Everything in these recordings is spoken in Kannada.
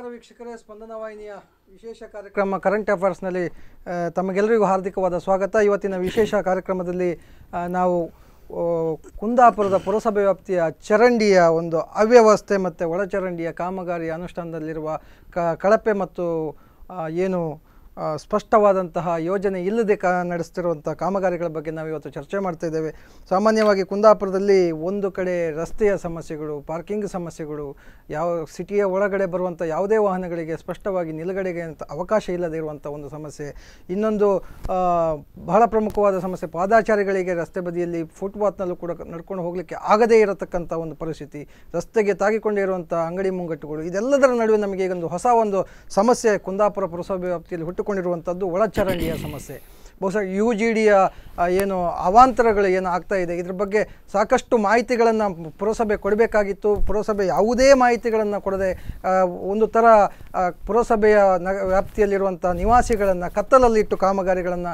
ವೀಕ್ಷಕರೇ ಸ್ಪಂದನ ವಾಹಿನಿಯ ವಿಶೇಷ ಕಾರ್ಯಕ್ರಮ ಕರೆಂಟ್ ಅಫೇರ್ಸ್ನಲ್ಲಿ ಆ, ತಮಗೆಲ್ಲರಿಗೂ ಹಾರ್ದಿಕವಾದ ಸ್ವಾಗತ ಇವತ್ತಿನ ವಿಶೇಷ ಕಾರ್ಯಕ್ರಮದಲ್ಲಿ ಆ, ನಾವು ಆ, ಕುಂದಾಪುರದ ಪುರಸಭೆ ವ್ಯಾಪ್ತಿಯ ಚರಂಡಿಯ ಒಂದು ಅವ್ಯವಸ್ಥೆ ಮತ್ತು ಒಳಚರಂಡಿಯ ಕಾಮಗಾರಿ ಅನುಷ್ಠಾನದಲ್ಲಿರುವ ಕ ಕಳಪೆ ಮತ್ತು ಆ, ಏನು ಆ, ಸ್ಪಷ್ಟವಾದಂತಹ ಯೋಜನೆ ಇಲ್ಲದೆ ಕಾ ನಡೆಸ್ತಿರುವಂಥ ಕಾಮಗಾರಿಗಳ ಬಗ್ಗೆ ನಾವು ಇವತ್ತು ಚರ್ಚೆ ಮಾಡ್ತಾ ಇದ್ದೇವೆ ಸಾಮಾನ್ಯವಾಗಿ ಕುಂದಾಪುರದಲ್ಲಿ ಒಂದು ಕಡೆ ರಸ್ತೆಯ ಸಮಸ್ಯೆಗಳು ಪಾರ್ಕಿಂಗ್ ಸಮಸ್ಯೆಗಳು ಯಾವ ಸಿಟಿಯ ಒಳಗಡೆ ಬರುವಂಥ ಯಾವುದೇ ವಾಹನಗಳಿಗೆ ಸ್ಪಷ್ಟವಾಗಿ ನಿಲುಗಡೆಗೆ ಅಂತ ಅವಕಾಶ ಇಲ್ಲದೆ ಇರುವಂಥ ಒಂದು ಸಮಸ್ಯೆ ಇನ್ನೊಂದು ಆ, ಬಹಳ ಪ್ರಮುಖವಾದ ಸಮಸ್ಯೆ ಪಾದಾಚಾರಿಗಳಿಗೆ ರಸ್ತೆ ಬದಿಯಲ್ಲಿ ಫುಟ್ಪಾತ್ನಲ್ಲೂ ಕೂಡ ನಡ್ಕೊಂಡು ಹೋಗಲಿಕ್ಕೆ ಆಗದೇ ಇರತಕ್ಕಂಥ ಒಂದು ಪರಿಸ್ಥಿತಿ ರಸ್ತೆಗೆ ತಾಗಿಕೊಂಡೇ ಇರುವಂಥ ಅಂಗಡಿ ಮುಂಗಟ್ಟುಗಳು ಇದೆಲ್ಲದರ ನಡುವೆ ನಮಗೆ ಈಗ ಒಂದು ಹೊಸ ಒಂದು ಸಮಸ್ಯೆ ಕುಂದಾಪುರ ಪುರಸಭೆ ವ್ಯಾಪ್ತಿಯಲ್ಲಿ ಹುಟ್ಟುಕೊಂಡಿರುವಂಥದ್ದು ಒಳಚರಂಡಿಯ ಸಮಸ್ಯೆ ಬಹುಶಃ ಯು ಜಿ ಡಿಯ ಏನು ಅವಾಂತರಗಳು ಏನು ಆಗ್ತಾ ಇದೆ ಇದ್ರ ಬಗ್ಗೆ ಸಾಕಷ್ಟು ಮಾಹಿತಿಗಳನ್ನು ಪುರಸಭೆ ಕೊಡಬೇಕಾಗಿತ್ತು ಪುರಸಭೆ ಯಾವುದೇ ಮಾಹಿತಿಗಳನ್ನು ಕೊಡದೆ ಆ, ಒಂದು ಥರ ಆ, ಪುರಸಭೆಯ ನ ವ್ಯಾಪ್ತಿಯಲ್ಲಿರುವಂಥ ನಿವಾಸಿಗಳನ್ನು ಕತ್ತಲಲ್ಲಿಟ್ಟು ಕಾಮಗಾರಿಗಳನ್ನು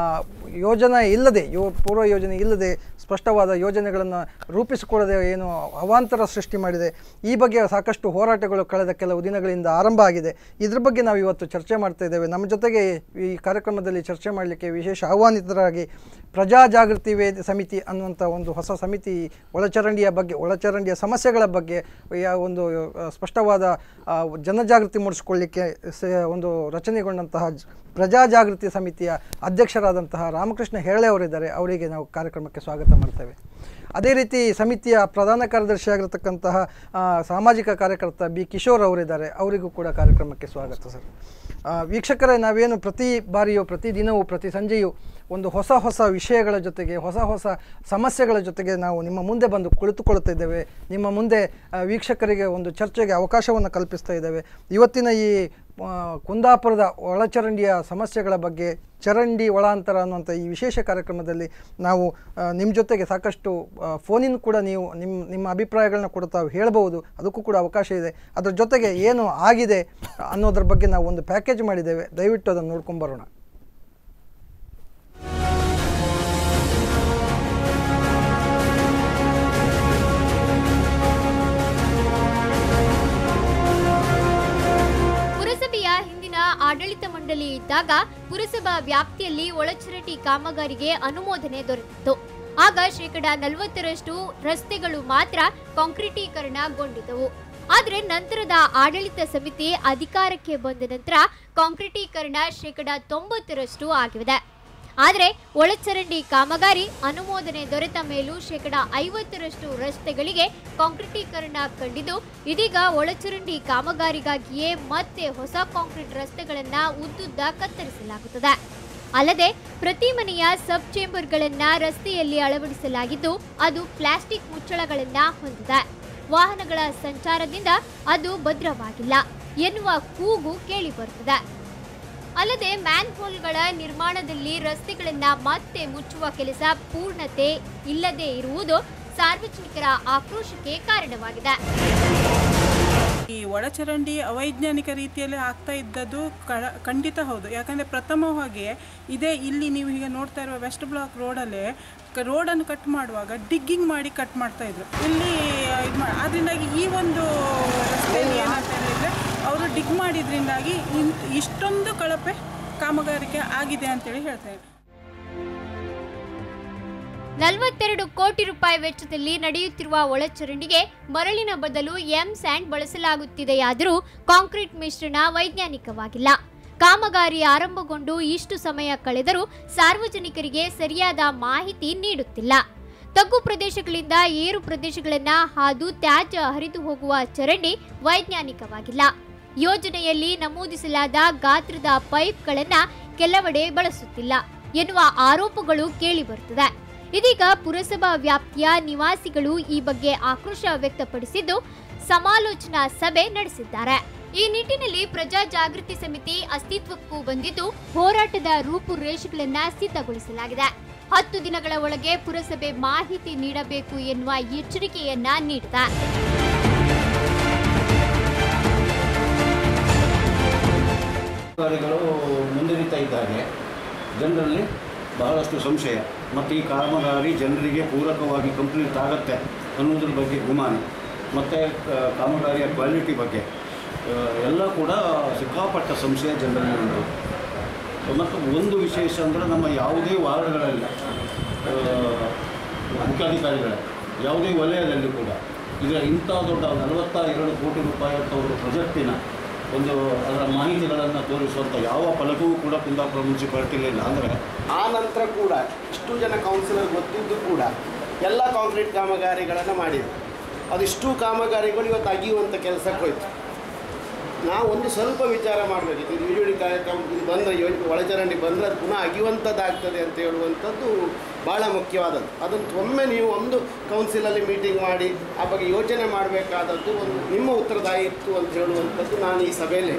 ಯೋಜನೆ ಇಲ್ಲದೆ ಯೋ ಪೂರ್ವ ಯೋಜನೆ ಇಲ್ಲದೆ ಸ್ಪಷ್ಟವಾದ ಯೋಜನೆಗಳನ್ನು ರೂಪಿಸಿಕೊಳ್ಳದೆ ಏನು ಅವಾಂತರ ಸೃಷ್ಟಿ ಮಾಡಿದೆ ಈ ಬಗ್ಗೆ ಸಾಕಷ್ಟು ಹೋರಾಟಗಳು ಕಳೆದ ಕೆಲವು ದಿನಗಳಿಂದ ಆರಂಭ ಆಗಿದೆ ಇದ್ರ ಬಗ್ಗೆ ನಾವು ಇವತ್ತು ಚರ್ಚೆ ಮಾಡ್ತಾ ಇದ್ದೇವೆ ನಮ್ಮ ಜೊತೆಗೆ ಈ ಕಾರ್ಯಕ್ರಮದಲ್ಲಿ ಚರ್ಚೆ ಮಾಡಲಿಕ್ಕೆ ವಿಶೇಷ ಆಹ್ವಾನಿತರಾಗಿ ಪ್ರಜಾಜಾಗೃತಿ ವೇದ ಸಮಿತಿ ಅನ್ನುವಂಥ ಒಂದು ಹೊಸ ಸಮಿತಿ ಒಳಚರಂಡಿಯ ಬಗ್ಗೆ ಒಳಚರಂಡಿಯ ಸಮಸ್ಯೆಗಳ ಬಗ್ಗೆ ಯಾ- ಒಂದು ಆ, ಸ್ಪಷ್ಟವಾದ ಆ, ಜನಜಾಗೃತಿ ಮೂಡಿಸಿಕೊಳ್ಳಿಕ್ಕೆ ಸ- ಒಂದು ರಚನೆಗೊಂಡಂತಹ ಜ- ಪ್ರಜಾಜಾಗೃತಿ ಸಮಿತಿಯ ಅಧ್ಯಕ್ಷರಾದಂತಹ ರಾಮಕೃಷ್ಣ ಹೆರಳೆ ಅವರಿದ್ದಾರೆ ಅವರಿಗೆ ನಾವು ಕಾರ್ಯಕ್ರಮಕ್ಕೆ ಸ್ವಾಗತ ಮಾಡ್ತೇವೆ ಅದೇ ರೀತಿ ಸಮಿತಿಯ ಪ್ರಧಾನ ಕಾರ್ಯದರ್ಶಿಯಾಗಿರ್ತಕ್ಕಂತಹ ಆ, ಸಾಮಾಜಿಕ ಕಾರ್ಯಕರ್ತ ಬಿ ಕಿಶೋರ್ ಅವರಿದ್ದಾರೆ ಅವರಿಗೂ ಕೂಡ ಕಾರ್ಯಕ್ರಮಕ್ಕೆ ಸ್ವಾಗತ ಸರ್ ಆ, ವೀಕ್ಷಕರೇ ನಾವೇನು ಪ್ರತಿ ಬಾರಿಯೂ ಪ್ರತಿ ದಿನವೂ ಪ್ರತಿ ಸಂಜೆಯೂ ಒಂದು ಹೊಸ ಹೊಸ ವಿಷಯಗಳ ಜೊತೆಗೆ ಹೊಸ ಹೊಸ ಸಮಸ್ಯೆಗಳ ಜೊತೆಗೆ ನಾವು ನಿಮ್ಮ ಮುಂದೆ ಬಂದು ಕುಳಿತುಕೊಳ್ಳುತ್ತಿದ್ದೇವೆ ನಿಮ್ಮ ಮುಂದೆ ಆ, ವೀಕ್ಷಕರಿಗೆ ಒಂದು ಚರ್ಚೆಗೆ ಅವಕಾಶವನ್ನು ಕಲ್ಪಿಸ್ತಾ ಇದ್ದೇವೆ ಇವತ್ತಿನ ಈ ಆ, ಕುಂದಾಪುರದ ಒಳಚರಂಡಿಯ ಸಮಸ್ಯೆಗಳ ಬಗ್ಗೆ ಚರಂಡಿ ಒಳಾಂತರ ಅನ್ನುವಂಥ ಈ ವಿಶೇಷ ಕಾರ್ಯಕ್ರಮದಲ್ಲಿ ನಾವು ನಿಮ್ಮ ಜೊತೆಗೆ ಸಾಕಷ್ಟು ಫೋನಿನ ಕೂಡ ನೀವು ನಿಮ್ಮ ನಿಮ್ಮ ಅಭಿಪ್ರಾಯಗಳನ್ನ ಕೂಡ ತಾವು ಹೇಳ್ಬೋದು ಅದಕ್ಕೂ ಕೂಡ ಅವಕಾಶ ಇದೆ ಅದ್ರ ಜೊತೆಗೆ ಏನು ಆಗಿದೆ ಅನ್ನೋದ್ರ ಬಗ್ಗೆ ನಾವು ಒಂದು ಪ್ಯಾಕೇಜ್ ಮಾಡಿದ್ದೇವೆ ದಯವಿಟ್ಟು ಅದನ್ನು ನೋಡ್ಕೊಂಬರೋಣ ಪುರಸಭೆಯ ಹಿಂದಿನ ಆಡಳಿತ ಮಂಡಳಿ ಇದ್ದಾಗ ಪುರಸಭಾ ವ್ಯಾಪ್ತಿಯಲ್ಲಿ ಒಳಚರಂಡಿ ಕಾಮಗಾರಿಗೆ ಅನುಮೋದನೆ ದೊರೆತಿತ್ತು ಆಗ ಶೇಕಡ ನಲವತ್ತರಷ್ಟು ರಸ್ತೆಗಳು ಮಾತ್ರ ಕಾಂಕ್ರೀಟೀಕರಣಗೊಂಡಿದ್ದವು ಆದರೆ ನಂತರದ ಆಡಳಿತ ಸಮಿತಿ ಅಧಿಕಾರಕ್ಕೆ ಬಂದ ನಂತರ ಕಾಂಕ್ರೀಟೀಕರಣ ಶೇಕಡ ತೊಂಬತ್ತರಷ್ಟು ಆಗಿದೆ ಆದರೆ ಒಳಚರಂಡಿ ಕಾಮಗಾರಿ ಅನುಮೋದನೆ ದೊರೆತ ಮೇಲೂ ಶೇಕಡ ಐವತ್ತರಷ್ಟು ರಸ್ತೆಗಳಿಗೆ ಕಾಂಕ್ರೀಟೀಕರಣ ಕಂಡಿದ್ದು ಇದೀಗ ಒಳಚರಂಡಿ ಕಾಮಗಾರಿಗಾಗಿಯೇ ಮತ್ತೆ ಹೊಸ ಕಾಂಕ್ರೀಟ್ ರಸ್ತೆಗಳನ್ನ ಉದ್ದುದ್ದ ಕತ್ತರಿಸಲಾಗುತ್ತದೆ ಅಲ್ಲದೆ ಪ್ರತಿ ಮನೆಯ ಸಬ್ ಚೇಂಬರ್ಗಳನ್ನ ರಸ್ತೆಯಲ್ಲಿ ಅಳವಡಿಸಲಾಗಿದ್ದು ಅದು ಪ್ಲಾಸ್ಟಿಕ್ ಮುಚ್ಚಳಗಳನ್ನ ಹೊಂದಿದೆ ವಾಹನಗಳ ಸಂಚಾರದಿಂದ ಅದು ಭದ್ರವಾಗಿಲ್ಲ ಎನ್ನುವ ಕೂಗು ಕೇಳಿಬರುತ್ತದೆ ಅಲ್ಲದೆ ಮ್ಯಾನ್ ಹೋಲ್ಗಳ ನಿರ್ಮಾಣದಲ್ಲಿ ರಸ್ತೆಗಳನ್ನ ಮತ್ತೆ ಮುಚ್ಚುವ ಕೆಲಸ ಪೂರ್ಣತೆ ಇಲ್ಲದೆ ಇರುವುದು ಸಾರ್ವಜನಿಕರ ಆಕ್ರೋಶಕ್ಕೆ ಕಾರಣವಾಗಿದೆ ಈ ಒಳಚರಂಡಿ ಅವೈಜ್ಞಾನಿಕ ರೀತಿಯಲ್ಲಿ ಆಗ್ತಾ ಇದ್ದದ್ದು ಕ- ಖಂಡಿತ ಹೌದು ಯಾಕಂದರೆ ಪ್ರಥಮವಾಗಿ ಇದೇ ಇಲ್ಲಿ ನೀವು ಈಗ ನೋಡ್ತಾ ಇರುವ ವೆಸ್ಟ್ ಬ್ಲಾಕ್ ರೋಡಲ್ಲೇ ಕ- ರೋಡನ್ನು ಕಟ್ ಮಾಡುವಾಗ ಡಿಗ್ಗಿಂಗ್ ಮಾಡಿ ಕಟ್ ಮಾಡ್ತಾ ಇದ್ರು ಇಲ್ಲಿ ಇದು ಮಾ ಅದರಿಂದಾಗಿ ಈ ಒಂದು ರಸ್ತೆಯಲ್ಲಿ ಏನಂತ ಹೇಳಿದರೆ ಅವರು ಡಿಗ್ ಮಾಡಿದ್ರಿಂದಾಗಿ ಇನ್- ಇಷ್ಟೊಂದು ಕಳಪೆ ಕಾಮಗಾರಿಕೆ ಆಗಿದೆ ಅಂತೇಳಿ ಹೇಳ್ತಾ ಇದ್ರು ನಲವತ್ತೆರಡು ಕೋಟಿ ರೂಪಾಯಿ ವೆಚ್ಚದಲ್ಲಿ ನಡೆಯುತ್ತಿರುವ ಒಳಚರಂಡಿಗೆ ಮರಳಿನ ಬದಲು ಎಂ ಸ್ಯಾಂಡ್ ಬಳಸಲಾಗುತ್ತಿದೆಯಾದರೂ ಕಾಂಕ್ರೀಟ್ ಮಿಶ್ರಣ ವೈಜ್ಞಾನಿಕವಾಗಿಲ್ಲ ಕಾಮಗಾರಿ ಆರಂಭಗೊಂಡು ಇಷ್ಟು ಸಮಯ ಕಳೆದರೂ ಸಾರ್ವಜನಿಕರಿಗೆ ಸರಿಯಾದ ಮಾಹಿತಿ ನೀಡುತ್ತಿಲ್ಲ ತಗ್ಗು ಪ್ರದೇಶಗಳಿಂದ ಏರು ಪ್ರದೇಶಗಳನ್ನ ಹಾದು ತ್ಯಾಜ್ಯ ಹರಿದು ಹೋಗುವ ಚರಂಡಿ ವೈಜ್ಞಾನಿಕವಾಗಿಲ್ಲ ಯೋಜನೆಯಲ್ಲಿ ನಮೂದಿಸಲಾದ ಗಾತ್ರದ ಪೈಪ್ಗಳನ್ನ ಕೆಲವೆಡೆ ಬಳಸುತ್ತಿಲ್ಲ ಎನ್ನುವ ಆರೋಪಗಳು ಕೇಳಿಬರುತ್ತದೆ ಇದೀಗ ಪುರಸಭಾ ವ್ಯಾಪ್ತಿಯ ನಿವಾಸಿಗಳು ಈ ಬಗ್ಗೆ ಆಕ್ರೋಶ ವ್ಯಕ್ತಪಡಿಸಿದ್ದು ಸಮಾಲೋಚನಾ ಸಭೆ ನಡೆಸಿದ್ದಾರೆ ಈ ನಿಟ್ಟಿನಲ್ಲಿ ಪ್ರಜಾ ಜಾಗೃತಿ ಸಮಿತಿ ಅಸ್ತಿತ್ವಕ್ಕೂ ಬಂದಿದ್ದು ಹೋರಾಟದ ರೂಪುರೇಷೆಗಳನ್ನ ಸಿದ್ಧಗೊಳಿಸಲಾಗಿದೆ ಹತ್ತು ದಿನಗಳ ಒಳಗೆ ಪುರಸಭೆ ಮಾಹಿತಿ ನೀಡಬೇಕು ಎನ್ನುವ ಎಚ್ಚರಿಕೆಯನ್ನ ನೀಡಿದೆ ಕಾಮಗಾರಿಗಳು ಮುಂದುವರಿತಾ ಇದ್ದಾಗೆ ಜನರಲ್ಲಿ ಬಹಳಷ್ಟು ಸಂಶಯ ಮತ್ತು ಈ ಕಾಮಗಾರಿ ಜನರಿಗೆ ಪೂರಕವಾಗಿ ಕಂಪ್ಲೀಟ್ ಆಗುತ್ತೆ ಅನ್ನೋದ್ರ ಬಗ್ಗೆ ಗುಮಾನ ಮತ್ತು ಕಾಮಗಾರಿಯ ಕ್ವಾಲಿಟಿ ಬಗ್ಗೆ ಆ, ಎಲ್ಲ ಕೂಡ ಸಿಕ್ಕಾಪಟ್ಟ ಸಂಶಯ ಜನರಲ್ಲಿ ಉಂಟು ಮತ್ತು ಒಂದು ವಿಶೇಷ ಅಂದರೆ ನಮ್ಮ ಯಾವುದೇ ವಾರ್ಡ್ಗಳಲ್ಲಿ ಆ, ಮುಖ್ಯಾಧಿಕಾರಿಗಳ ಯಾವುದೇ ವಲಯದಲ್ಲಿ ಕೂಡ ಈಗ ಇಂಥ ದೊಡ್ಡ ನಲವತ್ತ ಎರಡು ಕೋಟಿ ರೂಪಾಯಿ ಅಂತ ಒಂದು ಪ್ರಾಜೆಕ್ಟಿನ ಒಂದು ಅದರ ಮಾಹಿತಿಗಳನ್ನು ತೋರಿಸುವಂಥ ಯಾವ ಫಲಕವೂ ಕೂಡ ಕುಂದಾಪುರ ಮುನ್ಸಿಪಾಲ್ಟಿಲಿ ಇಲ್ಲ ಅಂದರೆ ಆ ನಂತರ ಕೂಡ ಇಷ್ಟು ಜನ ಕೌನ್ಸಿಲರ್ ಗೊತ್ತಿದ್ದು ಕೂಡ ಎಲ್ಲ ಕಾಂಕ್ರೀಟ್ ಕಾಮಗಾರಿಗಳನ್ನು ಮಾಡಿದ್ರು ಅದಿಷ್ಟು ಕಾಮಗಾರಿಗಳು ಇವತ್ತು ಅಗಿಯುವಂಥ ಕೆಲಸಕ್ಕೆ ಹೋಯ್ತು ನಾವು ಒಂದು ಸ್ವಲ್ಪ ವಿಚಾರ ಮಾಡಬೇಕಿತ್ತು ಇದು ವಿಜುಡಿ ಕಾರ್ಯಕ್ರಮ ಇದು ಬಂದರೆ ಯೋಜನೆ ಒಳಚರಂಡಿ ಬಂದರೆ ಅದು ಪುನಃ ಅಗಿಯುವಂಥದ್ದಾಗ್ತದೆ ಅಂತ ಹೇಳುವಂಥದ್ದು ಭಾಳ ಮುಖ್ಯವಾದದ್ದು ಅದನ್ನು ಒಮ್ಮೆ ನೀವು ಒಂದು ಕೌನ್ಸಿಲಲ್ಲಿ ಮೀಟಿಂಗ್ ಮಾಡಿ ಆ ಬಗ್ಗೆ ಯೋಚನೆ ಮಾಡಬೇಕಾದದ್ದು ಒಂದು ನಿಮ್ಮ ಉತ್ತರದಾಯಿತ್ತು ಅಂತ ಹೇಳುವಂಥದ್ದು ನಾನು ಈ ಸಭೆಯಲ್ಲಿ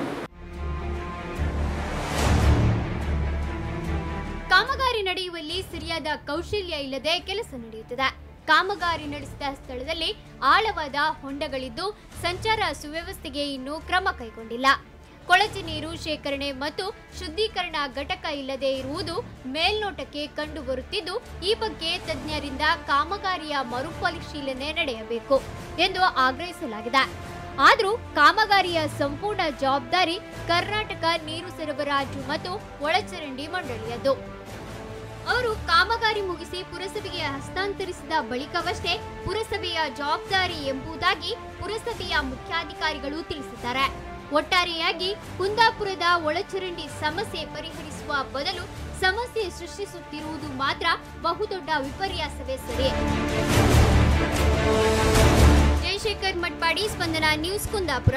ಕಾಮಗಾರಿ ನಡೆಯುವಲ್ಲಿ ಸರಿಯಾದ ಕೌಶಲ್ಯ ಇಲ್ಲದೆ ಕೆಲಸ ನಡೆಯುತ್ತದೆ ಕಾಮಗಾರಿ ನಡೆಸಿದ ಸ್ಥಳದಲ್ಲಿ ಆಳವಾದ ಹೊಂಡಗಳಿದ್ದು ಸಂಚಾರ ಸುವ್ಯವಸ್ಥೆಗೆ ಇನ್ನೂ ಕ್ರಮ ಕೈಗೊಂಡಿಲ್ಲ ಕೊಳಚೆ ನೀರು ಶೇಖರಣೆ ಮತ್ತು ಶುದ್ಧೀಕರಣ ಘಟಕ ಇಲ್ಲದೆ ಇರುವುದು ಮೇಲ್ನೋಟಕ್ಕೆ ಕಂಡು ಬರುತ್ತಿದ್ದು ಈ ಬಗ್ಗೆ ತಜ್ಞರಿಂದ ಕಾಮಗಾರಿಯ ಮರುಪರಿಶೀಲನೆ ನಡೆಯಬೇಕು ಎಂದು ಆಗ್ರಹಿಸಲಾಗಿದೆ ಆದರೂ ಕಾಮಗಾರಿಯ ಸಂಪೂರ್ಣ ಜವಾಬ್ದಾರಿ ಕರ್ನಾಟಕ ನೀರು ಸರಬರಾಜು ಮತ್ತು ಒಳಚರಂಡಿ ಮಂಡಳಿಯದ್ದು ಅವರು ಕಾಮಗಾರಿ ಮುಗಿಸಿ ಪುರಸಭೆಗೆ ಹಸ್ತಾಂತರಿಸಿದ ಬಳಿಕವಷ್ಟೇ ಪುರಸಭೆಯ ಜವಾಬ್ದಾರಿ ಎಂಬುದಾಗಿ ಪುರಸಭೆಯ ಮುಖ್ಯಾಧಿಕಾರಿಗಳು ತಿಳಿಸಿದ್ದಾರೆ ಒಟ್ಟಾರೆಯಾಗಿ ಕುಂದಾಪುರದ ಒಳಚರಂಡಿ ಸಮಸ್ಯೆ ಪರಿಹರಿಸುವ ಬದಲು ಸಮಸ್ಯೆ ಸೃಷ್ಟಿಸುತ್ತಿರುವುದು ಮಾತ್ರ ಬಹುದೊಡ್ಡ ವಿಪರ್ಯಾಸವೇ ಸರಿ ಜಯಶೇಖರ್ ಮಟ್ಪಾಡಿ ಸ್ಪಂದನ ನ್ಯೂಸ್ ಕುಂದಾಪುರ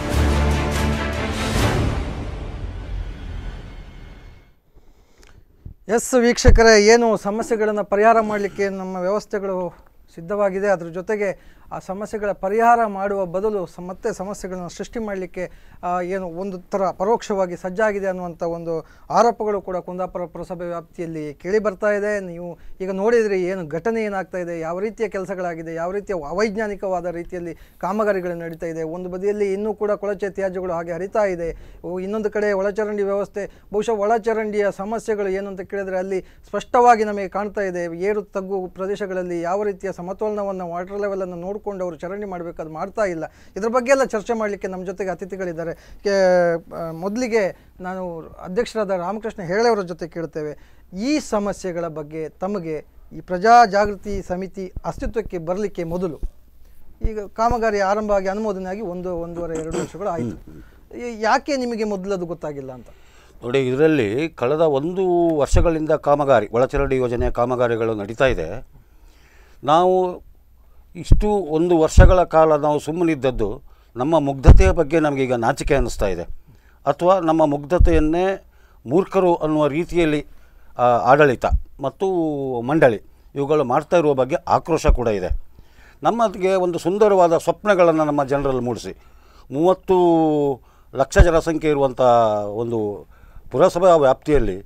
ಎಸ್ ವೀಕ್ಷಕರೇ ಏನು ಸಮಸ್ಯೆಗಳನ್ನು ಪರಿಹಾರ ಮಾಡಲಿಕ್ಕೆ ನಮ್ಮ ವ್ಯವಸ್ಥೆಗಳು ಸಿದ್ಧವಾಗಿದೆ ಅದ್ರ ಜೊತೆಗೆ ಆ ಸಮಸ್ಯೆಗಳ ಪರಿಹಾರ ಮಾಡುವ ಬದಲು ಸ ಮತ್ತೆ ಸಮಸ್ಯೆಗಳನ್ನು ಸೃಷ್ಟಿ ಮಾಡಲಿಕ್ಕೆ ಆ, ಏನು ಒಂದು ಥರ ಪರೋಕ್ಷವಾಗಿ ಸಜ್ಜಾಗಿದೆ ಅನ್ನುವಂಥ ಒಂದು ಆರೋಪಗಳು ಕೂಡ ಕುಂದಾಪುರ ಪುರಸಭೆ ವ್ಯಾಪ್ತಿಯಲ್ಲಿ ಕೇಳಿ ಬರ್ತಾ ಇದೆ ನೀವು ಈಗ ನೋಡಿದ್ರಿ ಏನು ಘಟನೆ ಏನಾಗ್ತಾ ಇದೆ ಯಾವ ರೀತಿಯ ಕೆಲಸಗಳಾಗಿದೆ ಯಾವ ರೀತಿಯ ಅವೈಜ್ಞಾನಿಕವಾದ ರೀತಿಯಲ್ಲಿ ಕಾಮಗಾರಿಗಳು ನಡೀತಾ ಇದೆ ಒಂದು ಬದಿಯಲ್ಲಿ ಇನ್ನೂ ಕೂಡ ಕೊಳಚೆ ತ್ಯಾಜ್ಯಗಳು ಹಾಗೆ ಹರಿತಾ ಇದೆ ಓ, ಇನ್ನೊಂದು ಕಡೆ ಒಳಚರಂಡಿ ವ್ಯವಸ್ಥೆ ಬಹುಶಃ ಒಳಚರಂಡಿಯ ಸಮಸ್ಯೆಗಳು ಏನು ಅಂತ ಕೇಳಿದ್ರೆ ಅಲ್ಲಿ ಸ್ಪಷ್ಟವಾಗಿ ನಮಗೆ ಕಾಣ್ತಾ ಇದೆ ಏರು ತಗ್ಗು ಪ್ರದೇಶಗಳಲ್ಲಿ ಯಾವ ರೀತಿಯ ಸಮತೋಲನವನ್ನು ವಾಟರ್ ಲೆವೆಲನ್ನು ನೋಡಿಕೊಂಡು ಅವರು ಚರಂಡಿ ಮಾಡಬೇಕಾದ್ ಮಾಡ್ತಾ ಇಲ್ಲ ಇದ್ರ ಬಗ್ಗೆ ಎಲ್ಲ ಚರ್ಚೆ ಮಾಡಲಿಕ್ಕೆ ನಮ್ಮ ಜೊತೆಗೆ ಅತಿಥಿಗಳಿದ್ದಾರೆ ಕೆ- ಆ, ಮೊದಲಿಗೆ ನಾನು ಅಧ್ಯಕ್ಷರಾದ ರಾಮಕೃಷ್ಣ ಹೇಳೆಯವರ ಜೊತೆ ಕೇಳ್ತೇವೆ ಈ ಸಮಸ್ಯೆಗಳ ಬಗ್ಗೆ ತಮಗೆ ಈ ಪ್ರಜಾ ಜಾಗೃತಿ ಸಮಿತಿ ಅಸ್ತಿತ್ವಕ್ಕೆ ಬರಲಿಕ್ಕೆ ಮೊದಲು ಈಗ ಕಾಮಗಾರಿ ಆರಂಭ ಆಗಿ ಅನುಮೋದನೆ ಆಗಿ ಒಂದು ಒಂದೂವರೆ ಎರಡು ವರ್ಷಗಳು ಆಯಿತು ಯಾಕೆ ನಿಮಗೆ ಮೊದಲದು ಗೊತ್ತಾಗಿಲ್ಲ ಅಂತ ನೋಡಿ ಇದರಲ್ಲಿ ಕಳೆದ ಒಂದು ವರ್ಷಗಳಿಂದ ಕಾಮಗಾರಿ ಒಳಚರಂಡಿ ಯೋಜನೆಯ ಕಾಮಗಾರಿಗಳು ನಡೀತಾ ಇದೆ ನಾವು ಇಷ್ಟು ಒಂದು ವರ್ಷಗಳ ಕಾಲ ನಾವು ಸುಮ್ಮನಿದ್ದದ್ದು ನಮ್ಮ ಮುಗ್ಧತೆಯ ಬಗ್ಗೆ ನಮಗೀಗ ನಾಚಿಕೆ ಅನ್ನಿಸ್ತಾ ಇದೆ ಅಥವಾ ನಮ್ಮ ಮುಗ್ಧತೆಯನ್ನೇ ಮೂರ್ಖರು ಅನ್ನುವ ರೀತಿಯಲ್ಲಿ ಆ, ಆಡಳಿತ ಮತ್ತು ಮಂಡಳಿ ಇವುಗಳು ಮಾಡ್ತಾ ಇರುವ ಬಗ್ಗೆ ಆಕ್ರೋಶ ಕೂಡ ಇದೆ ನಮಗೆ ಒಂದು ಸುಂದರವಾದ ಸ್ವಪ್ನಗಳನ್ನು ನಮ್ಮ ಜನರಲ್ಲಿ ಮೂಡಿಸಿ ಮೂವತ್ತು ಲಕ್ಷ ಜನಸಂಖ್ಯೆ ಇರುವಂಥ ಒಂದು ಪುರಸಭಾ ವ್ಯಾಪ್ತಿಯಲ್ಲಿ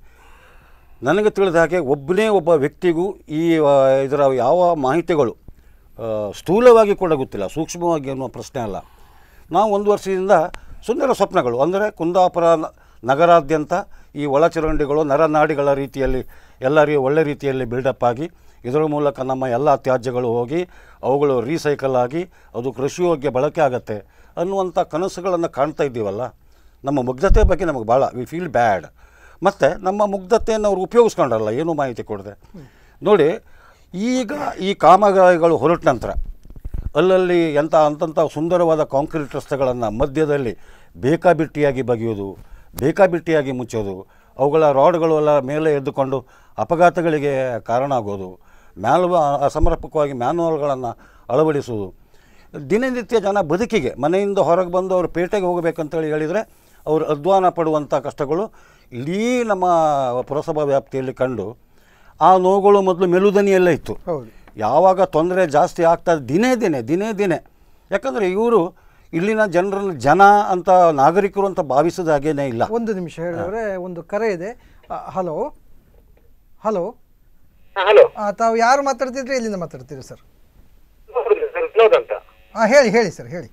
ನನಗೆ ತಿಳಿದ ಹಾಗೆ ಒಬ್ಬನೇ ಒಬ್ಬ ವ್ಯಕ್ತಿಗೂ ಈ ಆ, ಇದರ ಯಾವ ಮಾಹಿತಿಗಳು ಆ, ಸ್ಥೂಲವಾಗಿ ಕೂಡ ಗೊತ್ತಿಲ್ಲ ಸೂಕ್ಷ್ಮವಾಗಿ ಅನ್ನುವ ಪ್ರಶ್ನೆ ಅಲ್ಲ ನಾವು ಒಂದು ವರ್ಷದಿಂದ ಸುಂದರ ಸ್ವಪ್ನಗಳು ಅಂದರೆ ಕುಂದಾಪುರ ನ- ನಗರಾದ್ಯಂತ ಈ ಒಳಚರಂಡಿಗಳು ನರನಾಡಿಗಳ ರೀತಿಯಲ್ಲಿ ಎಲ್ಲ ರೀ ಒಳ್ಳೆ ರೀತಿಯಲ್ಲಿ ಬಿಲ್ಡಪ್ ಆಗಿ ಇದರ ಮೂಲಕ ನಮ್ಮ ಎಲ್ಲ ತ್ಯಾಜ್ಯಗಳು ಹೋಗಿ ಅವುಗಳು ರೀಸೈಕಲ್ ಆಗಿ ಅದು ಕೃಷಿಯೋಗ್ಯ ಬಳಕೆ ಆಗತ್ತೆ ಅನ್ನುವಂಥ ಕನಸುಗಳನ್ನು ಕಾಣ್ತಾ ಇದ್ದೀವಲ್ಲ ನಮ್ಮ ಮುಗ್ಧತೆ ಬಗ್ಗೆ ನಮಗೆ ಭಾಳ ವಿ ಫೀಲ್ ಬ್ಯಾಡ್ ಮತ್ತು ನಮ್ಮ ಮುಗ್ಧತೆಯನ್ನು ಅವ್ರು ಉಪಯೋಗಿಸ್ಕೊಂಡ್ರಲ್ಲ ಏನೂ ಮಾಹಿತಿ ಕೊಡದೆ ನೋಡಿ ಈಗ ಈ ಕಾಮಗಾರಿಗಳು ಹೊರಟ ನಂತರ ಅಲ್ಲಲ್ಲಿ ಎಂಥ ಅಂತಂಥ ಸುಂದರವಾದ ಕಾಂಕ್ರೀಟ್ ರಸ್ತೆಗಳನ್ನು ಮಧ್ಯದಲ್ಲಿ ಬೇಕಾಬಿಟ್ಟಿಯಾಗಿ ಬಗೆಯೋದು ಬೇಕಾಬಿಟ್ಟಿಯಾಗಿ ಮುಚ್ಚೋದು ಅವುಗಳ ರಾಡ್ಗಳು ಎಲ್ಲ ಮೇಲೆ ಎದ್ದುಕೊಂಡು ಅಪಘಾತಗಳಿಗೆ ಕಾರಣ ಆಗೋದು ಮ್ಯಾಲ್ ಅಸಮರ್ಪಕವಾಗಿ ಮ್ಯಾನುವಲ್ಗಳನ್ನು ಅಳವಡಿಸುವುದು ದಿನನಿತ್ಯ ಜನ ಬದುಕಿಗೆ ಮನೆಯಿಂದ ಹೊರಗೆ ಬಂದು ಅವರು ಪೇಟೆಗೆ ಹೋಗಬೇಕಂತೇಳಿ ಹೇಳಿದರೆ ಅವರು ಅಧ್ವಾನ ಪಡುವಂಥ ಕಷ್ಟಗಳು ಇಡೀ ನಮ್ಮ ಪುರಸಭಾ ವ್ಯಾಪ್ತಿಯಲ್ಲಿ ಕಂಡು ಆ ನೋವುಗಳು ಮೊದಲು ಮೆಲುದನಿಯಲ್ಲೇ ಇತ್ತು ಹೌದು ಯಾವಾಗ ತೊಂದರೆ ಜಾಸ್ತಿ ಆಗ್ತದೆ ದಿನೇ ದಿನೇ ದಿನೇ ದಿನೇ ಯಾಕಂದರೆ ಇವರು ಇಲ್ಲಿನ ಜನರನ್ನು ಜನ ಅಂತ ನಾಗರಿಕರು ಅಂತ ಭಾವಿಸಿದ ಹಾಗೇನೇ ಇಲ್ಲ ಒಂದು ನಿಮಿಷ ಹೇಳಿದ್ರೆ ಒಂದು ಕರೆ ಇದೆ ಹಲೋ ಹಲೋ ಹಲೋ ತಾವು ಯಾರು ಮಾತಾಡ್ತಿದ್ರಿ ಎಲ್ಲಿಂದ ಮಾತಾಡ್ತೀರಿ ಸರ್ ಸರ್ ವಿನೋದ್ ಅಂತ ಹಾಂ ಹೇಳಿ ಹೇಳಿ ಸರ್ ಹೇಳಿ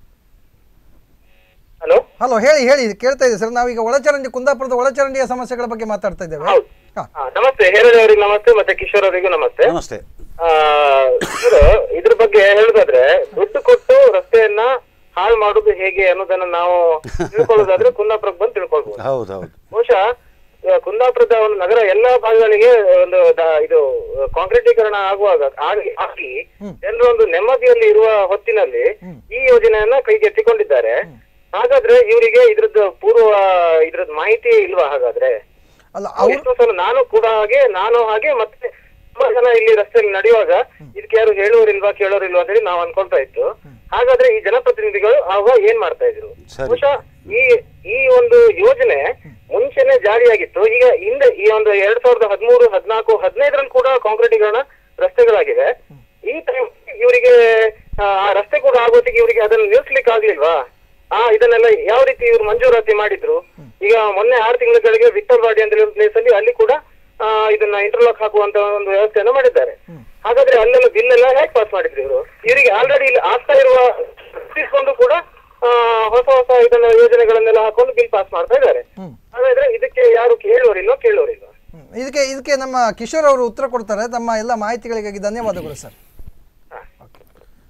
ಹಲೋ ಹಲೋ ಹೇಳಿ ಹೇಳಿ ಕೇಳ್ತಾ ಇದೆ ಸರ್ ನಾವೀಗ ಒಳಚರಂಡಿ ಕುಂದಾಪುರದ ಒಳಚರಂಡಿಯ ಸಮಸ್ಯೆಗಳ ಬಗ್ಗೆ ಮಾತಾಡ್ತಾ ಇದ್ದೇವೆ ಹೌದು ಹಾ. ಹಾ, ನಮಸ್ತೆ ಹೇರಳ್ ಅವರಿಗೆ ನಮಸ್ತೆ ಮತ್ತೆ ಕಿಶೋರ್ ಅವರಿಗೂ ನಮಸ್ತೆ ನಮಸ್ತೆ ಆ, ಇದು ಇದ್ರ ಬಗ್ಗೆ ಹೇಳುದಾದ್ರೆ ದುಡ್ಡು ಕೊಟ್ಟು ರಸ್ತೆಯನ್ನ ಹಾಳು ಮಾಡುದು ಹೇಗೆ ಅನ್ನೋದನ್ನ ನಾವು ತಿಳ್ಕೊಳ್ಳೋದಾದ್ರೆ ಕುಂದಾಪುರಕ್ಕೆ ಬಂದು ತಿಳ್ಕೊಳ್ಬಹುದು ಹೌದು ಹೌದು ಬಹುಶಃ ಆ, ಕುಂದಾಪುರದ ಒಂದು ನಗರ ಎಲ್ಲಾ ಭಾಗಗಳಿಗೆ ಒಂದು ದ- ಇದು ಕಾಂಕ್ರೀಟೀಕರಣ ಆಗುವಾಗ ಆಗಿ ಆಗಿ ಜನರು ಒಂದು ನೆಮ್ಮದಿಯಲ್ಲಿ ಇರುವ ಹೊತ್ತಿನಲ್ಲಿ ಈ ಯೋಜನೆಯನ್ನ ಕೈಗೆತ್ತಿಕೊಂಡಿದ್ದಾರೆ ಹಾಗಾದ್ರೆ ಇವರಿಗೆ ಇದ್ರದ್ದು ಪೂರ್ವ ಇದ್ರದ್ದು ಮಾಹಿತಿ ಇಲ್ವಾ ಹಾಗಾದ್ರೆ ಅಲ್ಲ ಅವ್ರು ಎಷ್ಟೋ ಸಲ ನಾನು ಕೂಡ ಹಾಗೆ ನಾನು ಹಾಗೆ ಮತ್ತೆ ತುಂಬಾ ಜನ ಇಲ್ಲಿ ರಸ್ತೆಯಲ್ಲಿ ನಡೆಯುವಾಗ ಇದಕ್ಕೆ ಯಾರು ಹೇಳುವರಿಲ್ವಾ ಕೇಳೋರಿಲ್ವಾ ಅಂತ ಹೇಳಿ ನಾವು ಅನ್ಕೊಳ್ತಾ ಇತ್ತು ಹಾಗಾದ್ರೆ ಈ ಜನಪ್ರತಿನಿಧಿಗಳು ಆವಾಗ ಏನ್ ಮಾಡ್ತಾ ಇದ್ರು ಸರಿ. ಬಹುಶಃ ಈ ಈ ಒಂದು ಯೋಜನೆ ಮುಂಚೆನೆ ಜಾರಿಯಾಗಿತ್ತು ಈಗ ಹಿಂದೆ ಈ ಒಂದು ಎರಡ್ ಸಾವಿರದ ಹದಿಮೂರು ಹದಿನಾಲ್ಕು ಹದಿನೈದರಲ್ಲಿ ಕೂಡ ಕಾಂಕ್ರೀಟೀಕರಣ ರಸ್ತೆಗಳಾಗಿವೆ ಈ ಟೈಮ್ ಇವರಿಗೆ ಆ ರಸ್ತೆ ಕೂಡ ಆಗೋತಿಗೆ ಇವರಿಗೆ ಅದನ್ನು ನಿಲ್ಸ್ಲಿಕ್ಕೆ ಆಗ್ಲಿಲ್ವಾ ಆ ಇದನ್ನೆಲ್ಲ ಯಾವ ರೀತಿ ಇವ್ರು ಮಂಜೂರಾತಿ ಮಾಡಿದ್ರು ಈಗ ಮೊನ್ನೆ ಆರು ತಿಂಗಳ ಕೆಳಗೆ ವಿಠಲ್ ವಾಡಿ ಅಂತ ಹೇಳಿ ಪ್ಲೇಸ್ ಅಲ್ಲಿ ಅಲ್ಲಿ ಕೂಡ ಆ, ಇದನ್ನ ಇಂಟರ್ಲಾಕ್ ಹಾಕುವಂತ ಒಂದು ವ್ಯವಸ್ಥೆಯನ್ನ ಮಾಡಿದ್ದಾರೆ ಹಾಗಾದ್ರೆ ಅಲ್ಲೆಲ್ಲ ಬಿಲ್ ಎಲ್ಲ ಹೇಗೆ ಪಾಸ್ ಮಾಡಿದ್ರು ಇವರು ಇವರಿಗೆ ಆಲ್ರೆಡಿ ಇಲ್ಲಿ ಆಗ್ತಾ ಇರುವ ತಿಳಿಸ್ಕೊಂಡು ಕೂಡ ಆ, ಹೊಸ ಹೊಸ ಇದನ್ನ ಯೋಜನೆಗಳನ್ನೆಲ್ಲ ಹಾಕೊಂಡು ಬಿಲ್ ಪಾಸ್ ಮಾಡ್ತಾ ಇದ್ದಾರೆ ಹಾಗಾದ್ರೆ ಇದಕ್ಕೆ ಯಾರು ಕೇಳೋರಿಲ್ವಾ ಕೇಳೋರಿಲ್ವಾ ಹ್ಮ್. ಇದಕ್ಕೆ ಇದಕ್ಕೆ ನಮ್ಮ ಕಿಶೋರ್ ಅವರು ಉತ್ತರ ಕೊಡ್ತಾರೆ ತಮ್ಮ ಎಲ್ಲ ಮಾಹಿತಿಗಳಿಗಾಗಿ ಧನ್ಯವಾದಗಳು ಸರ್ ಓಕೆ.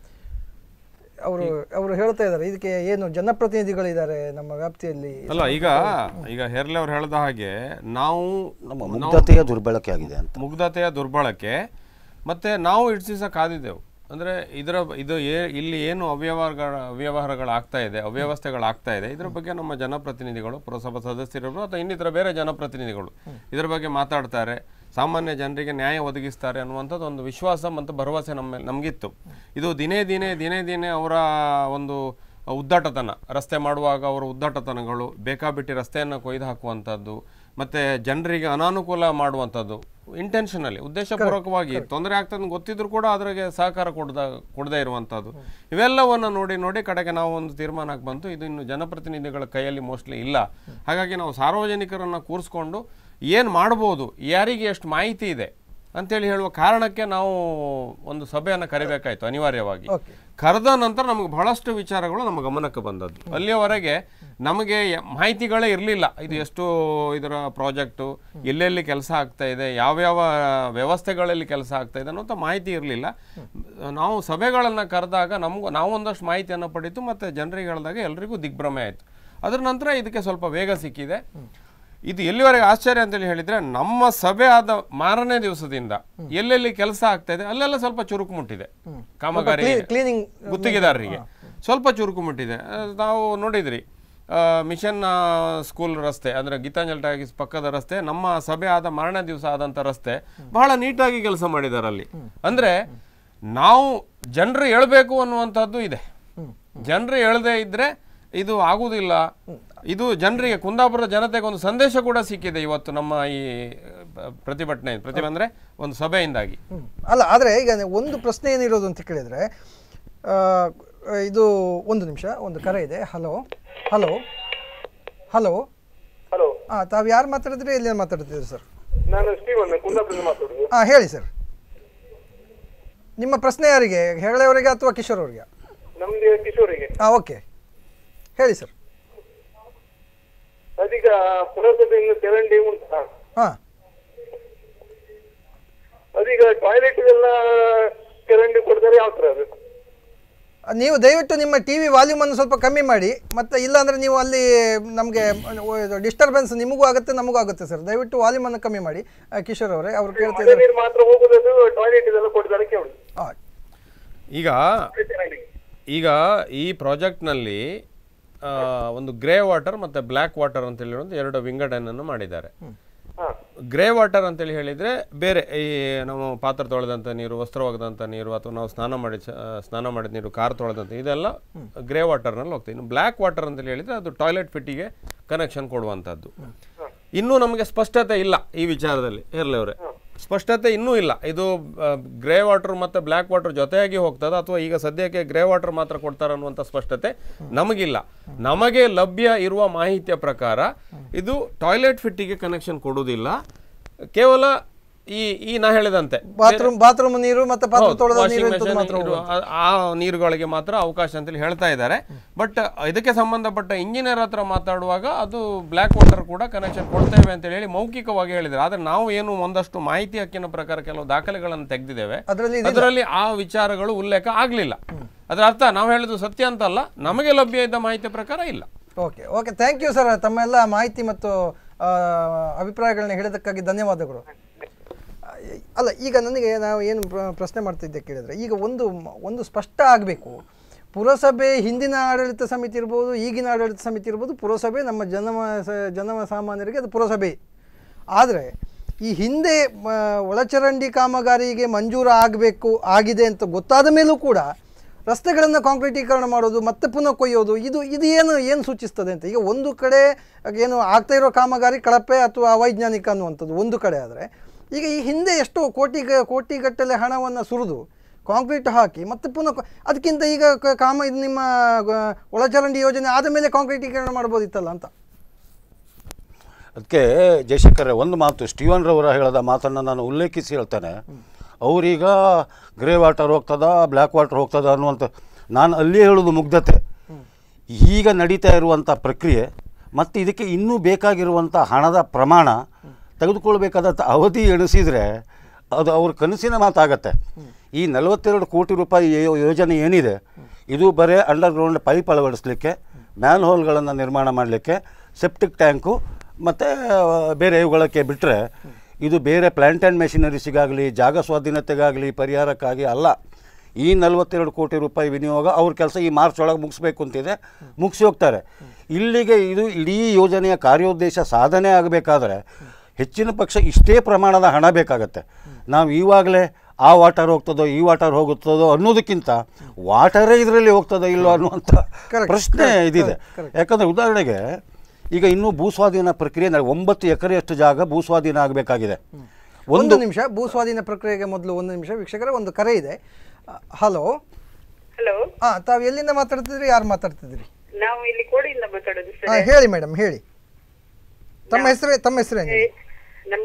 ಅವರು ಅವರು ಹೇಳ್ತಾ ಇದ್ದಾರೆ ಇದಕ್ಕೆ ಏನು ಜನಪ್ರತಿನಿಧಿಗಳಿದ್ದಾರೆ ನಮ್ಮ ವ್ಯಾಪ್ತಿಯಲ್ಲಿ ಅಲ್ಲ ಈಗ ಈಗ ಹೆರ್ಲೆ ಅವ್ರು ಹೇಳ್ದ ಹಾಗೆ ನಾವು ನಮ್ಮ ಮುಗ್ಧತೆಯ ದುರ್ಬಳಕೆ ಆಗಿದೆ ಅಂತ ಮುಗ್ಧತೆಯ ದುರ್ಬಳಕೆ ಮತ್ತೆ ನಾವು ಇಷ್ಟು ದಿವಸ ಕಾದಿದ್ದೆವು ಅಂದರೆ ಇದರ ಇದು ಏ ಇಲ್ಲಿ ಏನು ಅವ್ಯವಹಾರಗಳ ಅವ್ಯವಹಾರಗಳಾಗ್ತಾ ಇದೆ ಅವ್ಯವಸ್ಥೆಗಳಾಗ್ತಾ ಇದೆ ಇದರ ಬಗ್ಗೆ ನಮ್ಮ ಜನಪ್ರತಿನಿಧಿಗಳು ಪುರಸಭಾ ಸದಸ್ಯರು ಅಥವಾ ಇನ್ನಿತರ ಬೇರೆ ಜನಪ್ರತಿನಿಧಿಗಳು ಇದರ ಬಗ್ಗೆ ಮಾತಾಡ್ತಾರೆ ಸಾಮಾನ್ಯ ಜನರಿಗೆ ನ್ಯಾಯ ಒದಗಿಸ್ತಾರೆ ಅನ್ನುವಂಥದ್ದು ಒಂದು ವಿಶ್ವಾಸ ಮತ್ತು ಭರವಸೆ ನಮ್ಮ ಮೇಲೆ ನಮಗಿತ್ತು ಇದು ದಿನೇ ದಿನೇ ದಿನೇ ದಿನೇ ಅವರ ಒಂದು ಉದ್ದಾಟತನ ರಸ್ತೆ ಮಾಡುವಾಗ ಅವರ ಉದ್ದಾಟತನಗಳು ಬೇಕಾಬಿಟ್ಟಿ ರಸ್ತೆಯನ್ನು ಕೊಯ್ದು ಹಾಕುವಂಥದ್ದು ಮತ್ತು ಜನರಿಗೆ ಅನಾನುಕೂಲ ಮಾಡುವಂಥದ್ದು ಇಂಟೆನ್ಷನಲ್ಲಿ ಉದ್ದೇಶಪೂರ್ವಕವಾಗಿ ತೊಂದರೆ ಆಗ್ತದೆ ಅಂತ ಗೊತ್ತಿದ್ರು ಕೂಡ ಅದ್ರಾಗೆ ಸಹಕಾರ ಕೊಡದ ಕೊಡದೇ ಇರುವಂಥದ್ದು ಇವೆಲ್ಲವನ್ನು ನೋಡಿ ನೋಡಿ ಕಡೆಗೆ ನಾವು ಒಂದು ತೀರ್ಮಾನಕ್ಕೆ ಬಂತು ಇದು ಇನ್ನು ಜನಪ್ರತಿನಿಧಿಗಳ ಕೈಯಲ್ಲಿ ಮೋಸ್ಟ್ಲಿ ಇಲ್ಲ ಹಾಗಾಗಿ ನಾವು ಸಾರ್ವಜನಿಕರನ್ನು ಕೂರಿಸ್ಕೊಂಡು ಏನು ಮಾಡ್ಬೋದು ಯಾರಿಗೆ ಎಷ್ಟು ಮಾಹಿತಿ ಇದೆ ಅಂತೇಳಿ ಹೇಳುವ ಕಾರಣಕ್ಕೆ ನಾವು ಒಂದು ಸಭೆಯನ್ನು ಕರಿಬೇಕಾಯ್ತು ಅನಿವಾರ್ಯವಾಗಿ Okay. ಕರೆದ ನಂತರ ನಮಗೆ ಬಹಳಷ್ಟು ವಿಚಾರಗಳು ನಮ್ಮ ಗಮನಕ್ಕೆ ಬಂದದ್ದು ಅಲ್ಲಿಯವರೆಗೆ ನಮಗೆ ಯ- ಮಾಹಿತಿಗಳೇ ಇರಲಿಲ್ಲ ಇದು ಎಷ್ಟು ಇದರ ಪ್ರಾಜೆಕ್ಟು ಎಲ್ಲೆಲ್ಲಿ ಕೆಲಸ ಆಗ್ತಾ ಇದೆ ಯಾವ್ಯಾವ ವ್ಯವಸ್ಥೆಗಳಲ್ಲಿ ಕೆಲಸ ಆಗ್ತಾ ಇದೆ ಅನ್ನೋಂಥ ಮಾಹಿತಿ ಇರಲಿಲ್ಲ ನಾವು ಸಭೆಗಳನ್ನು ಕರೆದಾಗ ನಮಗೂ ನಾವು ಒಂದಷ್ಟು ಮಾಹಿತಿಯನ್ನು ಪಡೀತು ಮತ್ತು ಜನರಿಗೆ ಹೇಳಿದಾಗ ಎಲ್ರಿಗೂ ದಿಗ್ಭ್ರಮೆ ಆಯಿತು ಅದರ ನಂತರ ಇದಕ್ಕೆ ಸ್ವಲ್ಪ ವೇಗ ಸಿಕ್ಕಿದೆ ಇದು ಎಲ್ಲಿವರೆಗೆ ಆಶ್ಚರ್ಯ ಅಂತೇಳಿ ಹೇಳಿದ್ರೆ ನಮ್ಮ ಸಭೆ ಆದ ಮಾರನೇ ದಿವಸದಿಂದ ಎಲ್ಲೆಲ್ಲಿ ಕೆಲಸ ಆಗ್ತಾ ಇದೆ ಅಲ್ಲೆಲ್ಲ ಸ್ವಲ್ಪ ಚುರುಕು ಮುಟ್ಟಿದೆ ಕಾಮಗಾರಿ ಕ್ಲೀನಿಂಗ್ ಗುತ್ತಿಗೆದಾರರಿಗೆ ಸ್ವಲ್ಪ ಚುರುಕು ಮುಟ್ಟಿದೆ ಆ, ನಾವು ನೋಡಿದ್ರಿ ಆ, ಮಿಷನ್ ಆ, ಸ್ಕೂಲ್ ರಸ್ತೆ ಅಂದರೆ ಗೀತಾಂಜಲಿ ಟಾಕೀಸ್ ಪಕ್ಕದ ರಸ್ತೆ ನಮ್ಮ ಸಭೆ ಆದ ಮಾರನೇ ದಿವಸ ಆದಂಥ ರಸ್ತೆ ಬಹಳ ನೀಟಾಗಿ ಕೆಲಸ ಮಾಡಿದ್ದಾರೆ ಅಲ್ಲಿ ಅಂದರೆ ನಾವು ಜನರು ಹೇಳ್ಬೇಕು ಅನ್ನುವಂಥದ್ದು ಇದೆ ಜನರು ಹೇಳದೇ ಇದ್ರೆ ಇದು ಆಗುವುದಿಲ್ಲ ಇದು ಜನರಿಗೆ ಕುಂದಾಪುರದ ಜನತೆಗೆ ಒಂದು ಸಂದೇಶ ಕೂಡ ಸಿಕ್ಕಿದೆ ಇವತ್ತು ನಮ್ಮ ಈ ಆ, ಪ್ರತಿಭಟನೆ ಪ್ರತಿಭೆ ಅಂದರೆ ಒಂದು ಸಭೆಯಿಂದಾಗಿ ಹ್ಮ್. ಅಲ್ಲ ಆದರೆ ಈಗ ಒಂದು ಪ್ರಶ್ನೆ ಏನಿರೋದು ಅಂತ ಕೇಳಿದರೆ ಆ, ಇದು ಒಂದು ನಿಮಿಷ ಒಂದು ಕರೆ ಇದೆ ಹಲೋ ಹಲೋ ಹಲೋ ಹಲೋ ಹಾಂ ತಾವು ಯಾರು ಮಾತಾಡಿದ್ರಿ ಎಲ್ಲಿ ಮಾತಾಡ್ತಿದ್ದೀರಿ ಸರ್ ನಾನು ಸ್ಟೀವನ್ ಕುಂದಾಪುರದಿಂದ ಮಾತಾಡುದು ಹಾಂ ಹೇಳಿ ಸರ್ ನಿಮ್ಮ ಪ್ರಶ್ನೆ ಯಾರಿಗೆ ಹೆಗಳೆಯವರಿಗೆ ಅಥವಾ ಕಿಶೋರ್ ಅವರಿಗೆ ನಮ್ಗೆ ಕಿಶೋರಿಗೆ ಹಾಂ ಓಕೆ ಹೇಳಿ ಸರ್ ಅದೀಗ ಪುರಸಭೆಯಿಂದ ಚರಂಡಿ ಉಂಟಾ ಹಾಂ ಅದೀಗ ಟಾಯ್ಲೆಟ್ ಎಲ್ಲ ಚರಂಡಿ ಕೊಡ್ತಾರೆ ಯಾವ ತರ ಅದು ನೀವು ದಯವಿಟ್ಟು ನಿಮ್ಮ ಟಿ ವಿ ವಾಲ್ಯೂಮನ್ನು ಸ್ವಲ್ಪ ಕಮ್ಮಿ ಮಾಡಿ ಮತ್ತು ಇಲ್ಲಾಂದರೆ ನೀವು ಅಲ್ಲಿ ನಮಗೆ ಡಿಸ್ಟರ್ಬೆನ್ಸ್ ನಿಮಗೂ ಆಗುತ್ತೆ ನಮಗೂ ಆಗುತ್ತೆ ಸರ್ ದಯವಿಟ್ಟು ವಾಲ್ಯೂಮನ್ನು ಕಮ್ಮಿ ಮಾಡಿ ಆ, ಕಿಶೋರ್ ಅವರೇ ಅವರು ಕೇಳ್ತಾ ಮಳೆ ಇದ್ದಾರೆ ನೀರು ಮಾತ್ರ ಹೋಗುದು ಟಾಯ್ಲೆಟ್ ಇದೆಲ್ಲ ಕೊಡ್ತಾರೆ ಕೇಳುದು ಹಾಂ ಈಗ ಈಗ ಈ ಪ್ರಾಜೆಕ್ಟ್ನಲ್ಲಿ ಆ, ಒಂದು ಗ್ರೇ ವಾಟರ್ ಮತ್ತು ಬ್ಲ್ಯಾಕ್ ವಾಟರ್ ಅಂತೇಳಿ ಒಂದು ಎರಡು ವಿಂಗಡಣೆಯನ್ನು ಮಾಡಿದ್ದಾರೆ ಗ್ರೇ ವಾಟರ್ ಅಂತೇಳಿ ಹೇಳಿದರೆ ಬೇರೆ ಈ ನಾವು ಪಾತ್ರ ತೊಳೆದಂಥ ನೀರು ವಸ್ತ್ರ ಒಗೆದಂಥ ನೀರು ಅಥವಾ ನಾವು ಸ್ನಾನ ಮಾಡಿ ಚ- ಆ, ಸ್ನಾನ ಮಾಡಿದ ನೀರು ಕಾರ್ ತೊಳೆದಂಥ ಇದೆಲ್ಲ ಗ್ರೇ ವಾಟರ್ನಲ್ಲಿ ಹೋಗ್ತದೆ ಇನ್ನು ಬ್ಲ್ಯಾಕ್ ವಾಟರ್ ಅಂತೇಳಿ ಹೇಳಿದರೆ ಅದು ಟಾಯ್ಲೆಟ್ ಫಿಟ್ಟಿಗೆ ಕನೆಕ್ಷನ್ ಕೊಡುವಂಥದ್ದು ಇನ್ನೂ ನಮಗೆ ಸ್ಪಷ್ಟತೆ ಇಲ್ಲ ಈ ವಿಚಾರದಲ್ಲಿ ಅವರೇ ಸ್ಪಷ್ಟತೆ ಇನ್ನೂ ಇಲ್ಲ ಇದು ಗ್ರೇ ವಾಟರ್ ಮತ್ತು ಬ್ಲ್ಯಾಕ್ ವಾಟರ್ ಜೊತೆಯಾಗಿ ಹೋಗ್ತದ ಅಥವಾ ಈಗ ಸದ್ಯಕ್ಕೆ ಗ್ರೇ ವಾಟರ್ ಮಾತ್ರ ಕೊಡ್ತಾರೆ ಅನ್ನುವಂಥ ಸ್ಪಷ್ಟತೆ ನಮಗಿಲ್ಲ ನಮಗೆ ಲಭ್ಯ ಇರುವ ಮಾಹಿತಿಯ ಪ್ರಕಾರ ಇದು ಟಾಯ್ಲೆಟ್ ಫಿಟ್ಟಿಗೆ ಕನೆಕ್ಷನ್ ಕೊಡುವುದಿಲ್ಲ ಕೇವಲ ಈ ಈ ನಾ ಹೇಳಿದಂತೆ ಬಾತ್ರೂಮ್ ಬಾತ್ರೂಮ್ ನೀರು ಮತ್ತು ಪಾತ್ರ ಹೌದು, ತೊಳೆದ washing ನೀರು ಇಂಥದ್ದು machine ಮಾತ್ರ ಇರುವ ಆ- ಆ ನೀರುಗಳಿಗೆ ಮಾತ್ರ ಅವಕಾಶ ಅಂತೇಳಿ ಹೇಳ್ತಾ ಇದ್ದಾರೆ ಬಟ್ ಇದಕ್ಕೆ ಸಂಬಂಧಪಟ್ಟ ಇಂಜಿನಿಯರ್ ಹತ್ರ ಮಾತಾಡುವಾಗ ಅದು ಬ್ಲ್ಯಾಕ್ ವಾಟರ್ ಕೂಡ ಕನೆಕ್ಷನ್ ಕೊಡ್ತೇವೆ ಅಂತ ಹೇಳಿ ಮೌಖಿಕವಾಗಿ ಹೇಳಿದ್ದಾರೆ ಆದರೆ ನಾವು ಏನು ಒಂದಷ್ಟು ಮಾಹಿತಿ ಹಕ್ಕಿನ ಪ್ರಕಾರ ಕೆಲವು ದಾಖಲೆಗಳನ್ನು ತೆಗೆದಿದ್ದೇವೆ ಅದರಲ್ಲಿ ಅದರಲ್ಲಿ ಆ ವಿಚಾರಗಳು ಉಲ್ಲೇಖ ಆಗಲಿಲ್ಲ ಅದರ ಅರ್ಥ ನಾವು ಹೇಳಿದ್ದು ಸತ್ಯ ಅಂತ ಅಲ್ಲ ನಮಗೆ ಲಭ್ಯ ಇದ್ದ ಮಾಹಿತಿ ಪ್ರಕಾರ ಇಲ್ಲ okay okay thank you sir ತಮ್ಮೆಲ್ಲ ಮಾಹಿತಿ ಮತ್ತು ಆ, ಅಭಿಪ್ರಾಯಗಳನ್ನ ಹೇಳಿದ್ದಕ್ಕಾಗಿ ಧನ್ಯವಾದಗಳು ಆ, ಅಲ್ಲ ಈಗ ನನಗೆ ನಾವು ಏನು ಪ್ರ- ಪ್ರಶ್ನೆ ಮಾಡ್ತಿದ್ದೆ ಕೇಳಿದ್ರೆ ಈಗ ಒಂದು ಮ- ಒಂದು ಸ್ಪಷ್ಟ ಆಗಬೇಕು ಪುರಸಭೆ ಹಿಂದಿನ ಆಡಳಿತ ಸಮಿತಿ ಇರ್ಬೋದು ಈಗಿನ ಆಡಳಿತ ಸಮಿತಿ ಇರ್ಬೋದು ಪುರಸಭೆ ನಮ್ಮ ಜನಮ ಸ- ಜನಮ ಸಾಮಾನ್ಯರಿಗೆ ಅದು ಪುರಸಭೆ ಆದರೆ ಈ ಹಿಂದೆ ಮ, ಒಳಚರಂಡಿ ಕಾಮಗಾರಿಗೆ ಮಂಜೂರು ಆಗಬೇಕು ಆಗಿದೆ ಅಂತ ಗೊತ್ತಾದ ಮೇಲೂ ಕೂಡ ರಸ್ತೆಗಳನ್ನು ಕಾಂಕ್ರೀಟೀಕರಣ ಮಾಡೋದು ಮತ್ತೆ ಪುನಃ ಕೊಯ್ಯೋದು ಇದು ಇದು ಏನು ಏನು ಸೂಚಿಸ್ತದೆ ಅಂತ ಈಗ ಒಂದು ಕಡೆ ಏನು ಆಗ್ತಾ ಇರೋ ಕಾಮಗಾರಿ ಕಳಪೆ ಅಥವಾ ಅವೈಜ್ಞಾನಿಕ ಅನ್ನುವಂಥದ್ದು ಒಂದು ಕಡೆ ಆದರೆ ಈಗ ಈ ಹಿಂದೆ ಎಷ್ಟೋ ಕೋಟಿ ಕೋಟಿಗಟ್ಟಲೆ ಹಣವನ್ನು ಸುರಿದು ಕಾಂಕ್ರೀಟ್ ಹಾಕಿ ಮತ್ತೆ ಪುನಃ ಕೊ- ಅದಕ್ಕಿಂತ ಈಗ ಕ- ಕಾಮ ಇದು ನಿಮ್ಮ ಗ- ಒಳಚರಂಡಿ ಯೋಜನೆ ಆದ ಮೇಲೆ ಕಾಂಕ್ರೀಟೀಕರಣ ಮಾಡ್ಬೋದಿತ್ತಲ್ಲ ಅಂತ ಅದಕ್ಕೆ ಜಯಶಂಕರ್ ಒಂದು ಮಾತು ಸ್ಟೀವನ್ ರವರ ಹೇಳದ ಮಾತನ್ನು ನಾನು ಉಲ್ಲೇಖಿಸಿ ಹೇಳ್ತೇನೆ ಅವರೀಗ ಗ್ರೇ ವಾಟರ್ ಹೋಗ್ತದ ಬ್ಲ್ಯಾಕ್ ವಾಟರ್ ಹೋಗ್ತದ ಅನ್ನುವಂಥ ನಾನು ಅಲ್ಲಿ ಹೇಳೋದು ಮುಗ್ಧತೆ ಈಗ ನಡೀತಾ ಇರುವಂಥ ಪ್ರಕ್ರಿಯೆ ಮತ್ತು ಇದಕ್ಕೆ ಇನ್ನೂ ಬೇಕಾಗಿರುವಂಥ ಹಣದ ಪ್ರಮಾಣ ತೆಗೆದುಕೊಳ್ಬೇಕಾದಂಥ ಅವಧಿ ಎಣಿಸಿದರೆ ಅದು ಅವ್ರ ಕನಸಿನ ಮಾತಾಗತ್ತೆ ಈ ನಲವತ್ತೆರಡು ಕೋಟಿ ರೂಪಾಯಿ ಯೋ- ಯೋಜನೆ ಏನಿದೆ ಇದು ಬರೀ ಅಂಡರ್ಗ್ರೌಂಡ್ ಪೈಪ್ ಅಳವಡಿಸಲಿಕ್ಕೆ ಮ್ಯಾನ್ ಹೋಲ್ಗಳನ್ನು ನಿರ್ಮಾಣ ಮಾಡಲಿಕ್ಕೆ ಸೆಪ್ಟಿಕ್ ಟ್ಯಾಂಕು ಮತ್ತು ಬೇರೆ ಇವುಗಳಕ್ಕೆ ಬಿಟ್ಟರೆ ಇದು ಬೇರೆ ಪ್ಲ್ಯಾಂಟ್ ಆ್ಯಂಡ್ ಮೆಷಿನರೀಸಿಗಾಗಲಿ ಜಾಗ ಸ್ವಾಧೀನತೆಗಾಗಲಿ ಪರಿಹಾರಕ್ಕಾಗಿ ಅಲ್ಲ ಈ ನಲವತ್ತೆರಡು ಕೋಟಿ ರೂಪಾಯಿ ವಿನಿಯೋಗ ಅವ್ರ ಕೆಲಸ ಈ ಮಾರ್ಚ್ ಒಳಗೆ ಮುಗಿಸ್ಬೇಕು ಅಂತಿದೆ ಮುಗಿಸಿ ಹೋಗ್ತಾರೆ ಇಲ್ಲಿಗೆ ಇದು ಇಡೀ ಯೋಜನೆಯ ಕಾರ್ಯೋದ್ದೇಶ ಸಾಧನೆ ಆಗಬೇಕಾದ್ರೆ ಹೆಚ್ಚಿನ ಪಕ್ಷ ಇಷ್ಟೇ ಪ್ರಮಾಣದ ಹಣ ಬೇಕಾಗತ್ತೆ ನಾವು ಇವಾಗಲೇ ಆ ವಾಟರ್ ಹೋಗ್ತದೋ ಈ ವಾಟರ್ ಹೋಗುತ್ತದೋ ಅನ್ನೋದಕ್ಕಿಂತ ವಾಟರೇ ಇದರಲ್ಲಿ ಹೋಗ್ತದೋ ಇಲ್ಲೋ ಅನ್ನುವಂಥ Correct, ಪ್ರಶ್ನೆ correct, ಇದಿದೆ correct. ಯಾಕಂದರೆ ಉದಾಹರಣೆಗೆ ಈಗ ಇನ್ನೂ ಭೂಸ್ವಾಧೀನ ಪ್ರಕ್ರಿಯೆ ನಡೆ- ಒಂಬತ್ತು ಎಕರೆಯಷ್ಟು ಜಾಗ ಭೂಸ್ವಾಧೀನ ಆಗಬೇಕಾಗಿದೆ ಒಂದು ಒಂದು ನಿಮಿಷ ಭೂಸ್ವಾಧೀನ ಪ್ರಕ್ರಿಯೆಗೆ ಮೊದಲು ಒಂದು ನಿಮಿಷ ವೀಕ್ಷಕರ ಒಂದು ಕರೆ ಇದೆ ಹಲೋ ಹಲೋ ಹಾಂ ತಾವು ಎಲ್ಲಿಂದ ಮಾತಾಡ್ತಿದ್ರಿ ಯಾರು ಮಾತಾಡ್ತಿದ್ರಿ ನಾವು ಇಲ್ಲಿ ಕೋಡಿಯಿಂದ ಮಾತಾಡೋದು ಹಾಂ ಸರ್ ಹೇಳಿ ಮೇಡಮ್ ಹೇಳಿ ತಮ್ಮ ಹೆಸರು ತಮ್ಮ ಹೆಸರೇನು ನಮ್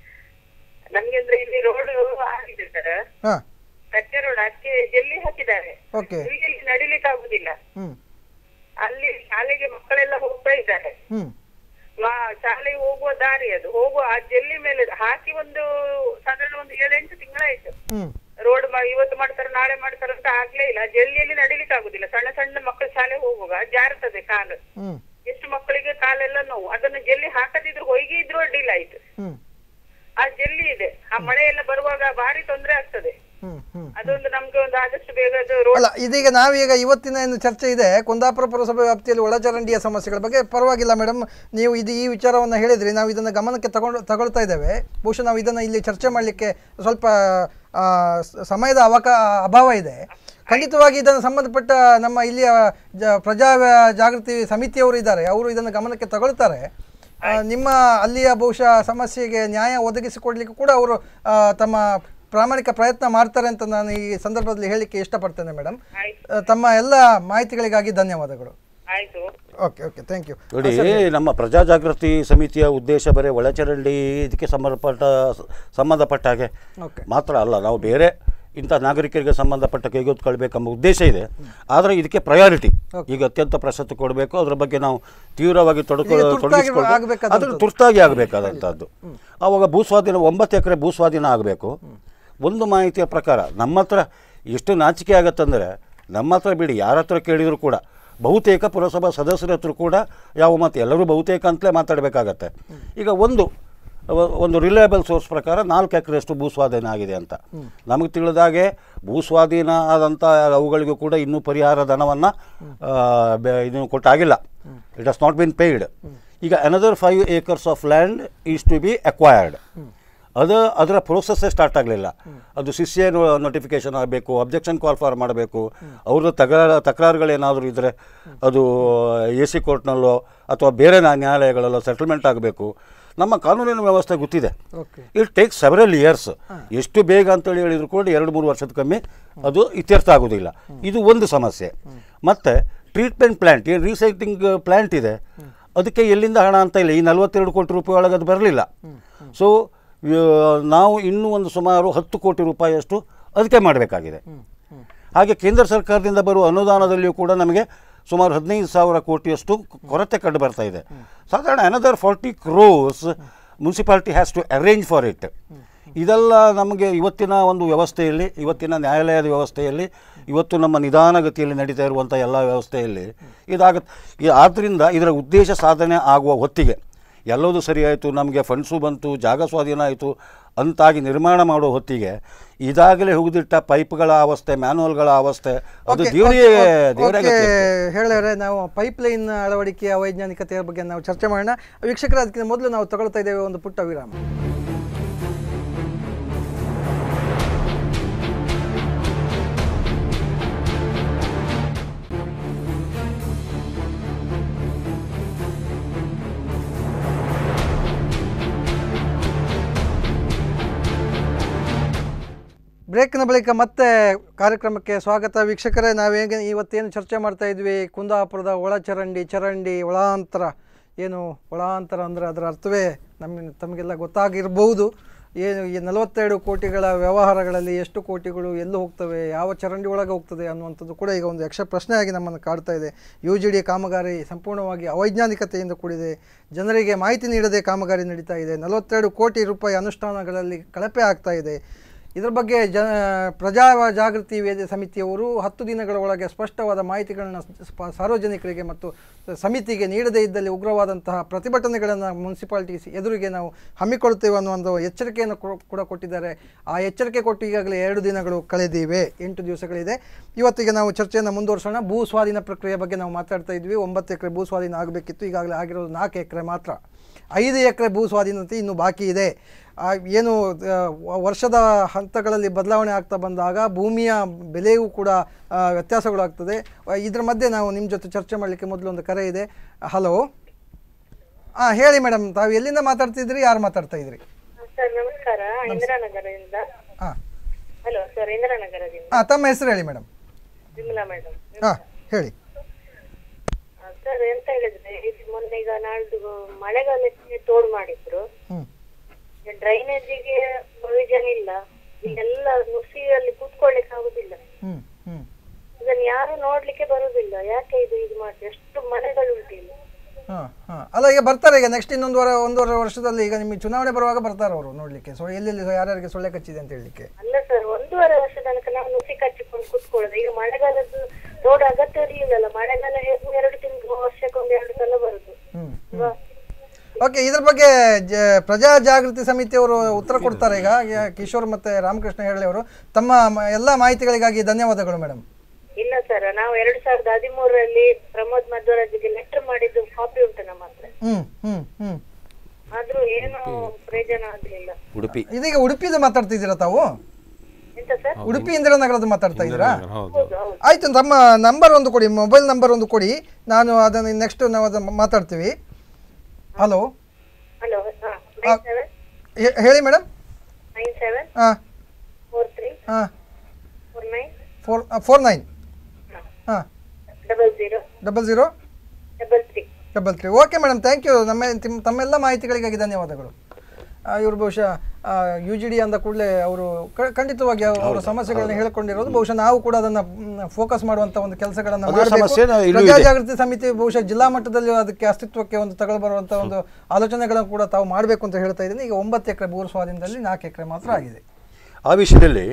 ನಮ್ಗೆ ಅಂದ್ರೆ ಇಲ್ಲಿ ರೋಡ್ ಆಗಿದೆ ಸರ್ ಹಾಂ ಕಚ್ಚೆ ರೋಡ್ ಅದಕ್ಕೆ ಜಲ್ಲಿ ಹಾಕಿದ್ದಾರೆ ಓಕೆ ಇಲ್ಲಿ ನಡಿಲಿಕ್ಕೆ ಆಗುದಿಲ್ಲ ಹ್ಞೂ ಅಲ್ಲಿ ಶಾಲೆಗೆ ಮಕ್ಕಳೆಲ್ಲ ಹೋಗ್ತಾ ಇದ್ದಾರೆ ಹ್ಞೂ ಮಾ- ಶಾಲೆಗೆ ಹೋಗುವ ದಾರಿ ಅದು ಹೋಗುವ ಆ ಜಲ್ಲಿ ಮೇಲೆ ಹಾಕಿ ಒಂದು ಸಾಧಾರಣ ಒಂದು ಏಳೆಂಟು ತಿಂಗಳಾಯ್ತು ಹ್ಞೂ ರೋಡ್ ಇವತ್ತು ಮಾಡ್ತಾರೆ ನಾಳೆ ಮಾಡ್ತಾರೆ ಅಂತ ಆಗ್ಲೇ ಇಲ್ಲ ಜಲ್ಲಿಯಲ್ಲಿ ನಡಿಲಿಕ್ಕೆ ಆಗುದಿಲ್ಲ ಸಣ್ಣ ಸಣ್ಣ ಮಕ್ಕಳು ಶಾಲೆ ಹೋಗುವಾಗ ಜಾರುತ್ತದೆ ಕಾಲು ಹ್ಞೂ ಎಷ್ಟು ಮಕ್ಕಳಿಗೆ ಕಾಲೆಲ್ಲ ನೋವು ಅದನ್ನು ಜಲ್ಲಿ ಹಾಕದಿದ್ರು ಹೊಯ್ಗೆ ಇದ್ರು ಅಡ್ಡಿಲ್ಲ ಆಯ್ತು ಹ್ಞೂ ಆ ಜಲ್ಲಿ ಇದೆ ಆ ಮಳೆ ಎಲ್ಲ ಬರುವಾಗ ಭಾರಿ ತೊಂದರೆ ಆಗ್ತದೆ ಹ್ಞೂ ಹ್ಞೂ ಅದೊಂದು ನಮ್ಗೆ ಒಂದು ಆದಷ್ಟು ಬೇಗ ಅದು ರೋಡ್ ಅಲ್ಲ ಇದೀಗ ನಾವೀಗ ಇವತ್ತಿನ ಏನು ಚರ್ಚೆ ಇದೆ ಕುಂದಾಪುರ ಪುರಸಭೆ ವ್ಯಾಪ್ತಿಯಲ್ಲಿ ಒಳಚರಂಡಿಯ ಸಮಸ್ಯೆಗಳ ಬಗ್ಗೆ ಪರವಾಗಿಲ್ಲ ಮೇಡಮ್ ನೀವು ಇದು ಈ ವಿಚಾರವನ್ನು ಹೇಳಿದ್ರಿ ನಾವು ಇದನ್ನು ಗಮನಕ್ಕೆ ತಗೊಂಡು ತಗೊಳ್ತಾ ಇದ್ದೇವೆ ಬಹುಶಃ ನಾವು ಇದನ್ನು ಇಲ್ಲಿ ಚರ್ಚೆ ಮಾಡಲಿಕ್ಕೆ ಸ್ವಲ್ಪ ಆ, ಸ- ಸಮಯದ ಅವಕ ಅಭಾವ ಇದೆ ಖಂಡಿತವಾಗಿ ಇದನ್ನು ಸಂಬಂಧಪಟ್ಟ ನಮ್ಮ ಇಲ್ಲಿಯ ಜ ಪ್ರಜಾ ವ್ಯ- ಜಾಗೃತಿ ಸಮಿತಿಯವರು ಇದ್ದಾರೆ ಅವರು ಇದನ್ನು ಗಮನಕ್ಕೆ ತಗೊಳ್ತಾರೆ ಆ, ನಿಮ್ಮ ಅಲ್ಲಿಯ ಬಹುಶಃ ಸಮಸ್ಯೆಗೆ ನ್ಯಾಯ ಒದಗಿಸಿಕೊಡ್ಲಿಕ್ಕೆ ಕೂಡ ಅವರು ಆ, ತಮ್ಮ ಪ್ರಾಮಾಣಿಕ ಪ್ರಯತ್ನ ಮಾಡ್ತಾರೆ ಅಂತ ನಾನು ಈ ಸಂದರ್ಭದಲ್ಲಿ ಹೇಳಲಿಕ್ಕೆ ಇಷ್ಟಪಡ್ತೇನೆ ಮೇಡಮ್ ತಮ್ಮ ಎಲ್ಲ ಮಾಹಿತಿಗಳಿಗಾಗಿ ಧನ್ಯವಾದಗಳು ಆಯ್ತು ಓಕೆ ಓಕೆ ಥ್ಯಾಂಕ್ ಯು ನೋಡಿ ನಮ್ಮ ಪ್ರಜಾ ಜಾಗೃತಿ ಸಮಿತಿಯ ಉದ್ದೇಶ ಬರೀ ಒಳಚರಂಡಿ ಇದಕ್ಕೆ ಸಂಬಂಧಪಟ್ಟ ಸಂಬಂಧಪಟ್ಟ ಹಾಗೆ ಓಕೆ ಮಾತ್ರ ಅಲ್ಲ ನಾವು ಬೇರೆ ಇಂಥ ನಾಗರಿಕರಿಗೆ ಸಂಬಂಧಪಟ್ಟ ಕೈಗೆತ್ತಿಕೊಳ್ಬೇಕೆಂಬ ಉದ್ದೇಶ ಇದೆ ಆದರೆ ಇದಕ್ಕೆ ಪ್ರಯಾರಿಟಿ ಈಗ ಅತ್ಯಂತ ಪ್ರಶಸ್ತಿ ಕೊಡಬೇಕು ಅದರ ಬಗ್ಗೆ ನಾವು ತೀವ್ರವಾಗಿ ತೊಡಕು ಇದೀಗ ತುರ್ತಾಗಿ ತೊಡಗಿಸ್ಕೊಳ್ಬೇಕು ಆಗ್ಬೇಕಾದಂಥದ್ದು. ಅದ್ರ ತುರ್ತಾಗಿ ಆಗಬೇಕಾದಂಥದ್ದು ಆವಾಗ ಭೂಸ್ವಾಧೀನ ಒಂಬತ್ತು ಎಕರೆ ಭೂಸ್ವಾಧೀನ ಆಗಬೇಕು ಒಂದು ಮಾಹಿತಿಯ ಪ್ರಕಾರ ನಮ್ಮ ಹತ್ರ ಎಷ್ಟು ನಾಚಿಕೆ ಆಗತ್ತಂದರೆ ನಮ್ಮ ಹತ್ರ ಬಿಡಿ ಯಾರ ಹತ್ರ ಕೇಳಿದರೂ ಕೂಡ ಬಹುತೇಕ ಪುರಸಭಾ ಸದಸ್ಯರ ಹತ್ರ ಕೂಡ ಯಾವ ಮತ್ತು ಎಲ್ಲರೂ ಬಹುತೇಕ ಅಂತಲೇ ಮಾತಾಡಬೇಕಾಗತ್ತೆ ಈಗ ಒಂದು ಅವ- ಒಂದು ರಿಲಯಬಲ್ ಸೋರ್ಸ್ ಪ್ರಕಾರ ನಾಲ್ಕು ಎಕರೆಯಷ್ಟು ಭೂಸ್ವಾಧೀನ ಆಗಿದೆ ಅಂತ ನಮಗೆ ತಿಳಿದಾಗೆ ಭೂಸ್ವಾಧೀನ ಆದಂಥ ಅವುಗಳಿಗೂ ಕೂಡ ಇನ್ನೂ ಪರಿಹಾರ ಧನವನ್ನು ಇದು ಕೊಟ್ಟಾಗಿಲ್ಲ it has not been paid ಈಗ another five acres of land is to be acquired ಅದು ಅದರ ಪ್ರೋಸೆಸ್ಸೇ ಸ್ಟಾರ್ಟ್ ಆಗಲಿಲ್ಲ ಅದು ಸಿಸಿಎ ನೋಟಿಫಿಕೇಶನ್ ಆಗಬೇಕು ಅಬ್ಜೆಕ್ಷನ್ ಕಾಲ್ ಫಾರ್ ಮಾಡಬೇಕು ಅವ್ರದ್ದು ತಕರಾರು ತಕರಾರುಗಳೇನಾದರೂ ಇದ್ದರೆ ಅದು ಎ ಸಿ ಕೋರ್ಟ್ನಲ್ಲೋ ಅಥವಾ ಬೇರೆ ನ್ಯಾ- ನ್ಯಾಯಾಲಯಗಳಲ್ಲೋ ಸೆಟಲ್ಮೆಂಟ್ ಆಗಬೇಕು ನಮ್ಮ ಕಾನೂನಿನ ವ್ಯವಸ್ಥೆ ಗೊತ್ತಿದೆ okay it take several years ಎಷ್ಟು ಬೇಗ ಅಂತೇಳಿ ಹೇಳಿದ್ರು ಕೂಡ ಎರಡು ಮೂರು ವರ್ಷದ ಕಮ್ಮಿ ಅದು ಇತ್ಯರ್ಥ ಆಗೋದಿಲ್ಲ ಇದು ಒಂದು ಸಮಸ್ಯೆ ಮತ್ತು ಟ್ರೀಟ್ಮೆಂಟ್ ಪ್ಲ್ಯಾಂಟ್ ಏನು ರೀಸೈಕ್ಲಿಂಗ್ ಪ್ಲ್ಯಾಂಟ್ ಇದೆ ಅದಕ್ಕೆ ಎಲ್ಲಿಂದ ಹಣ ಅಂತ ಇಲ್ಲ ಈ ನಲವತ್ತೆರಡು ಕೋಟಿ ರೂಪಾಯಿ ಒಳಗೆ ಅದು ಬರಲಿಲ್ಲ ಸೊ ನಾವು ಇನ್ನೂ ಒಂದು ಸುಮಾರು ಹತ್ತು ಕೋಟಿ ರೂಪಾಯಿಯಷ್ಟು ಅದಕ್ಕೆ ಮಾಡಬೇಕಾಗಿದೆ ಹಾಗೆ ಕೇಂದ್ರ ಸರ್ಕಾರದಿಂದ ಬರುವ ಅನುದಾನದಲ್ಲಿಯೂ ಕೂಡ ನಮಗೆ ಸುಮಾರು ಹದಿನೈದು ಸಾವಿರ ಕೋಟಿಯಷ್ಟು ಕೊರತೆ ಕಂಡು ಬರ್ತಾ ಇದೆ ಸಾಧಾರಣ another forty crores municipality has to arrange for it ಇದೆಲ್ಲ ನಮಗೆ ಇವತ್ತಿನ ಒಂದು ವ್ಯವಸ್ಥೆಯಲ್ಲಿ ಇವತ್ತಿನ ನ್ಯಾಯಾಲಯದ ವ್ಯವಸ್ಥೆಯಲ್ಲಿ ಇವತ್ತು ನಮ್ಮ ನಿಧಾನಗತಿಯಲ್ಲಿ ನಡೀತಾ ಇರುವಂಥ ಎಲ್ಲ ವ್ಯವಸ್ಥೆಯಲ್ಲಿ ಇದಾಗತ್ತೆ ಆದ್ದರಿಂದ ಇದರ ಉದ್ದೇಶ ಸಾಧನೆ ಆಗುವ ಹೊತ್ತಿಗೆ ಎಲ್ಲವೂ ಸರಿ ಆಯಿತು ನಮಗೆ ಫಂಡ್ಸು ಬಂತು ಜಾಗ ಸ್ವಾಧೀನ ಆಯಿತು ಅಂತಾಗಿ ನಿರ್ಮಾಣ ಮಾಡೋ ಹೊತ್ತಿಗೆ ಇದಾಗಲೇ ಹುಗಿದಿಟ್ಟ ಪೈಪ್ಗಳ ಅವಸ್ಥೆ ಮ್ಯಾನುವಲ್ಗಳ ಅವಸ್ಥೆ ಅದು ಓಕೆ, ದೇವರಿಗೆ ಓಕೆ, ದೇವರೇ ಓಕೆ, ಗತಿ. ಹೇಳಿದ್ರೆ ನಾವು ಪೈಪ್ ಲೈನ್ ಅಳವಡಿಕೆಯ ವೈಜ್ಞಾನಿಕತೆಯ ಬಗ್ಗೆ ನಾವು ಚರ್ಚೆ ಮಾಡೋಣ ವೀಕ್ಷಕರ ಅದಕ್ಕಿಂತ ಮೊದಲು ನಾವು ತಗೊಳ್ತಾ ಇದ್ದೇವೆ ಒಂದು ಪುಟ್ಟ ವಿರಾಮ ಬ್ರೇಕ್ನ ಬಳಿಕ ಮತ್ತೆ ಕಾರ್ಯಕ್ರಮಕ್ಕೆ ಸ್ವಾಗತ ವೀಕ್ಷಕರೇ ನಾವೇಗೆ ಇವತ್ತೇನು ಚರ್ಚೆ ಮಾಡ್ತಾ ಇದ್ವಿ ಕುಂದಾಪುರದ ಒಳಚರಂಡಿ ಚರಂಡಿ ಒಳಾಂತರ ಏನು ಒಳಾಂತರ ಅಂದರೆ ಅದರ ಅರ್ಥವೇ ನಮ್ಮ ತಮಗೆಲ್ಲ ಗೊತ್ತಾಗಿರ್ಬೋದು ಏನು ಈ ನಲವತ್ತೆರಡು ಕೋಟಿಗಳ ವ್ಯವಹಾರಗಳಲ್ಲಿ ಎಷ್ಟು ಕೋಟಿಗಳು ಎಲ್ಲೂ ಹೋಗ್ತವೆ ಯಾವ ಚರಂಡಿ ಒಳಗೆ ಹೋಗ್ತದೆ ಅನ್ನುವಂಥದ್ದು ಕೂಡ ಈಗ ಒಂದು ಯಕ್ಷ ಪ್ರಶ್ನೆಯಾಗಿ ನಮ್ಮನ್ನು ಕಾಡ್ತಾ ಇದೆ ಯು ಜಿ ಡಿ ಕಾಮಗಾರಿ ಸಂಪೂರ್ಣವಾಗಿ ಅವೈಜ್ಞಾನಿಕತೆಯಿಂದ ಕೂಡಿದೆ ಜನರಿಗೆ ಮಾಹಿತಿ ನೀಡದೆ ಕಾಮಗಾರಿ ನಡೀತಾ ಇದೆ ನಲವತ್ತೆರಡು ಕೋಟಿ ರೂಪಾಯಿ ಅನುಷ್ಠಾನಗಳಲ್ಲಿ ಕಳಪೆ ಆಗ್ತಾ ಇದೆ ಇದರ ಬಗ್ಗೆ ಜ ಪ್ರಜಾ ಜಾಗೃತಿ ವೇದ ಸಮಿತಿಯವರು ಹತ್ತು ದಿನಗಳ ಒಳಗೆ ಸ್ಪಷ್ಟವಾದ ಮಾಹಿತಿಗಳನ್ನು ಸ್ಪ- ಸಾರ್ವಜನಿಕರಿಗೆ ಮತ್ತು ಸಮಿತಿಗೆ ನೀಡದೇ ಇದ್ದಲ್ಲಿ ಉಗ್ರವಾದಂತಹ ಪ್ರತಿಭಟನೆಗಳನ್ನು ಮುನ್ಸಿಪಾಲಿಟಿ ಎದುರಿಗೆ ನಾವು ಹಮ್ಮಿಕೊಳ್ಳುತ್ತೇವೆ ಅನ್ನೋ ಒಂದು ಎಚ್ಚರಿಕೆಯನ್ನು ಕೊ- ಕೂಡ ಕೊಟ್ಟಿದ್ದಾರೆ ಆ ಎಚ್ಚರಿಕೆ ಕೊಟ್ಟು ಈಗಾಗಲೇ ಎರಡು ದಿನಗಳು ಕಳೆದಿವೆ ಎಂಟು ದಿವಸಗಳಿದೆ ಇವತ್ತಿಗೆ ನಾವು ಚರ್ಚೆಯನ್ನು ಮುಂದುವರಿಸೋಣ ಭೂ ಸ್ವಾಧೀನ ಪ್ರಕ್ರಿಯೆ ಬಗ್ಗೆ ನಾವು ಮಾತಾಡ್ತಾ ಇದ್ವಿ ಒಂಬತ್ತು ಎಕರೆ ಭೂ ಸ್ವಾಧೀನ ಆಗಬೇಕಿತ್ತು ಈಗಾಗಲೇ ಆಗಿರೋದು ನಾಲ್ಕು ಎಕರೆ ಮಾತ್ರ ಐದು ಎಕರೆ ಭೂ ಸ್ವಾಧೀನತೆ ಇನ್ನೂ ಬಾಕಿ ಇದೆ ಆ, ಏನು ಆ, ವ- ವರ್ಷದ ಹಂತಗಳಲ್ಲಿ ಬದಲಾವಣೆ ಆಗ್ತಾ ಬಂದಾಗ ಭೂಮಿಯ ಬೆಲೆಯೂ ಕೂಡ ಆ, ವ್ಯತ್ಯಾಸಗಳಾಗ್ತದೆ ಆ, ಇದ್ರ ಮಧ್ಯೆ ನಾವು ನಿಮ್ಮ ಜೊತೆ ಚರ್ಚೆ ಮಾಡಲಿಕ್ಕೆ ಮೊದಲು ಒಂದು ಕರೆ ಇದೆ ಹಲೋ ಹಾಂ ಹೇಳಿ ಮೇಡಮ್ ತಾವು ಎಲ್ಲಿಂದ ಮಾತಾಡ್ತಿದ್ರಿ ಯಾರು ಮಾತಾಡ್ತಾ ಇದ್ರಿ ಸರ್ ನಮಸ್ಕಾರ ಇಂದಿರಾನಗರದಿಂದ ಹಾಂ ಹಲೋ ಸರ್ ಇಂದಿರಾನಗರದಿಂದ ಹಾಂ ತಮ್ಮ ಹೆಸರು ಹೇಳಿ ಮೇಡಮ್ ವಿಮಲಾ ಮೇಡಮ್ ಹಾಂ ಹೇಳಿ ಸರ್ ಎಂತ ಹೇಳಿದ್ರೆ ಇದು ಮೊನ್ನೆ ಈಗ ನಾಳ್ದು ಮಳೆಗಾಲಕ್ಕೆ ತೋಡು ಮಾಡಿದ್ರು ಹ್ಞೂ ಡ್ರೈನೇಜಿಗೆ ಪ್ರೊವಿಷನ್ ಇಲ್ಲ ಇಲ್ಲೆಲ್ಲ ನುಸಿಯಲ್ಲಿ ಕೂತ್ಕೊಳ್ಳಿಕ್ಕೆ ಆಗುದಿಲ್ಲ ಹ್ಞೂ ಹ್ಞೂ ಇದನ್ನ ಯಾರು ನೋಡ್ಲಿಕ್ಕೆ ಬರುದಿಲ್ಲ ಯಾಕೆ ಇದು ಇದು ಮಾಡಿ ಎಷ್ಟು ಮನೆಗಳುಂಟು ಇಲ್ಲಿ ಹಾಂ ಹಾಂ ಅಲ್ಲ ಈಗ ಬರ್ತಾರೆ ಈಗ ನೆಕ್ಸ್ಟ್ ಇನ್ನೊಂದು ವಾರ ಒಂದೂವರೆ ವರ್ಷದಲ್ಲಿ ಈಗ ನಿಮಗೆ ಚುನಾವಣೆ ಬರುವಾಗ ಬರ್ತಾರೆ ಅವರು ನೋಡಲಿಕ್ಕೆ ಸೊ ಎಲ್ಲೆಲ್ಲಿ ಯಾರ್ಯಾರಿಗೆ ಸೊಳ್ಳೆ ಕಚ್ಚಿದೆ ಅಂತ ಹೇಳಲಿಕ್ಕೆ ಅಲ್ಲ ಸರ್ ಒಂದೂವರೆ ವರ್ಷ ತನಕ ನಾವು ನುಸಿ ಕಚ್ಚಿಕೊಂಡು ಕೂತ್ಕೊಳ್ಳೋದು ಈಗ ಮಳೆಗಾಲದ್ದು ರೋಡ್ ಅಗತ್ಯ ಇರ್ಲಿಲ್ಲಲ್ಲ ಮಳೆಗಾಲ ಹೆ- ಎರಡು ತಿಂಗಳು ವರ್ಷಕ್ಕೊಂದು ಎರಡು ಸಲ ಬರುದು ಹ್ಮ್, ಇವ- ಓಕೆ ಇದ್ರ ಬಗ್ಗೆ ಜ ಪ್ರಜಾ ಜಾಗೃತಿ ಸಮಿತಿಯವರು ಉತ್ತರ ಕೊಡ್ತಾರೆ ಈಗ ಯ- ಕಿಶೋರ್ ಮತ್ತೆ ರಾಮಕೃಷ್ಣ ಹೆರಳೆ ಅವರು ತಮ್ಮ ಮ- ಎಲ್ಲ ಮಾಹಿತಿಗಳಿಗಾಗಿ ಧನ್ಯವಾದಗಳು ಮೇಡಮ್ ಇಲ್ಲ ಸರ್ ನಾವು ಎರಡ್ ಸಾವಿರದ ಹದಿಮೂರರಲ್ಲಿ ಪ್ರಮೋದ್ ಮಧ್ವರಾಜ್ಗೆ ಲೆಟರ್ ಮಾಡಿದ್ದು ಕಾಪಿ ಉಂಟು ನಮ್ಮ ಹತ್ರ ಹ್ಮ್ ಹ್ಮ್ ಹ್ಮ್ ಆದ್ರೂ ಏನು ಪ್ರಯೋಜನ ಆಗ್ಲಿಲ್ಲ ಉಡುಪಿ ಇದೀಗ ಉಡುಪಿದು ಮಾತಾಡ್ತಿದ್ದೀರಾ ತಾವು ಎಂತ ಸರ್ ಉಡುಪಿ ಇಂದಿರಾನಗರದ ಮಾತಾಡ್ತಾ ಇದ್ದೀರಾ ಹೌದು ಹೌದು ಹೌದು ಆಯ್ತು ತಮ್ಮ ನಂಬರ್ ಒಂದು ಕೊಡಿ ಮೊಬೈಲ್ ನಂಬರ್ ಒಂದು ಕೊಡಿ ನಾನು ಅದನ್ನು ನೆಕ್ಸ್ಟ್ ನಾವು ಅದನ್ನು ಮಾತಾಡ್ತೀವಿ ಹಲೋ ಹಲೋ ಹಾ ನೈನ್ ಸೆವೆನ್ ಹೇಳಿ ಮೇಡಮ್ ನೈನ್ ಸೆವೆನ್ ಹಾಂ ಫೋರ್ ತ್ರೀ ಹಾಂ four nine four four nine ಹಾಂ double zero double zero double three double three okay madam thank you ನಮ್ಮ ತಿಮ್- ತಮ್ಮೆಲ್ಲ ಮಾಹಿತಿಗಳಿಗಾಗಿ ಧನ್ಯವಾದಗಳು ಆ, ಇವರು ಬಹುಶಃ ಯು ಜಿ ಡಿ ಅಂದ ಕೂಡಲೇ ಅವರು ಕ- ಖಂಡಿತವಾಗಿ ಅವ್- ಅವರ ಸಮಸ್ಯೆಗಳನ್ನ ಹೇಳ್ಕೊಂಡಿರೋದು ಬಹುಶಃ ನಾವು ಕೂಡ ಅದನ್ನ ಫೋಕಸ್ ಮಾಡುವಂತ ಒಂದು ಕೆಲಸಗಳನ್ನು ಅದೇ ಸಮಸ್ಯೆ ನಾವು ಇಲ್ಲೂ ಪ್ರಜಾ ಇದೆ. ಜಾಗೃತಿ ಸಮಿತಿ ಬಹುಶಃ ಜಿಲ್ಲಾ ಮಟ್ಟದಲ್ಲಿ ಅದಕ್ಕೆ ಅಸ್ತಿತ್ವಕ್ಕೆ ಒಂದು ತಗೊಳ್ಬರುವಂತ ಬರುವಂತ ಒಂದು ಆಲೋಚನೆಗಳನ್ನು ಕೂಡ ತಾವು ಮಾಡಬೇಕು ಅಂತ ಹೇಳ್ತಾ ಇದ್ದೀನಿ ಈಗ ಒಂಬತ್ತು ಎಕರೆ ಭೂ ಸ್ವಾಧೀನದಲ್ಲಿ ನಾಲ್ಕು ಎಕರೆ ಮಾತ್ರ ಆಗಿದೆ ಆ ವಿಷಯದಲ್ಲಿ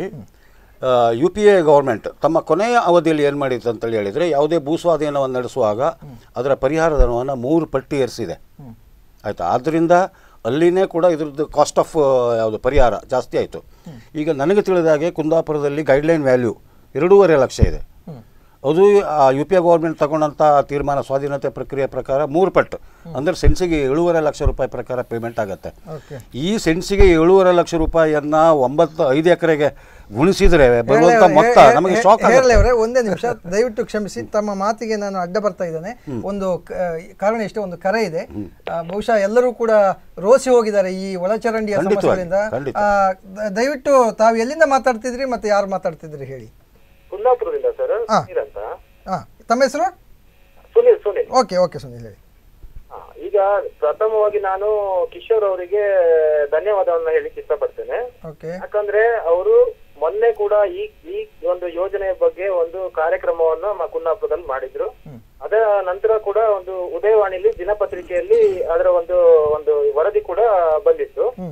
ಯು ಪಿ ಎ ಗೌರ್ಮೆಂಟ್ ತಮ್ಮ ಕೊನೆಯ ಅವಧಿಯಲ್ಲಿ ಏನು ಮಾಡಿತ್ತು ಅಂತೇಳಿ ಹೇಳಿದರೆ ಯಾವುದೇ ಭೂ ಸ್ವಾಧೀನವನ್ನು ನಡೆಸುವಾಗ ಅದರ ಪರಿಹಾರ ಧನವನ್ನು ಮೂರು ಪಟ್ಟಿ ಏರಿಸಿದೆ ಆಯಿತಾ ಆದ್ದರಿಂದ ಅಲ್ಲಿನೇ ಕೂಡ ಇದ್ರದ್ದು ಕಾಸ್ಟ್ ಆಫ್ ಯಾವುದು ಪರಿಹಾರ ಜಾಸ್ತಿ ಆಯಿತು ಈಗ ನನಗೆ ತಿಳಿದ ಹಾಗೆ ಕುಂದಾಪುರದಲ್ಲಿ ಗೈಡ್ಲೈನ್ ವ್ಯಾಲ್ಯೂ ಎರಡೂವರೆ ಲಕ್ಷ ಇದೆ ಅದು ಯು ಪಿ ಎ ಗೌರ್ಮೆಂಟ್ ತಗೊಂಡಂಥ ತೀರ್ಮಾನ ಸ್ವಾಧೀನತೆ ಪ್ರಕ್ರಿಯೆ ಪ್ರಕಾರ ಮೂರು ಪಟ್ಟು ಅಂದರೆ ಸೆನ್ಸಿಗೆ ಏಳೂವರೆ ಲಕ್ಷ ರೂಪಾಯಿ ಪ್ರಕಾರ ಪೇಮೆಂಟ್ ಆಗುತ್ತೆ ಓಕೆ ಈ ಸೆನ್ಸಿಗೆ ಏಳೂವರೆ ಲಕ್ಷ ರೂಪಾಯಿಯನ್ನ ಒಂಬತ್ತು ಐದು ಎಕರೆಗೆ ಗುಣಿಸಿದ್ರೆ ಬರುವಂತ ಮೊತ್ತ ನಮಗೆ ಶಾಕ್ ಹೇರಳೆ ಅವರೇ ಒಂದೇ ನಿಮಿಷ ದಯವಿಟ್ಟು ಕ್ಷಮಿಸಿ ತಮ್ಮ ಮಾತಿಗೆ ನಾನು ಅಡ್ಡ ಬರ್ತಾ ಇದ್ದೇನೆ ಒಂದು ಕ- ಕಾರಣ ಇಷ್ಟೇ ಒಂದು ಕರೆ ಇದೆ ಆ, ಬಹುಶಃ ಎಲ್ಲರೂ ಕೂಡ ರೋಸಿ ಹೋಗಿದ್ದಾರೆ ಈ ಒಳಚರಂಡಿಯ ಖಂಡಿತವಾಗಿ, ಸಮಸ್ಯೆಗಳಿಂದ ಖಂಡಿತ. ಆ, ದ- ದಯವಿಟ್ಟು ತಾವು ಎಲ್ಲಿಂದ ಮಾತಾಡ್ತಿದ್ರಿ ಮತ್ತೆ ಯಾರು ಮಾತಾಡ್ತಿದ್ರಿ ಹೇಳಿ ಕುಂದಾಪುರದಿಂದ ಸರ್ ಹಾ. ಸುನೀಲ್ ಅಂತ ಹಾ ತಮ್ಮ ಹೆಸರು ಸುನೀಲ್ ಸುನೀಲ್ ಓಕೆ ಓಕೆ ಸುನಿಲ್ ಹೇಳಿ ಹಾ, ಈಗ ಪ್ರಥಮವಾಗಿ ನಾನು ಕಿಶೋರ್ ಅವರಿಗೆ ಧನ್ಯವಾದವನ್ನ ಹೇಳಿಕ್ಕೆ ಇಷ್ಟಪಡ್ತೇನೆ ಓಕೆ ಯಾಕಂದ್ರೆ ಅವರು ಮೊನ್ನೆ ಕೂಡ ಈ ಈ ಒಂದು ಯೋಜನೆಯ ಬಗ್ಗೆ ಒಂದು ಕಾರ್ಯಕ್ರಮವನ್ನು ನಮ್ಮ ಕುಂದಾಪುರದಲ್ಲಿ ಮಾಡಿದ್ರು ಅದರ ನಂತರ ಕೂಡ ಒಂದು ಉದಯವಾಣಿಲಿ ದಿನಪತ್ರಿಕೆಯಲ್ಲಿ ಅದರ ಒಂದು ಒಂದು ವರದಿ ಕೂಡ ಬಂದಿತ್ತು ಹ್ಮ್ ಆ,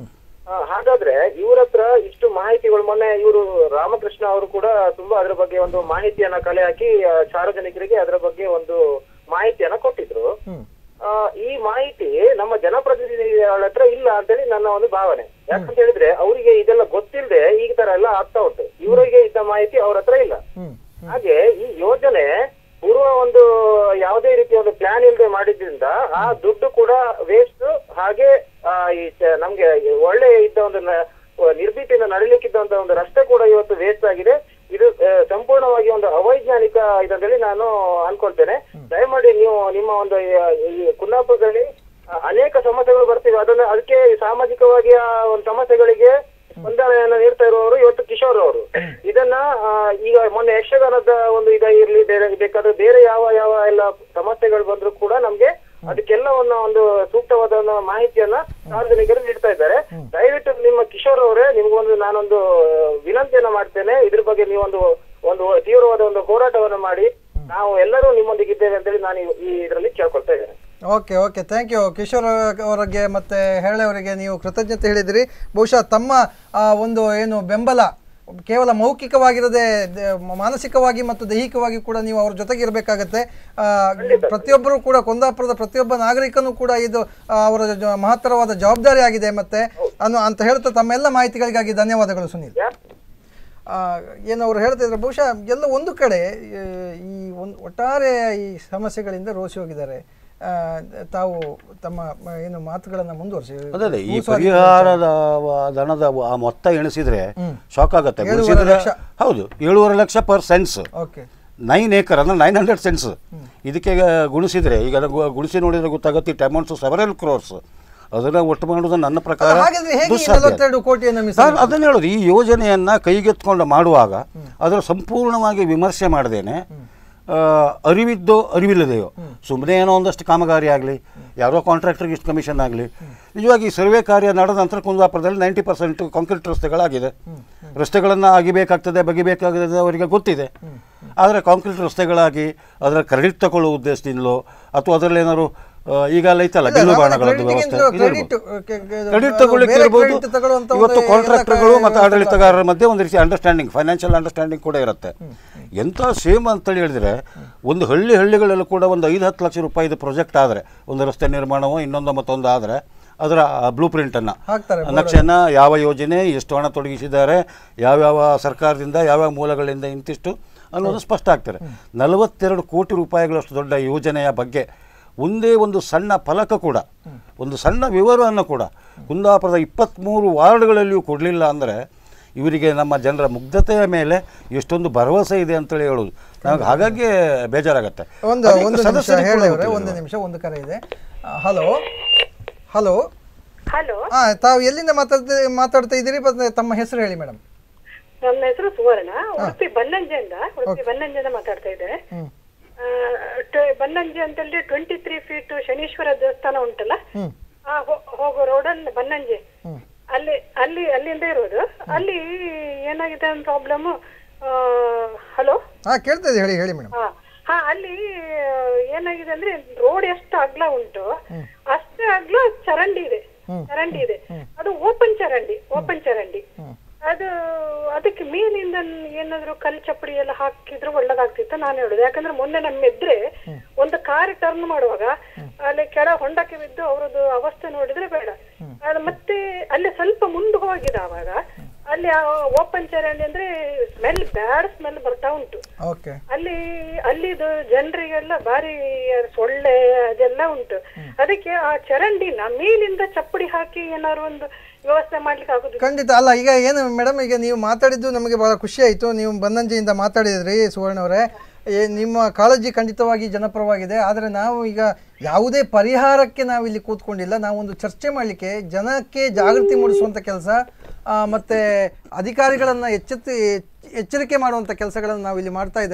ಆ, ಹಾಗಾದ್ರೆ ಇವ್ರ ಹತ್ರ ಇಷ್ಟು ಮಾಹಿತಿಗಳು ಮೊನ್ನೆ ಇವರು ರಾಮಕೃಷ್ಣ ಅವರು ಕೂಡ ತುಂಬಾ ಅದ್ರ ಬಗ್ಗೆ ಒಂದು ಮಾಹಿತಿಯನ್ನ ಕಲೆ ಹಾಕಿ ಆ, ಸಾರ್ವಜನಿಕರಿಗೆ ಅದರ ಬಗ್ಗೆ ಒಂದು ಮಾಹಿತಿಯನ್ನ ಕೊಟ್ಟಿದ್ರು ಹ್ಮ್ ಆ, ಈ ಮಾಹಿತಿ ನಮ್ಮ ಜನಪ್ರತಿನಿಧಿಗಳ ಹತ್ರ ಇಲ್ಲ ಅಂತೇಳಿ ನನ್ನ ಒಂದು ಭಾವನೆ ಯಾಕಂತ ಹೇಳಿದ್ರೆ ಅವರಿಗೆ ಇದೆಲ್ಲ ಗೊತ್ತಿಲ್ಲದೆ ಈ ತರ ಎಲ್ಲ ಆಗ್ತಾ ಉಂಟು ಇವರಿಗೆ ಇದ್ದ ಮಾಹಿತಿ ಅವ್ರ ಹತ್ರ ಇಲ್ಲ ಹ್ಮ್ ಹಾಗೆ ಈ ಯೋಜನೆ ಪೂರ್ವ ಒಂದು ಯಾವುದೇ ರೀತಿಯ ಒಂದು ಪ್ಲಾನ್ ಇಲ್ಲದೆ ಮಾಡಿದ್ರಿಂದ ಆ ದುಡ್ಡು ಕೂಡ ವೇಸ್ಟ್ ಹಾಗೆ ಆ, ಈ ಚ- ನಮ್ಗೆ ಒಳ್ಳೆ ಇದ್ದ ಒಂದು ನ- ನಿರ್ಭೀತಿಯಿಂದ ನಡಿಲಿಕ್ಕಿದ್ದಂತ ಒಂದು ರಸ್ತೆ ಕೂಡ ಇವತ್ತು ವೇಸ್ಟ್ ಆಗಿದೆ ಇದು ಆ, ಸಂಪೂರ್ಣವಾಗಿ ಒಂದು ಅವೈಜ್ಞಾನಿಕ ಇದಂತೇಳಿ ನಾನು ಅನ್ಕೊಳ್ತೇನೆ ದಯಮಾಡಿ ನೀವು ನಿಮ್ಮ ಒಂದು ಈ- ಈ ಕುಂದಾಪುರದಲ್ಲಿ ಆ, ಅನೇಕ ಸಮಸ್ಯೆಗಳು ಬರ್ತಿವೆ ಅದನ್ನ ಅದಕ್ಕೆ ಸಾಮಾಜಿಕವಾಗಿ ಆ ಒಂದು ಸಮಸ್ಯೆಗಳಿಗೆ ಸ್ಪಂದನೆಯನ್ನ ನೀಡ್ತಾ ಇರುವವರು ಇವತ್ತು ಕಿಶೋರ್ ಅವರು ಇದನ್ನ ಆ, ಈಗ ಮೊನ್ನೆ ಯಕ್ಷಗಾನದ ಒಂದು ಇದ ಇರ್ಲಿ ಬೇರೆ ಬೇಕಾದ್ರೆ ಬೇರೆ ಯಾವ ಯಾವ ಎಲ್ಲ ಸಮಸ್ಯೆಗಳು ಬಂದ್ರು ಕೂಡ ನಮ್ಗೆ ಅದಕ್ಕೆಲ್ಲವನ್ನ ಒಂದು ಸೂಕ್ತವಾದ ಒಂದು ಮಾಹಿತಿಯನ್ನ ಸಾರ್ವಜನಿಕರು ನೀಡ್ತಾ ಇದ್ದಾರೆ ದಯವಿಟ್ಟು ನಿಮ್ಮ ಕಿಶೋರ್ ಅವರೇ ನಿಮ್ಗೊಂದು ನಾನೊಂದು ವಿನಂತಿಯನ್ನ ಮಾಡ್ತೇನೆ ಇದ್ರ ಬಗ್ಗೆ ನೀವೊಂದು ಒಂದು ತೀವ್ರವಾದ ಒಂದು ಹೋರಾಟವನ್ನ ಮಾಡಿ ನಾವು ಎಲ್ಲರೂ ನಿಮ್ಮೊಂದಿಗೆ ಇದ್ದೇವೆ ಅಂತೇಳಿ ನಾನು ಈ- ಈ ಇದರಲ್ಲಿ ಕೇಳ್ಕೊಳ್ತಾ ಇದ್ದೇನೆ okay okay thank you Kishore ಅವರಿಗೆ ಮತ್ತು ಹೇಳೆ ಅವರಿಗೆ ನೀವು ಕೃತಜ್ಞತೆ ಹೇಳಿದಿರಿ ಬಹುಶಃ ತಮ್ಮ ಆ, ಒಂದು ಏನು ಬೆಂಬಲ ಕೇವಲ ಮೌಖಿಕವಾಗಿರದೆ ದ- ಮಾನಸಿಕವಾಗಿ ಮತ್ತು ದೈಹಿಕವಾಗಿ ಕೂಡ ನೀವು ಅವ್ರ ಜೊತೆಗೆ ಇರಬೇಕಾಗತ್ತೆ ಪ್ರತಿಯೊಬ್ಬರು ಕೂಡ ಕುಂದಾಪುರದ ಪ್ರತಿಯೊಬ್ಬ ನಾಗರಿಕನೂ ಕೂಡ ಇದು ಆ, ಅವರ ಜ- ಮಹತ್ತರವಾದ ಜವಾಬ್ದಾರಿ ಆಗಿದೆ ಮತ್ತೆ ಅನ್ನು ಅಂತ ಹೇಳ್ತಾ ತಮ್ಮೆಲ್ಲ ಮಾಹಿತಿಗಳಿಗಾಗಿ ಧನ್ಯವಾದಗಳು ಸುನೀಲ್ ಆ, ಏನು ಅವರು ಹೇಳ್ತಿದ್ರೆ ಬಹುಶಃ ಎಲ್ಲ ಒಂದು ಕಡೆ ಆ, ಈ ಒಂದು ಒಟ್ಟಾರೆ ಈ ಸಮಸ್ಯೆಗಳಿಂದ ರೋಸಿ ಹೋಗಿದ್ದಾರೆ ಆ, ತಾವು ತಮ್ಮ ಮ- ಏನು ಮಾತುಗಳನ್ನು ಮುಂದುವರಿಸಿ ಅದೇ ಅದೇ ಈ ಭೂಸ್ವಾಧೀನ ಪರಿಹಾರದ ವ- ದನದ ವ- ಆ ಮೊತ್ತ ಎಣಿಸಿದ್ರೆ ಶಾಕ್ ಆಗುತ್ತೆ ಏಳೂವರೆ ಗುಣಿಸಿದ್ರೆ ಲಕ್ಷ. ಹೌದು ಏಳುವರೆ lakh per cents okay nine acre ಅಂದ್ರೆ ನೈನ್ ಹಂಡ್ರೆಡ್ ಸೆನ್ಸ್ ಇದಕ್ಕೆ ಗುಣಿಸಿದ್ರೆ ಈಗ ಅದು ಗು- ಗುಣಿಸಿ ನೋಡಿದ್ರೆ ಗೊತ್ತಾಗುತ್ತೆ ಇಟ್ ಅಮೌಂಟ್ಸ್ ಸೆವರಲ್ ಕ್ರೋರ್ಸ್ ಅದನ್ನ ಒಟ್ಟು ಮಾಡೋದು ನನ್ನ ಪ್ರಕಾರ ಹಾಗಾದ್ರೆ ಹೇಗೆ ಈ ದುಸ್ಸಾಧ್ಯ. ನಲವತ್ತೆರಡು ಕೋಟಿಯನ್ನು ಸರ್ ಮೀಸಲು ಅದನ್ನ ಹೇಳೋದು ಈ ಯೋಜನೆಯನ್ನ ಕೈಗೆತ್ಕೊಂಡು ಮಾಡುವಾಗ ಅದರ ಸಂಪೂರ್ಣವಾಗಿ ವಿಮರ್ಶೆ ಮಾಡದೇನೆ ಆ, ಅರಿವಿದ್ದೋ ಅರಿವಿಲ್ಲದೆಯೋ ಸುಮ್ಮನೆ ಏನೋ ಒಂದಷ್ಟು ಕಾಮಗಾರಿ ಆಗಲಿ ಯಾರೋ ಕಾಂಟ್ರಾಕ್ಟರ್ಗೆ ಇಷ್ಟು ಕಮಿಷನ್ ಆಗಲಿ ನಿಜವಾಗಿ ಈ ಸರ್ವೆ ಕಾರ್ಯ ನಡೆದ ನಂತರ ಕುಂದಾಪುರದಲ್ಲಿ ನೈಂಟಿ ಪರ್ಸೆಂಟ್ ಕಾಂಕ್ರೀಟ್ ರಸ್ತೆಗಳಾಗಿದೆ ರಸ್ತೆಗಳನ್ನು ಅಗಿಬೇಕಾಗ್ತದೆ ಬಗಿಬೇಕಾಗ್ತದೆ ಅವರಿಗೆ ಗೊತ್ತಿದೆ ಆದರೆ ಕಾಂಕ್ರೀಟ್ ರಸ್ತೆಗಳಾಗಿ ಅದರ ಕ್ರೆಡಿಟ್ ತಗೊಳ್ಳುವ ಉದ್ದೇಶದಿಂದಲೋ ಅಥವಾ ಅದರಲ್ಲಿ ಏನಾದ್ರು ಆ, ಈಗ ಅಲ್ಲಿ ಐತಲ್ಲ ಇಲ್ಲ, ಬಿಲ್ಲು ನಾವು ಬಾಣಗಳದ್ದು credit ವ್ಯವಸ್ಥೆ ಗಿಂತ ಇದಿರ್ಬೋದು. credit, ಕೆ- ಕೆ- ಕ್ರೆಡಿಟ್ ಅದು ತಗೊಳ್ಳಿಕ್ಕೆ ಬೇರೆ ಇರ್ಬೋದು credit ತಗೊಳ್ಳುವಂತ ಒಂದು ಇವತ್ತು ಎಲ್ಲ ಕಾಂಟ್ರಾಕ್ಟರ್ಗಳು ಮತ್ತು ವ್ಯವಸ್ಥೆ ಆಡಳಿತಗಾರರ ಮಧ್ಯೆ ಒಂದು ರೀತಿ ಅಂಡರ್ಸ್ಟ್ಯಾಂಡಿಂಗ್ ಫೈನಾನ್ಷಿಯಲ್ ಅಂಡರ್ಸ್ಟ್ಯಾಂಡಿಂಗ್ ಕೂಡ ಇರುತ್ತೆ ಎಂಥ ಸೇಮ್ ಅಂತೇಳಿ ಹೇಳಿದ್ರೆ ಒಂದು ಹಳ್ಳಿ ಹಳ್ಳಿಗಳಲ್ಲೂ ಕೂಡ ಒಂದು ಐದು ಹತ್ತು ಲಕ್ಷ ರೂಪಾಯಿದು ಪ್ರಾಜೆಕ್ಟ್ ಆದರೆ ಒಂದು ರಸ್ತೆ ನಿರ್ಮಾಣವೋ ಇನ್ನೊಂದು ಮತ್ತೊಂದು ಆದರೆ ಅದರ ಬ್ಲೂ ಪ್ರಿಂಟನ್ನು ಹಾಕ್ತಾರೆ ನಕ್ಷೆನ ಯಾವ ಯೋಜನೆ ಎಷ್ಟು ಹಣ ತೊಡಗಿಸಿದ್ದಾರೆ ಯಾವ್ಯಾವ ಸರ್ಕಾರದಿಂದ ಯಾವ್ಯಾವ ಮೂಲಗಳಿಂದ ಇಂತಿಷ್ಟು ಅನ್ನೋದು ಸ್ಪಷ್ಟ ಆಗ್ತಾರೆ ನಲವತ್ತೆರಡು ಕೋಟಿ ರೂಪಾಯಿಗಳಷ್ಟು ದೊಡ್ಡ ಯೋಜನೆಯ ಬಗ್ಗೆ ಒಂದೇ ಒಂದು ಸಣ್ಣ ಫಲಕ ಕೂಡ ಒಂದು ಸಣ್ಣ ವಿವರವನ್ನು ಕೂಡ ಕುಂದಾಪುರದ ಇಪ್ಪತ್ತ್ಮೂರು ವಾರ್ಡ್ಗಳಲ್ಲಿಯೂ ಕೊಡಲಿಲ್ಲ ಅಂದರೆ ಇವರಿಗೆ ನಮ್ಮ ಜನರ ಮುಗ್ಧತೆಯ ಮೇಲೆ ಎಷ್ಟೊಂದು ಭರವಸೆ ಇದೆ ಅಂತೇಳಿ ಹೇಳೋದು ನಮಗೆ ಹಾಗಾಗಿ ಬೇಜಾರಾಗತ್ತೆ ಒಂದು ಅನೇಕ ಒಂದು ನಿಮಿಷ ಸದಸ್ಯರಿಗೆ ಕೂಡ ಹೇಳವ್ರೆ ಗೊತ್ತಿಲ್ಲ ಒಂದು ಇದು. ನಿಮಿಷ ಒಂದು ಕರೆ ಇದೆ ಹಲೋ ಹಲೋ ಹಲೋ ಹಾ ತಾವು ಎಲ್ಲಿಂದ ಮಾತಾಡ್ತಾ ಮಾತಾಡ್ತಾ ಇದ್ದೀರಿ ಮತ್ತೆ ತಮ್ಮ ಹೆಸರು ಹೇಳಿ ಮೇಡಮ್ ನನ್ನ ಹೆಸರು ಸುವರ್ಣ ಉಡುಪಿ ಬನ್ನಂಜೆಯಿಂದ ಉಡುಪಿ ಬನ್ನಂಜೆಯಿಂದ ಮಾತಾಡ್ತಾ ಇದ್ದೇನೆ ಹ್ಮ್. ಆ, ಟ- ಬನ್ನಂಜೆ ಅಂತ ಹೇಳಿ ಟ್ವೆಂಟಿ ತ್ರೀ ಫೀಟ್ ಶನೀಶ್ವರ ದೇವಸ್ಥಾನ ಉಂಟಲ್ಲ ಹ್ಮ್ ಆ ಹೋ- ಹೋಗೋ ರೋಡಲ್ಲಿ ಬನ್ನಂಜೆ ಅಲ್ಲಿ ಅಲ್ಲಿ ಅಲ್ಲಿಂದ ಇರೋದು ಅಲ್ಲಿ ಏನಾಗಿದೆ ಅಂತ ಪ್ರಾಬ್ಲಮ್ ಹಲೋ ಹಾ ಕೇಳ್ತಾ ಇದೆ ಹೇಳಿ ಹೇಳಿ ಮೇಡಮ್ ಹಾ ಹಾ ಅಲ್ಲಿ ಆ, ಏನಾಗಿದೆ ಅಂದ್ರೆ ರೋಡ್ ಎಷ್ಟು ಅಗ್ಲ ಉಂಟು ಅಷ್ಟೇ ಅಗ್ಲ ಚರಂಡಿ ಇದೆ ಚರಂಡಿ ಇದೆ ಅದು ಓಪನ್ ಚರಂಡಿ ಓಪನ್ ಚರಂಡಿ ಅದು ಅದಕ್ಕೆ ಮೇಲಿಂದ ಏನಾದ್ರು ಕಲ್ ಚಪ್ಪಡಿ ಎಲ್ಲ ಹಾಕಿದ್ರು ಒಳ್ಳೇದಾಗ್ತಿತ್ತು ನಾನು ಹೇಳುದು ಯಾಕಂದ್ರೆ ಮೊನ್ನೆ ನಮ್ಮ ಎದ್ರೆ ಒಂದು ಕಾರ್ ಟರ್ನ್ ಮಾಡುವಾಗ ಅಲ್ಲಿ ಕೆಳ ಹೊಂಡಕ್ಕೆ ಬಿದ್ದು ಅವರದ್ದು ಅವಸ್ಥೆ ನೋಡಿದ್ರೆ ಬೇಡ ಅದು ಮತ್ತೆ ಅಲ್ಲಿ ಸ್ವಲ್ಪ ಮುಂದೆ ಹೋಗಿದೆ ಆವಾಗ ಅಲ್ಲಿ ಓಪನ್ ಚರಂಡಿ ಅಂದ್ರೆ ಸ್ಮೆಲ್ ಬ್ಯಾಡ್ ಸ್ಮೆಲ್ ಬರ್ತಾ ಉಂಟು ಓಕೆ ಅಲ್ಲಿ ಅಲ್ಲಿದು ಜನರಿಗೆಲ್ಲ ಬಾರಿ ಸೊಳ್ಳೆ ಅದೆಲ್ಲ ಉಂಟು ಅದಕ್ಕೆ ಆ ಚರಂಡಿನ ಮೇಲಿಂದ ಚಪ್ಪಡಿ ಹಾಕಿ ಏನಾದ್ರು ಒಂದು ವ್ಯವಸ್ಥೆ ಮಾಡ್ಲಿಕ್ಕೆ ಆಗುದಿಲ್ಲ ಖಂಡಿತ ಅಲ್ಲ ಈಗ ಏನು ಮೇಡಮ್ ಈಗ ನೀವು ಮಾತಾಡಿದ್ದು ನಮಗೆ ಬಹಳ ಖುಷಿ ಆಯಿತು ನೀವು ಬನ್ನಂಜಿಯಿಂದ ಮಾತಾಡಿದ್ರಿ ಸುವರ್ಣ ಅವರೇ ಏ, ನಿಮ್ಮ ಕಾಳಜಿ ಖಂಡಿತವಾಗಿ ಜನಪರವಾಗಿದೆ ಆದರೆ ನಾವು ಈಗ ಯಾವುದೇ ಪರಿಹಾರಕ್ಕೆ ನಾವು ಇಲ್ಲಿ ಕೂತ್ಕೊಂಡಿಲ್ಲ ನಾವು ಒಂದು ಚರ್ಚೆ ಮಾಡಲಿಕ್ಕೆ ಜನಕ್ಕೆ ಜಾಗೃತಿ ಮೂಡಿಸುವಂಥ ಕೆಲಸ ಮತ್ತು ಅಧಿಕಾರಿಗಳನ್ನು ಎಚ್ಚೆತ್ತಿ ಎಚ್ಚರಿಕೆ ಮಾಡುವಂಥ ಕೆಲಸಗಳನ್ನು ನಾವು ಇಲ್ಲಿ ಮಾಡ್ತಾ ಇದ್ದೇವೆ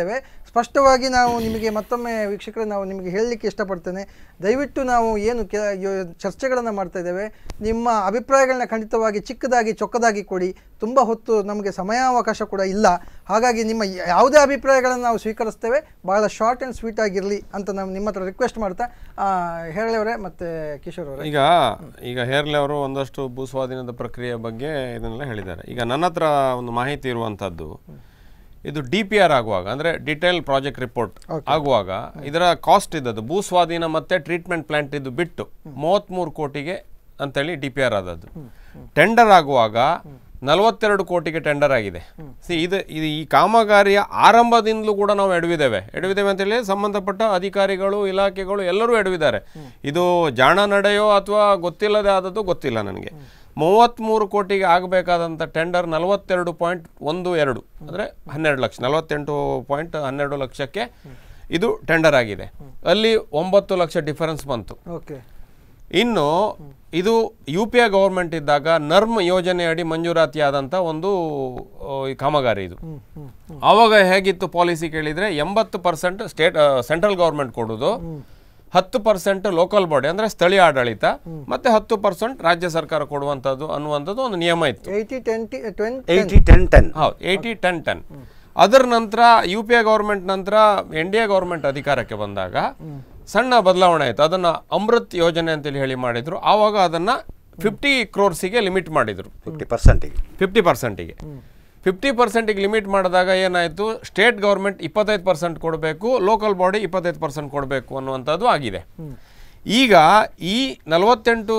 ಸ್ಪಷ್ಟವಾಗಿ ನಾವು ನಿಮಗೆ ಮತ್ತೊಮ್ಮೆ ವೀಕ್ಷಕರೇ ನಾವು ನಿಮಗೆ ಹೇಳಲಿಕ್ಕೆ ಇಷ್ಟಪಡ್ತೇನೆ ದಯವಿಟ್ಟು ನಾವು ಏನು ಕೆ ಚರ್ಚೆಗಳನ್ನು ಮಾಡ್ತಾ ಇದ್ದೇವೆ ನಿಮ್ಮ ಅಭಿಪ್ರಾಯಗಳನ್ನ ಖಂಡಿತವಾಗಿ ಚಿಕ್ಕದಾಗಿ ಚೊಕ್ಕದಾಗಿ ಕೊಡಿ ತುಂಬ ಹೊತ್ತು ನಮಗೆ ಸಮಯಾವಕಾಶ ಕೂಡ ಇಲ್ಲ ಹಾಗಾಗಿ ನಿಮ್ಮ ಯಾವುದೇ ಅಭಿಪ್ರಾಯಗಳನ್ನು ನಾವು ಸ್ವೀಕರಿಸ್ತೇವೆ ಬಹಳ ಶಾರ್ಟ್ ಆ್ಯಂಡ್ ಸ್ವೀಟ್ ಆಗಿರಲಿ ಅಂತ ನಾವು ನಿಮ್ಮ ಹತ್ರ ರಿಕ್ವೆಸ್ಟ್ ಮಾಡ್ತಾ ಹೇಳವರೇ ಮತ್ತು ಕಿಶೋರ್ ಅವರೇ ಈಗ ಈಗ ಹೇರ್ಲೆ ಅವರು ಒಂದಷ್ಟು ಭೂಸ್ವಾಧೀನದ ಪ್ರಕ್ರಿಯೆ ಬಗ್ಗೆ ಇದನ್ನೆಲ್ಲ ಹೇಳಿದ್ದಾರೆ ಈಗ ನನ್ನ ಹತ್ರ ಒಂದು ಮಾಹಿತಿ ಇರುವಂಥದ್ದು ಇದು ಡಿ ಪಿ ಆರ್ ಆಗುವಾಗ ಅಂದರೆ ಡಿಟೇಲ್ ಪ್ರಾಜೆಕ್ಟ್ ರಿಪೋರ್ಟ್ ಆಗುವಾಗ ಇದರ ಕಾಸ್ಟ್ ಇದ್ದದ್ದು ಭೂಸ್ವಾಧೀನ ಮತ್ತು ಟ್ರೀಟ್ಮೆಂಟ್ ಪ್ಲಾಂಟ್ ಇದು ಬಿಟ್ಟು ಮೂವತ್ತ್ಮೂರು ಕೋಟಿಗೆ ಅಂತೇಳಿ ಡಿ ಪಿ ಆರ್ ಆದದ್ದು ಟೆಂಡರ್ ಆಗುವಾಗ ನಲವತ್ತೆರಡು ಕೋಟಿಗೆ ಟೆಂಡರ್ ಆಗಿದೆ ಸಿ ಇದು ಇದು ಈ ಕಾಮಗಾರಿಯ ಆರಂಭದಿಂದಲೂ ಕೂಡ ನಾವು ಎಡವಿದ್ದೇವೆ ಎಡವಿದ್ದೇವೆ ಅಂತೇಳಿ ಸಂಬಂಧಪಟ್ಟ ಅಧಿಕಾರಿಗಳು ಇಲಾಖೆಗಳು ಎಲ್ಲರೂ ಎಡವಿದ್ದಾರೆ ಇದು ಜಾಣ ನಡೆಯೋ ಅಥವಾ ಗೊತ್ತಿಲ್ಲದೆ ಆದದ್ದು ಗೊತ್ತಿಲ್ಲ ನನಗೆ ಮೂವತ್ತ್ಮೂರು ಕೋಟಿಗೆ ಆಗಬೇಕಾದಂಥ ಟೆಂಡರ್ ನಲವತ್ತೆರಡು ಪಾಯಿಂಟ್ ಒಂದು ಎರಡು ಅಂದರೆ ಹನ್ನೆರಡು ಲಕ್ಷ ನಲವತ್ತೆಂಟು ಪಾಯಿಂಟ್ ಹನ್ನೆರಡು ಲಕ್ಷಕ್ಕೆ ಇದು ಟೆಂಡರ್ ಆಗಿದೆ ಅಲ್ಲಿ ಒಂಬತ್ತು ಲಕ್ಷ ಡಿಫರೆನ್ಸ್ ಬಂತು ಓಕೆ ಇನ್ನು ಇದು ಯು ಪಿ ಐ ಗೌರ್ಮೆಂಟ್ ಇದ್ದಾಗ ನರ್ಮ್ ಯೋಜನೆಯಡಿ ಮಂಜೂರಾತಿ ಆದಂಥ ಒಂದು ಆ, ಈ ಕಾಮಗಾರಿ ಇದು ಆವಾಗ ಹೇಗಿತ್ತು ಪಾಲಿಸಿ ಕೇಳಿದರೆ ಎಂಬತ್ತು ಪರ್ಸೆಂಟ್ ಸ್ಟೇಟ್ ಸೆಂಟ್ರಲ್ ಗೌರ್ಮೆಂಟ್ ಕೊಡೋದು ಹತ್ತು ಪರ್ಸೆಂಟ್ ಲೋಕಲ್ ಬಾಡಿ ಅಂದರೆ ಸ್ಥಳೀಯ ಆಡಳಿತ ಮತ್ತೆ ಹತ್ತು ಪರ್ಸೆಂಟ್ ರಾಜ್ಯ ಸರ್ಕಾರ ಕೊಡುವಂಥದ್ದು ಅನ್ನುವಂಥದ್ದು ಒಂದು ನಿಯಮ ಇತ್ತು eighty twenty twenty eighty ten ten ಹೌದು ಏಯ್ಟಿ ಟೆನ್ ಟೆನ್ ಅದರ ನಂತರ ಯು ಪಿ ಐ ಗೌರ್ಮೆಂಟ್ ನಂತರ ಎನ್ ಡಿ ಎ ಗೌರ್ಮೆಂಟ್ ಅಧಿಕಾರಕ್ಕೆ ಬಂದಾಗ ಸಣ್ಣ ಬದಲಾವಣೆ ಆಯಿತು ಅದನ್ನು ಅಮೃತ್ ಯೋಜನೆ ಅಂತೇಳಿ ಹೇಳಿ ಮಾಡಿದ್ರು ಆವಾಗ ಅದನ್ನು ಫಿಫ್ಟಿ ಕ್ರೋರ್ಸಿಗೆ ಲಿಮಿಟ್ ಮಾಡಿದರು ಫಿಫ್ಟಿ ಪರ್ಸೆಂಟಿಗೆ ಫಿಫ್ಟಿ ಪರ್ಸೆಂಟಿಗೆ ಫಿಫ್ಟಿ ಪರ್ಸೆಂಟಿಗೆ ಲಿಮಿಟ್ ಮಾಡಿದಾಗ ಏನಾಯಿತು ಸ್ಟೇಟ್ ಗೌರ್ಮೆಂಟ್ ಇಪ್ಪತ್ತೈದು ಪರ್ಸೆಂಟ್ ಕೊಡಬೇಕು ಲೋಕಲ್ ಬಾಡಿ ಇಪ್ಪತ್ತೈದು ಪರ್ಸೆಂಟ್ ಕೊಡಬೇಕು ಅನ್ನುವಂಥದ್ದು ಆಗಿದೆ ಈಗ ಈ ನಲವತ್ತೆಂಟು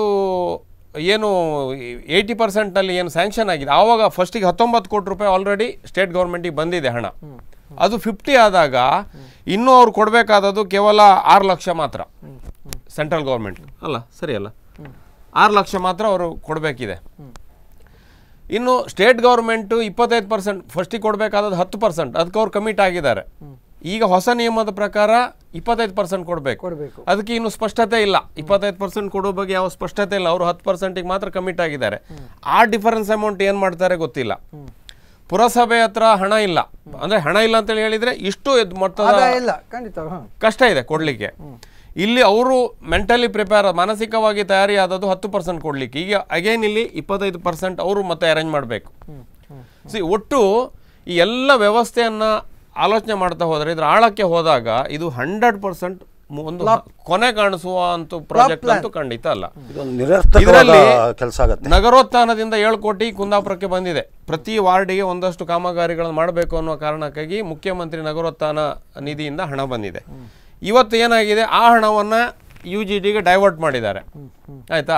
ಏನು ಏಯ್ಟಿ ಪರ್ಸೆಂಟಲ್ಲಿ ಏನು ಸ್ಯಾಂಕ್ಷನ್ ಆಗಿದೆ ಆವಾಗ ಫಸ್ಟಿಗೆ ಹತ್ತೊಂಬತ್ತು ಕೋಟಿ ರೂಪಾಯಿ ಆಲ್ರೆಡಿ ಸ್ಟೇಟ್ ಗೌರ್ಮೆಂಟಿಗೆ ಬಂದಿದೆ ಹಣ ಅದು ಫಿಫ್ಟಿ ಆದಾಗ ಇನ್ನೂ ಅವ್ರು ಕೊಡಬೇಕಾದದ್ದು ಕೇವಲ ಆರು ಲಕ್ಷ ಮಾತ್ರ ಸೆಂಟ್ರಲ್ ಗೌರ್ಮೆಂಟ್ ಅಲ್ಲ ಸರಿ ಅಲ್ಲ ಆರು ಲಕ್ಷ ಮಾತ್ರ ಅವರು ಕೊಡಬೇಕಿದೆ ಇನ್ನು ಸ್ಟೇಟ್ ಗೌರ್ಮೆಂಟು ಇಪ್ಪತ್ತೈದು ಪರ್ಸೆಂಟ್ ಫಸ್ಟಿಗೆ ಕೊಡಬೇಕಾದದ್ದು ಹತ್ತು ಪರ್ಸೆಂಟ್ ಅದಕ್ಕೆ ಅವ್ರು ಕಮಿಟ್ ಆಗಿದ್ದಾರೆ ಈಗ ಹೊಸ ನಿಯಮದ ಪ್ರಕಾರ ಇಪ್ಪತ್ತೈದು ಪರ್ಸೆಂಟ್ ಕೊಡಬೇಕು ಕೊಡಬೇಕು ಅದಕ್ಕೆ ಇನ್ನು ಸ್ಪಷ್ಟತೆ ಇಲ್ಲ ಇಪ್ಪತ್ತೈದು ಪರ್ಸೆಂಟ್ ಕೊಡೋ ಬಗ್ಗೆ ಯಾವ ಸ್ಪಷ್ಟತೆ ಇಲ್ಲ ಅವರು ಹತ್ತು ಪರ್ಸೆಂಟಿಗೆ ಮಾತ್ರ ಕಮಿಟ್ ಆಗಿದ್ದಾರೆ ಆ ಡಿಫರೆನ್ಸ್ ಅಮೌಂಟ್ ಏನು ಮಾಡ್ತಾರೆ ಗೊತ್ತಿಲ್ಲ ಪುರಸಭೆ ಹತ್ರ ಹಣ ಇಲ್ಲ ಅಂದ್ರೆ ಹಣ ಇಲ್ಲ ಅಂತೇಳಿ ಹೇಳಿದ್ರೆ ಇಷ್ಟು ಎದ್ ಮೊತ್ತದ ಆದಾಯ ಇಲ್ಲ ಖಂಡಿತ ಹಾಂ ಕಷ್ಟ ಇದೆ ಕೊಡಲಿಕ್ಕೆ ಇಲ್ಲಿ ಅವರು ಮೆಂಟಲಿ ಪ್ರಿಪೇರ್ ಮಾನಸಿಕವಾಗಿ ತಯಾರಿ ಆದದ್ದು ಹತ್ತು ಪರ್ಸೆಂಟ್ ಕೊಡಲಿಕ್ಕೆ ಈಗ ಅಗೇನ್ ಇಲ್ಲಿ ಇಪ್ಪತ್ತೈದು ಪರ್ಸೆಂಟ್ ಅವರು ಮತ್ತೆ ಅರೇಂಜ್ ಮಾಡಬೇಕು ಸಿ ಒಟ್ಟು ಈ ಎಲ್ಲ ವ್ಯವಸ್ಥೆಯನ್ನು ಆಲೋಚನೆ ಮಾಡ್ತಾ ಹೋದರೆ ಇದ್ರ ಆಳಕ್ಕೆ ಹೋದಾಗ ಇದು ಹಂಡ್ರೆಡ್ ಪರ್ಸೆಂಟ್ ಒಂದು ಕೊನೆ ಕಾಣಿಸುವ ಅಂತೂ ಪ್ರಾಜೆಕ್ಟ್ ಅಂತೂ ಖಂಡಿತ ಅಲ್ಲ ಇದೊಂದು ನಿರರ್ಥಕವಾದ ಇದರಲ್ಲಿ ಕೆಲಸ ಆಗತ್ತೆ ನಗರೋತ್ಥಾನದಿಂದ ಏಳು ಕೋಟಿ ಕುಂದಾಪುರಕ್ಕೆ ಬಂದಿದೆ ಪ್ರತಿ ವಾರ್ಡಿಗೆ ಒಂದಷ್ಟು ಕಾಮಗಾರಿಗಳನ್ನು ಮಾಡಬೇಕು ಅನ್ನೋ ಕಾರಣಕ್ಕಾಗಿ ಮುಖ್ಯಮಂತ್ರಿ ನಗರೋತ್ಥಾನ ನಿಧಿಯಿಂದ ಹಣ ಬಂದಿದೆ ಇವತ್ತು ಏನಾಗಿದೆ ಆ ಹಣವನ್ನು ಯು ಜಿ ಡಿಗೆ ಡೈವರ್ಟ್ ಮಾಡಿದ್ದಾರೆ ಆಯ್ತಾ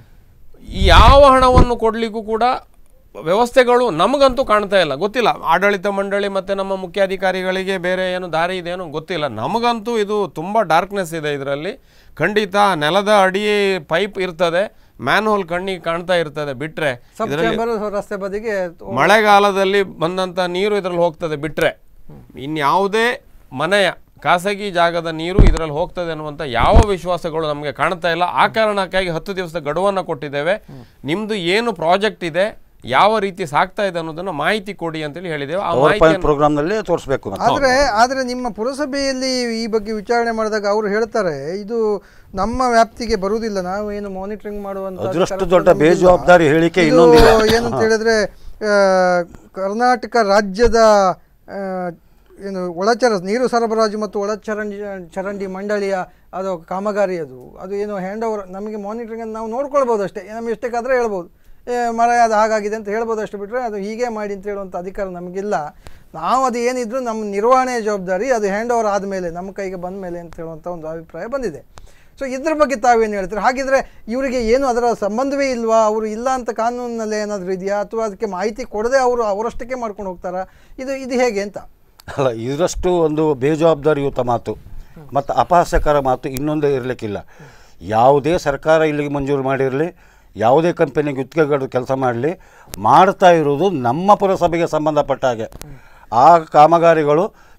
ಈ ಯಾವ ಹಣವನ್ನು ಕೊಡಲಿಕ್ಕೂ ಕೂಡ ವ್ಯವಸ್ಥೆಗಳು ನಮಗಂತೂ ಕಾಣ್ತಾ ಇಲ್ಲ ಗೊತ್ತಿಲ್ಲ ಆಡಳಿತ ಮಂಡಳಿ ಮತ್ತು ನಮ್ಮ ಮುಖ್ಯಾಧಿಕಾರಿಗಳಿಗೆ ಬೇರೆ ಏನು ದಾರಿ ಇದೆ ಏನೋ ಗೊತ್ತಿಲ್ಲ ನಮಗಂತೂ ಇದು ತುಂಬ ಡಾರ್ಕ್ನೆಸ್ ಇದೆ ಇದರಲ್ಲಿ ಖಂಡಿತ ನೆಲದ ಅಡಿ ಪೈಪ್ ಇರ್ತದೆ ಮ್ಯಾನ್ ಹೋಲ್ ಕಣ್ಣಿಗೆ ಕಾಣ್ತಾ ಇರ್ತದೆ ಬಿಟ್ರೆ ಸಬ್ ಇದರಲ್ಲಿ ಚೇಂಬರ್ ರಸ್ತೆ ಬದಿಗೆ ಮಳೆಗಾಲದಲ್ಲಿ ಬಂದಂಥ ನೀರು ಇದರಲ್ಲಿ ಹೋಗ್ತದೆ ಬಿಟ್ರೆ ಇನ್ಯಾವುದೇ ಮನೆಯ ಖಾಸಗಿ ಜಾಗದ ನೀರು ಇದರಲ್ಲಿ ಹೋಗ್ತದೆ ಅನ್ನುವಂಥ ಯಾವ ವಿಶ್ವಾಸಗಳು ನಮಗೆ ಕಾಣ್ತಾ ಇಲ್ಲ ಆ ಕಾರಣಕ್ಕಾಗಿ ಹತ್ತು ದಿವಸದ ಗಡುವನ್ನು ಕೊಟ್ಟಿದ್ದೇವೆ ನಿಮ್ಮದು ಏನು ಪ್ರಾಜೆಕ್ಟ್ ಇದೆ ಯಾವ ರೀತಿ ಸಾಗ್ತಾ ಇದೆ ಅನ್ನೋದನ್ನ ಮಾಹಿತಿ ಕೊಡಿ ಅಂತೇಳಿ ಹೇಳಿದ್ದೇವೆ ಆ ಪವರ್ ಪಾಯಿಂಟ್ ಮಾಹಿತಿಯನ್ನು ಪ್ರೋಗ್ರಾಮ್ನಲ್ಲೇ ತೋರಿಸ್ಬೇಕು ಮತ್ತೆ ಆದರೆ ಆದರೆ ನಿಮ್ಮ ಪುರಸಭೆಯಲ್ಲಿ ಈ ಬಗ್ಗೆ ವಿಚಾರಣೆ ಮಾಡಿದಾಗ ಅವರು ಹೇಳ್ತಾರೆ ಇದು ನಮ್ಮ ವ್ಯಾಪ್ತಿಗೆ ಬರುವುದಿಲ್ಲ ನಾವು ಏನು ಮಾನಿಟರಿಂಗ್ ಮಾಡುವಂತ ಅದರಷ್ಟು ಅಧಿಕಾರ ದೊಡ್ಡ ನಮಗಿಲ್ಲ. ಬೇಜವಾಬ್ದಾರಿ ಹೇಳಿಕೆ ಇದು ಇನ್ನೊಂದಿಲ್ಲ. ಏನಂತ ಹೇಳಿದ್ರೆ ಆ, ಕರ್ನಾಟಕ ರಾಜ್ಯದ ಆ, ಏನು ಒಳಚರ ನೀರು ಸರಬರಾಜು ಮತ್ತು ಒಳಚರಂಡಿ ಚರಂಡಿ ಮಂಡಳಿಯ ಅದು ಕಾಮಗಾರಿ ಅದು ಅದು ಏನು ಹ್ಯಾಂಡ್ ಓವರ್ ನಮಗೆ ಮಾನಿಟರಿಂಗ್ ನಾವು ನೋಡ್ಕೊಳ್ಬೋದು ಅಷ್ಟೇ ನಮಗೆ ಎಷ್ಟಕ್ಕಾದ್ರೆ ಹೇಳ್ಬೋದು ಏ, ಮರ ಅದು ಹಾಗಾಗಿದೆ ಅಂತ ಹೇಳ್ಬೋದು ಅಷ್ಟು ಬಿಟ್ಟರೆ ಅದು ಹೀಗೆ ಮಾಡಿ ಅಂತ ಹೇಳುವಂಥ ಅಧಿಕಾರ ನಮಗಿಲ್ಲ ನಾವು ಅದು ಏನಿದ್ರು ನಮ್ಮ ನಿರ್ವಹಣೆಯ ಜವಾಬ್ದಾರಿ ಅದು ಹ್ಯಾಂಡ್ ಓವರ್ ಆದಮೇಲೆ ನಮ್ಮ ಕೈಗೆ ಬಂದ ಮೇಲೆ ಅಂತ ಹೇಳುವಂಥ ಒಂದು ಅಭಿಪ್ರಾಯ ಬಂದಿದೆ ಸೊ ಇದ್ರ ಬಗ್ಗೆ ತಾವೇನು ಹೇಳ್ತೀರಿ ಹಾಗಿದ್ರೆ ಇವರಿಗೆ ಏನು ಅದರ ಸಂಬಂಧವೇ ಇಲ್ವಾ ಅವರು ಇಲ್ಲ ಅಂತ ಕಾನೂನಿನಲ್ಲಿ ಏನಾದರೂ ಇದೆಯಾ ಅಥವಾ ಅದಕ್ಕೆ ಮಾಹಿತಿ ಕೊಡದೆ ಅವರು ಅವರಷ್ಟಕ್ಕೆ ಮಾಡ್ಕೊಂಡು ಹೋಗ್ತಾರಾ ಇದು ಇದು ಹೇಗೆ ಅಂತ ಅಲ್ಲ ಇದರಷ್ಟು ಒಂದು ಬೇಜವಾಬ್ದಾರಿಯುತ ಮಾತು ಮತ್ತು ಅಪಹಾಸ್ಯಕರ ಮಾತು ಇನ್ನೊಂದು ಇರಲಿಕ್ಕಿಲ್ಲ ಯಾವುದೇ ಸರ್ಕಾರ ಇಲ್ಲಿಗೆ ಮಂಜೂರು ಮಾಡಿರಲಿ ಯಾವುದೇ ಕಂಪನಿಗೆ ಗುತ್ತಿಗೆಗಳು ಕೆಲಸ ಮಾಡಲಿ ಮಾಡ್ತಾ ಇರೋದು ನಮ್ಮ ಪುರಸಭೆಗೆ ಸಂಬಂಧಪಟ್ಟ ಹಾಗೆ ಆ ಕಾಮಗಾರಿಗಳು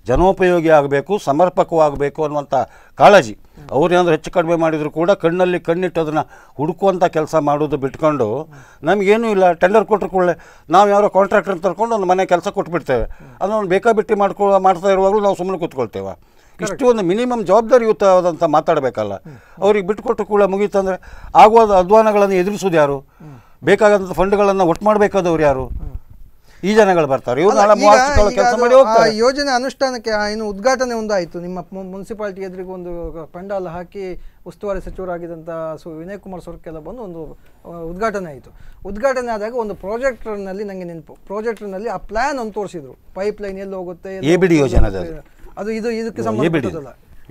ಜನೋಪಯೋಗಿ ಆಗಬೇಕು ಸಮರ್ಪಕವಾಗಬೇಕು ಅನ್ನುವಂಥ ಕಾಳಜಿ ಅವ್ರೇನಾದ್ರು ಹೆಚ್ಚು ಕಡಿಮೆ ಮಾಡಿದರೂ ಕೂಡ ಕಣ್ಣಲ್ಲಿ ಕಣ್ಣಿಟ್ಟು ಅದನ್ನು ಹುಡುಕುವಂಥ ಕೆಲಸ ಮಾಡೋದು ಬಿಟ್ಕೊಂಡು ನಮಗೇನೂ ಇಲ್ಲ ಟೆಂಡರ್ ಕೊಟ್ಟರು ಕೂಡಲೇ ನಾವು ಯಾರೋ ಕಾಂಟ್ರಾಕ್ಟರ್ ತರ್ಕೊಂಡು ಒಂದು ಮನೆ ಕೆಲಸ ಕೊಟ್ಬಿಡ್ತೇವೆ ಅದನ್ನು ಬೇಕಾಬಿಟ್ಟಿ ಮಾಡ್ಕೊ ಮಾಡ್ತಾ ಇರುವಾಗಲೂ ನಾವು ಸುಮ್ಮನೆ ಕೂತ್ಕೊಳ್ತೇವೆ ಇಷ್ಟು ಒಂದು ಮಿನಿಮಮ್ ಜವಾಬ್ದಾರಿಯುತವಾದಂಥ ಮಾತಾಡಬೇಕಲ್ಲ ಅವ್ರಿಗೆ ಬಿಟ್ಟುಕೊಟ್ಟು ಕೂಡ ಮುಗೀತಂದ್ರೆ ಆಗುವ ಅಧ್ವಾನಗಳನ್ನು ಎದುರಿಸೋದು ಯಾರು ಬೇಕಾದಂಥ ಫಂಡ್ಗಳನ್ನು ಒಟ್ಟು ಮಾಡಬೇಕಾದವ್ರು ಯಾರು ಈ ಜನಗಳು ಬರ್ತಾರೆ ಇವ್ರು ನಾಳೆ ಈಗ- ಮೂವತ್ತು ಈಗ ಕೆಲಸ ಅದು ಮಾಡಿ ಆ ಹೋಗ್ತಾರೆ ಯೋಜನೆ ಅನುಷ್ಠಾನಕ್ಕೆ ಆ ಇನ್ನು ಉದ್ಘಾಟನೆ ಒಂದಾಯಿತು ನಿಮ್ಮ ಮುನ್ಸಿಪಾಲಿಟಿ ಎದುರಿಗೆ ಒಂದು ಪೆಂಡಾಲ್ ಹಾಕಿ ಉಸ್ತುವಾರಿ ಸಚಿವರಾಗಿದ್ದಂಥ ಸು ವಿನಯ್ ಕುಮಾರ್ ಸೊರ್ಕೆಲ್ಲ ಬಂದು ಒಂದು ಆ, ಉದ್ಘಾಟನೆ ಆಯಿತು ಉದ್ಘಾಟನೆ ಆದಾಗ ಒಂದು ಪ್ರಾಜೆಕ್ಟರ್ನಲ್ಲಿ ನನಗೆ ನೆನಪು ಪ್ರಾಜೆಕ್ಟರ್ನಲ್ಲಿ ಆ ಪ್ಲಾನ್ ಒಂದು ತೋರಿಸಿದ್ರು ಪೈಪ್ ಲೈನ್ ಎಲ್ಲಿ ಹೋಗುತ್ತೆ ಎಲ್ಲಿ ABD ಹೋಗುತ್ತೆ, ಯೋಜನೆ ಅದು. ಅದು ಇದು ಇದಕ್ಕೆ ABD. ಸಂಬಂಧಪಟ್ಟದಲ್ಲ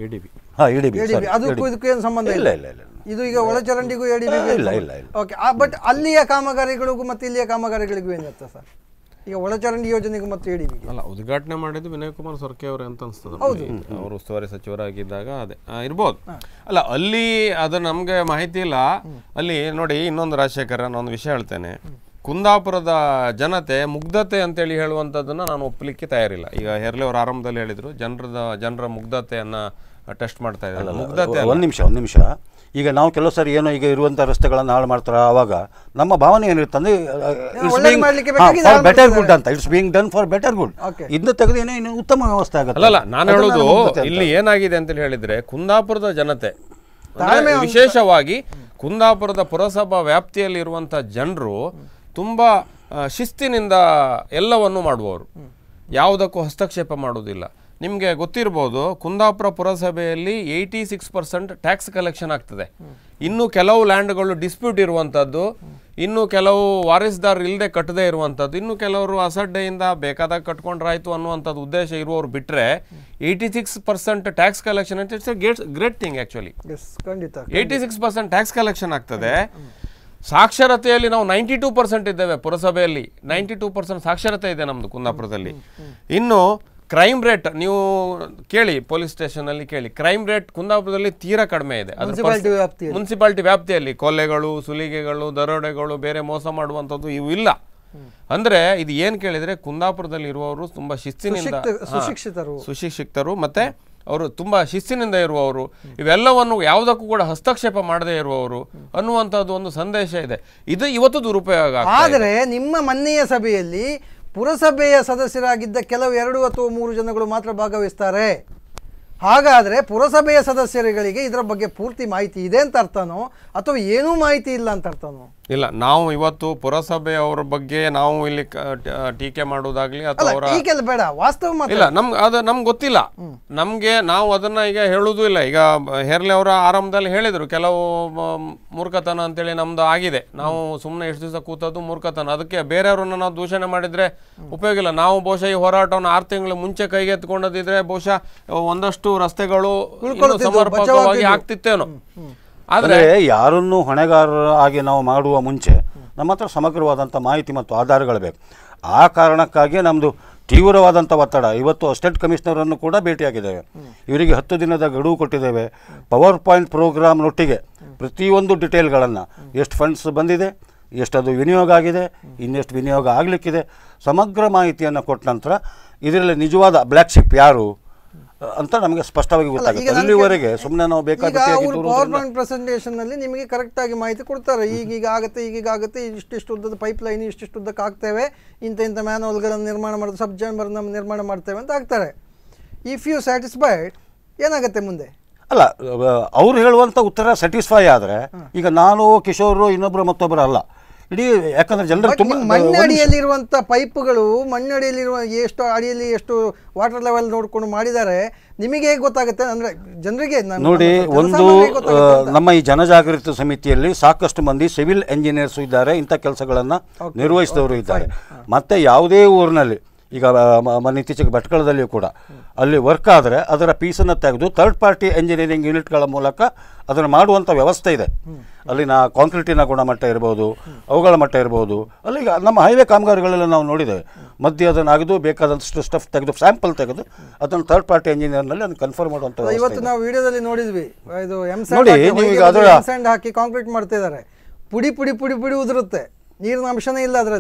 ಹಾಂ ಇಡಿ ADB. ಅದಕ್ಕೂ ಇದಕ್ಕೂ ಏನು ಸಂಬಂಧ ಇಲ್ಲ ಇಲ್ಲ ಇಲ್ಲ ಇದು ಈಗ ಒಳಚರಂಡಿಗೂ ಎಡಿಬಿ ಇಲ್ಲ, ಇಲ್ಲ, ಇಲ್ಲ. ಓಕೆ ಬಟ್ ಅಲ್ಲಿಯ ಕಾಮಗಾರಿಗಳಿಗೂ ಮತ್ತು ಇಲ್ಲಿಯ ಕಾಮಗಾರಿಗಳಿಗೂ ಏನು ವ್ಯತ್ಯಾಸ ಸರ್ ಈಗ ಒಳಚರಂಡಿ ಯೋಜನೆಗೂ ಮತ್ತು ಎಡಿಬಿಗೆ ಅಲ್ಲ ಉದ್ಘಾಟನೆ ಮಾಡಿದ್ದು ವಿನಯ್ ಕುಮಾರ್ ಸೊರ್ಕೆ ಅವರು ಅಂತ ಅನ್ಸ್ತದೆ ಹೌದು. ನಮ್ಗೆ. ಅವರು ಉಸ್ತುವಾರಿ ಸಚಿವರಾಗಿದ್ದಾಗ ಅದೇ ಆ, ಇರ್ಬೋದು ಅಲ್ಲ ಅಲ್ಲಿ ಅದು ನಮಗೆ ಮಾಹಿತಿ ಇಲ್ಲ ಅಲ್ಲಿ ನೋಡಿ ಇನ್ನೊಂದು ರಾಜಶೇಖರ ನಾನು ವಿಷಯ ಹೇಳ್ತೇನೆ ಕುಂದಾಪುರದ ಜನತೆ ಮುಗ್ಧತೆ ಅಂತೇಳಿ ಹೇಳುವಂಥದ್ದನ್ನ ನಾನು ಒಪ್ಪಲಿಕ್ಕೆ ತಯಾರಿಲ್ಲ ಈಗ ಹೆರ್ಲೆ ಅವರು ಆರಂಭದಲ್ಲಿ ಹೇಳಿದ್ರು ಜನರದ ಜನರ ಮುಗ್ಧತೆಯನ್ನ ಟೆಸ್ಟ್ ಮಾಡ್ತಾ ಇದ್ದಾರೆ ಮುಗ್ಧತೆ ಅಲ್ಲ. ಒಂದು ನಿಮಿಷ ಒಂದು ನಿಮಿಷ ಈಗ ನಾವು ಕೆಲವು ಸಾರಿ ಏನೋ ಈಗ ಇರುವಂಥ ರಸ್ತೆಗಳನ್ನು ಹಾಳು ಮಾಡ್ತಾರೆ ಆವಾಗ ನಮ್ಮ ಭಾವನೆ ಏನಿರುತ್ತೆ ಅಂದ್ರೆ ಒಳ್ಳೇದು ಮಾಡ್ಲಿಕ್ಕೆ ಬೇಕಾಗಿದೆ, ಹಾಳು ಬೆಟರ್ ಮಾಡ್ತಿದ್ದಾರೆ. ಗುಡ್ ಅಂತ it's being done for better good Okay. ಇದನ್ನ ತೆಗೆದು ಏನೋ ಇನ್ನು ಉತ್ತಮ ವ್ಯವಸ್ಥೆ ಆಗುತ್ತೆ ಅಲ್ಲಲ್ಲ ನಾನು ಅದನ್ನ ಹೇಳೋದು ಮುಗ್ಧತೆ ಅಂತ. ಇಲ್ಲಿ ಏನಾಗಿದೆ ಅಂತ ಹೇಳಿದ್ರೆ ಕುಂದಾಪುರದ ಜನತೆ ಅಂದ್ರೆ ತಾಳ್ಮೆ ಅಂತ- ವಿಶೇಷವಾಗಿ ಕುಂದಾಪುರದ ಪುರಸಭಾ ವ್ಯಾಪ್ತಿಯಲ್ಲಿರುವಂಥ ಜನರು ತುಂಬಾ ಆ, ಶಿಸ್ತಿನಿಂದ ಎಲ್ಲವನ್ನು ಮಾಡುವವರು ಯಾವುದಕ್ಕೂ ಹಸ್ತಕ್ಷೇಪ ಮಾಡುವುದಿಲ್ಲ ನಿಮಗೆ ಗೊತ್ತಿರ್ಬೋದು ಕುಂದಾಪುರ ಪುರಸಭೆಯಲ್ಲಿ eighty six percent tax collection ಆಗ್ತದೆ ಇನ್ನು ಕೆಲವು ಲ್ಯಾಂಡ್ಗಳು ಡಿಸ್ಪ್ಯೂಟ್ ಇರುವಂಥದ್ದು ಇನ್ನು ಕೆಲವು ವಾರಿಸ್ದಾರ್ ಇಲ್ಲದೆ ಕಟ್ಟದೇ ಇರುವಂಥದ್ದು ಇನ್ನು ಕೆಲವರು ಅಸಡ್ಡೆಯಿಂದ ಬೇಕಾದಾಗ ಕಟ್ಕೊಂಡ್ರಾಯ್ತು ಅನ್ನುವಂಥದ್ದು ಉದ್ದೇಶ ಇರುವವರು ಬಿಟ್ಟರೆ eighty six percent tax collection ಅಂತ it's great great thing actually yes ಖಂಡಿತ eighty six percent tax collection ಆಗ್ತದೆ ಸಾಕ್ಷರತೆಯಲ್ಲಿ ನಾವು ನೈಂಟಿ ಟೂ ಪರ್ಸೆಂಟ್ ಇದ್ದೇವೆ ಪುರಸಭೆಯಲ್ಲಿ ನೈಂಟಿ ಟೂ ಪರ್ಸೆಂಟ್ ಸಾಕ್ಷರತೆ ಇದೆ ನಮ್ಮದು ಕುಂದಾಪುರದಲ್ಲಿ ಇನ್ನು ಕ್ರೈಮ್ ರೇಟ್ ನೀವು ಕೇಳಿ ಪೊಲೀಸ್ ಸ್ಟೇಷನಲ್ಲಿ ಕೇಳಿ ಕ್ರೈಮ್ ರೇಟ್ ಕುಂದಾಪುರದಲ್ಲಿ ತೀರಾ ಕಡಿಮೆ ಇದೆ ಅದ್ರ Municipality ಪರ್ಸ್- ವ್ಯಾಪ್ತಿಯಲ್ಲಿ. ಮುನ್ಸಿಪಾಲಿಟಿ ವ್ಯಾಪ್ತಿಯಲ್ಲಿ ಕೊಲೆಗಳು ಸುಲಿಗೆಗಳು ದರೋಡೆಗಳು ಬೇರೆ ಮೋಸ ಮಾಡುವಂಥದ್ದು ಇವು ಇಲ್ಲ ಅಂದ್ರೆ ಇದು ಏನ್ ಕೇಳಿದ್ರೆ ಕುಂದಾಪುರದಲ್ಲಿ ಇರುವವರು ತುಂಬಾ ಶಿಸ್ತಿನಿಂದ ಸುಶಿಕ್ಷಿತ- ಹಾ, ಸುಶಿಕ್ಷಿತರು. ಸುಶಿಕ್ಷಿತರು ಮತ್ತೆ ಅವರು ತುಂಬಾ ಶಿಸ್ತಿನಿಂದ ಇರುವವರು ಇವೆಲ್ಲವನ್ನು ಯಾವುದಕ್ಕೂ ಕೂಡ ಹಸ್ತಕ್ಷೇಪ ಮಾಡದೇ ಇರುವವರು ಅನ್ನುವಂಥದ್ದು ಒಂದು ಸಂದೇಶ ಇದೆ ಇದು ಇವತ್ತು ದುರುಪಯೋಗ ಆಗ್ತಾ ಇದೆ. ಆದರೆ ನಿಮ್ಮ ಮೊನ್ನೆಯ ಸಭೆಯಲ್ಲಿ ಪುರಸಭೆಯ ಸದಸ್ಯರಾಗಿದ್ದ ಕೆಲವು ಎರಡು ಅಥವಾ ಮೂರು ಜನಗಳು ಮಾತ್ರ ಭಾಗವಹಿಸ್ತಾರೆ ಹಾಗಾದರೆ ಪುರಸಭೆಯ ಸದಸ್ಯರುಗಳಿಗೆ ಇದರ ಬಗ್ಗೆ ಪೂರ್ತಿ ಮಾಹಿತಿ ಇದೆ ಅಂತ ಅರ್ಥನೋ ಅಥವಾ ಏನೂ ಮಾಹಿತಿ ಇಲ್ಲ ಅಂತ ಅರ್ಥನೋ ಇಲ್ಲ ನಾವು ಇವತ್ತು ಪುರಸಭೆಯವರ ಬಗ್ಗೆ ನಾವು ಇಲ್ಲಿ ಕ- ಟ- ಟೀಕೆ ಮಾಡುವುದಾಗ್ಲಿ ಅಥವಾ ಅಲ್ಲ ಅವರ ಈಗೆಲ್ಲ ಬೇಡ ವಾಸ್ತವ ಮಾತ್ರ ಇಲ್ಲ ನಮ್ ಅದು ನಮ್ಗೆ ಗೊತ್ತಿಲ್ಲ ನಮ್ಗೆ ನಾವು ಅದನ್ನ ಈಗ ಹೇಳುವುದೂ ಇಲ್ಲ ಈಗ ಹೆರ್ಲೆ ಅವರ ಆರಂಭದಲ್ಲಿ ಹೇಳಿದ್ರು ಕೆಲವು ಮ- ಮೂರ್ಖತನ ಅಂತೇಳಿ ನಮ್ದು ಆಗಿದೆ ನಾವು ಸುಮ್ಮನೆ ಎಷ್ಟು ದಿವಸ ಕೂತದ್ದು ಮೂರ್ಖತನ ಅದಕ್ಕೆ ಬೇರೆಯವ್ರನ್ನ ನಾವು ದೂಷಣೆ ಮಾಡಿದ್ರೆ ಉಪಯೋಗ ಇಲ್ಲ ನಾವು ಬಹುಶಃ ಈ ಹೋರಾಟವನ್ನು ಆರು ತಿಂಗಳು ಮುಂಚೆ ಕೈಗೆತ್ಕೊಂಡದಿದ್ರೆ ಬಹುಶಃ ಒಂದಷ್ಟು ರಸ್ತೆಗಳು ಇನ್ನೂ ಉಳ್ಕೊಳ್ತಿದ್ವು, ಸಮರ್ಪಕವಾಗಿ ಬಚಾವಾಗ್ತಿದ್ವು. ಆಗ್ತಿತ್ತೇನೋ ಆದ್ರೆ ಅಂದ್ರೆ ಯಾರನ್ನು ಹೊಣೆಗಾರರ ಆಗಿ ನಾವು ಮಾಡುವ ಮುಂಚೆ ನಮ್ಮ ಹತ್ರ ಸಮಗ್ರವಾದಂಥ ಮಾಹಿತಿ ಮತ್ತು ಆಧಾರಗಳು ಬೇಕು ಆ ಕಾರಣಕ್ಕಾಗಿ ನಮ್ಮದು ತೀವ್ರವಾದಂಥ ಒತ್ತಡ ಇವತ್ತು ಅಸಿಸ್ಟೆಂಟ್ ಕಮಿಷನರನ್ನು ಕೂಡ ಭೇಟಿಯಾಗಿದ್ದೇವೆ ಇವರಿಗೆ ಹತ್ತು ದಿನದ ಗಡುವು ಕೊಟ್ಟಿದ್ದೇವೆ ಪವರ್ ಪಾಯಿಂಟ್ ಪ್ರೋಗ್ರಾಮ್ನೊಟ್ಟಿಗೆ ಪ್ರತಿಯೊಂದು ಡಿಟೇಲ್ಗಳನ್ನು ಎಷ್ಟು ಫಂಡ್ಸ್ ಬಂದಿದೆ ಎಷ್ಟು ಅದು ವಿನಿಯೋಗ ಆಗಿದೆ ಇನ್ನೆಷ್ಟು ವಿನಿಯೋಗ ಆಗಲಿಕ್ಕಿದೆ ಸಮಗ್ರ ಮಾಹಿತಿಯನ್ನು ಕೊಟ್ಟ ನಂತರ ಇದರಲ್ಲಿ ನಿಜವಾದ ಬ್ಲ್ಯಾಕ್ ಶಿಪ್ ಯಾರು ಅಂತ ನಮಗೆ ಸ್ಪಷ್ಟವಾಗಿ ಅಲ್ಲ, ಈಗ ಗೊತ್ತಾಗುತ್ತೆ ನನ್ಗೆ- ಅಲ್ಲಿವರೆಗೆ ಸುಮ್ಮನೆ ನಾವು ಈಗ ಬೇಕಾದ ಅವರು ಪವರ್ ಪಾಯಿಂಟ್ ಪ್ರೆಸೆಂಟೇಷನ್ ನಲ್ಲಿ ನಿಮಗೆ ಕರೆಕ್ಟ್ ಆಗಿ ಮಾಹಿತಿ ಕೊಡ್ತಾರೆ ಈಗೀಗ ಆಗುತ್ತೆ ಈಗೀಗ ಆಗುತ್ತೆ ಇಷ್ಟಿಷ್ಟು ಉದ್ದದ ಪೈಪ್ ಲೈನ್ ಇಷ್ಟಿಷ್ಟು ಉದ್ದಕ್ಕೆ ಹಾಕ್ತೇವೆ ಇಂಥ ಇಂಥ ಮ್ಯಾನುವಲ್ಗಳನ್ನು ನಿರ್ಮಾಣ ಮಾಡೋದು ಸಬ್ ಜಾಂಬರ್ ನಮ್ಮ ನಿರ್ಮಾಣ ಮಾಡ್ತೇವೆ ಅಂತ ಹಾಕ್ತಾರೆ ಇಫ್ ಯು ಸ್ಯಾಟಿಸ್ಫೈಡ್ ಏನಾಗುತ್ತೆ ಮುಂದೆ ಅಲ್ಲ ಅವ್ರು ಹೇಳುವಂಥ ಉತ್ತರ ಸ್ಯಾಟಿಸ್ಫೈ ಆದರೆ ಈಗ ನಾನು ಕಿಶೋರು ಇನ್ನೊಬ್ಬರು ಮತ್ತೊಬ್ಬರು ಅಲ್ಲ ಇಡೀ ಯಾಕಂದ್ರೆ ಜನರು But ತುಂಬ ನಿಮ್ಮ ಮಣ್ಣಡಿಯಲ್ಲಿರುವಂಥ ಪೈಪ್ಗಳು ಮಣ್ಣಡಿಯಲ್ಲಿರುವ ಎಷ್ಟು ಅಡಿಯಲ್ಲಿ ಎಷ್ಟು ವಾಟರ್ ಲೆವೆಲ್ ನೋಡ್ಕೊಂಡು ಮಾಡಿದ್ದಾರೆ ನಿಮಗೆ ಹೇಗೆ ಗೊತ್ತಾಗುತ್ತೆ ಅಂದ್ರೆ ಜನರಿಗೆ ನಮ್ಮ- ನೋಡಿ ನಮ್ಮ ಒಂದು ಜನಸಾಮಾನ್ಯರಿಗೆ ಗೊತ್ತಾಗುತ್ತೆ ಅಂತ. ಆ, ನಮ್ಮ ಈ ಜನಜಾಗೃತಿ ಸಮಿತಿಯಲ್ಲಿ ಸಾಕಷ್ಟು ಮಂದಿ ಸಿವಿಲ್ ಎಂಜಿನಿಯರ್ಸ್ ಇದ್ದಾರೆ ಇಂಥ ಕೆಲಸಗಳನ್ನು ನಿರ್ವಹಿಸಿದವರು ಇದ್ದಾರೆ ಮತ್ತೆ ಯಾವುದೇ ಊರಿನಲ್ಲಿ ಈಗ ಆ, ಮ- ಮೊನ್ನೆ ಇತ್ತೀಚೆಗೆ ಭಟ್ಕಳದಲ್ಲಿಯೂ ಕೂಡ ಅಲ್ಲಿ ವರ್ಕ್ ಆದರೆ ಅದರ ಪೀಸನ್ನು ತೆಗೆದು ಥರ್ಡ್ ಪಾರ್ಟಿ ಎಂಜಿನಿಯರಿಂಗ್ ಯೂನಿಟ್ಗಳ ಮೂಲಕ ಅದನ್ನು ಮಾಡುವಂಥ ವ್ಯವಸ್ಥೆ ಇದೆ ಅಲ್ಲಿನ ಕಾಂಕ್ರೀಟಿನ ಗುಣಮಟ್ಟ ಇರ್ಬೋದು ಅವುಗಳ ಮಟ್ಟ ಇರ್ಬೋದು ಅಲ್ಲಿ ಈಗ ನಮ್ಮ ಹೈವೇ ಕಾಮಗಾರಿಗಳೆಲ್ಲ ನಾವು ನೋಡಿದ್ದೇವೆ ಮಧ್ಯೆ ಅದನ್ನು ಅಗದು ಬೇಕಾದಷ್ಟು ಸ್ಟಫ್ ತೆಗೆದು ಸ್ಯಾಂಪಲ್ ತೆಗೆದು ಅದನ್ನು ಥರ್ಡ್ ಪಾರ್ಟಿ ಎಂಜಿನಿಯರ್ನಲ್ಲಿ ಅದನ್ನು ಕನ್ಫರ್ಮ್ ಮಾಡುವಂಥ ವ್ಯವಸ್ಥೆ ಇವತ್ತು ಇದೆ. ನಾವು ವಿಡಿಯೋದಲ್ಲಿ ನೋಡಿದ್ವಿ ಇದು ಎಮ್ ನೋಡಿ, ನೀವು ಈಗ ಅದರ- ಸ್ಯಾಂಡ್ ಹಾಕಿ ಕಾಂಕ್ರೀಟ್ ಮಾಡ್ತಾ ಇದ್ದಾರೆ ಪುಡಿ ಪುಡಿ ಪುಡಿ ಪುಡಿ ಉದುರುತ್ತೆ ನೀರಿನ ಅಂಶನೇ ಇಲ್ಲ ಅದರಲ್ಲಿ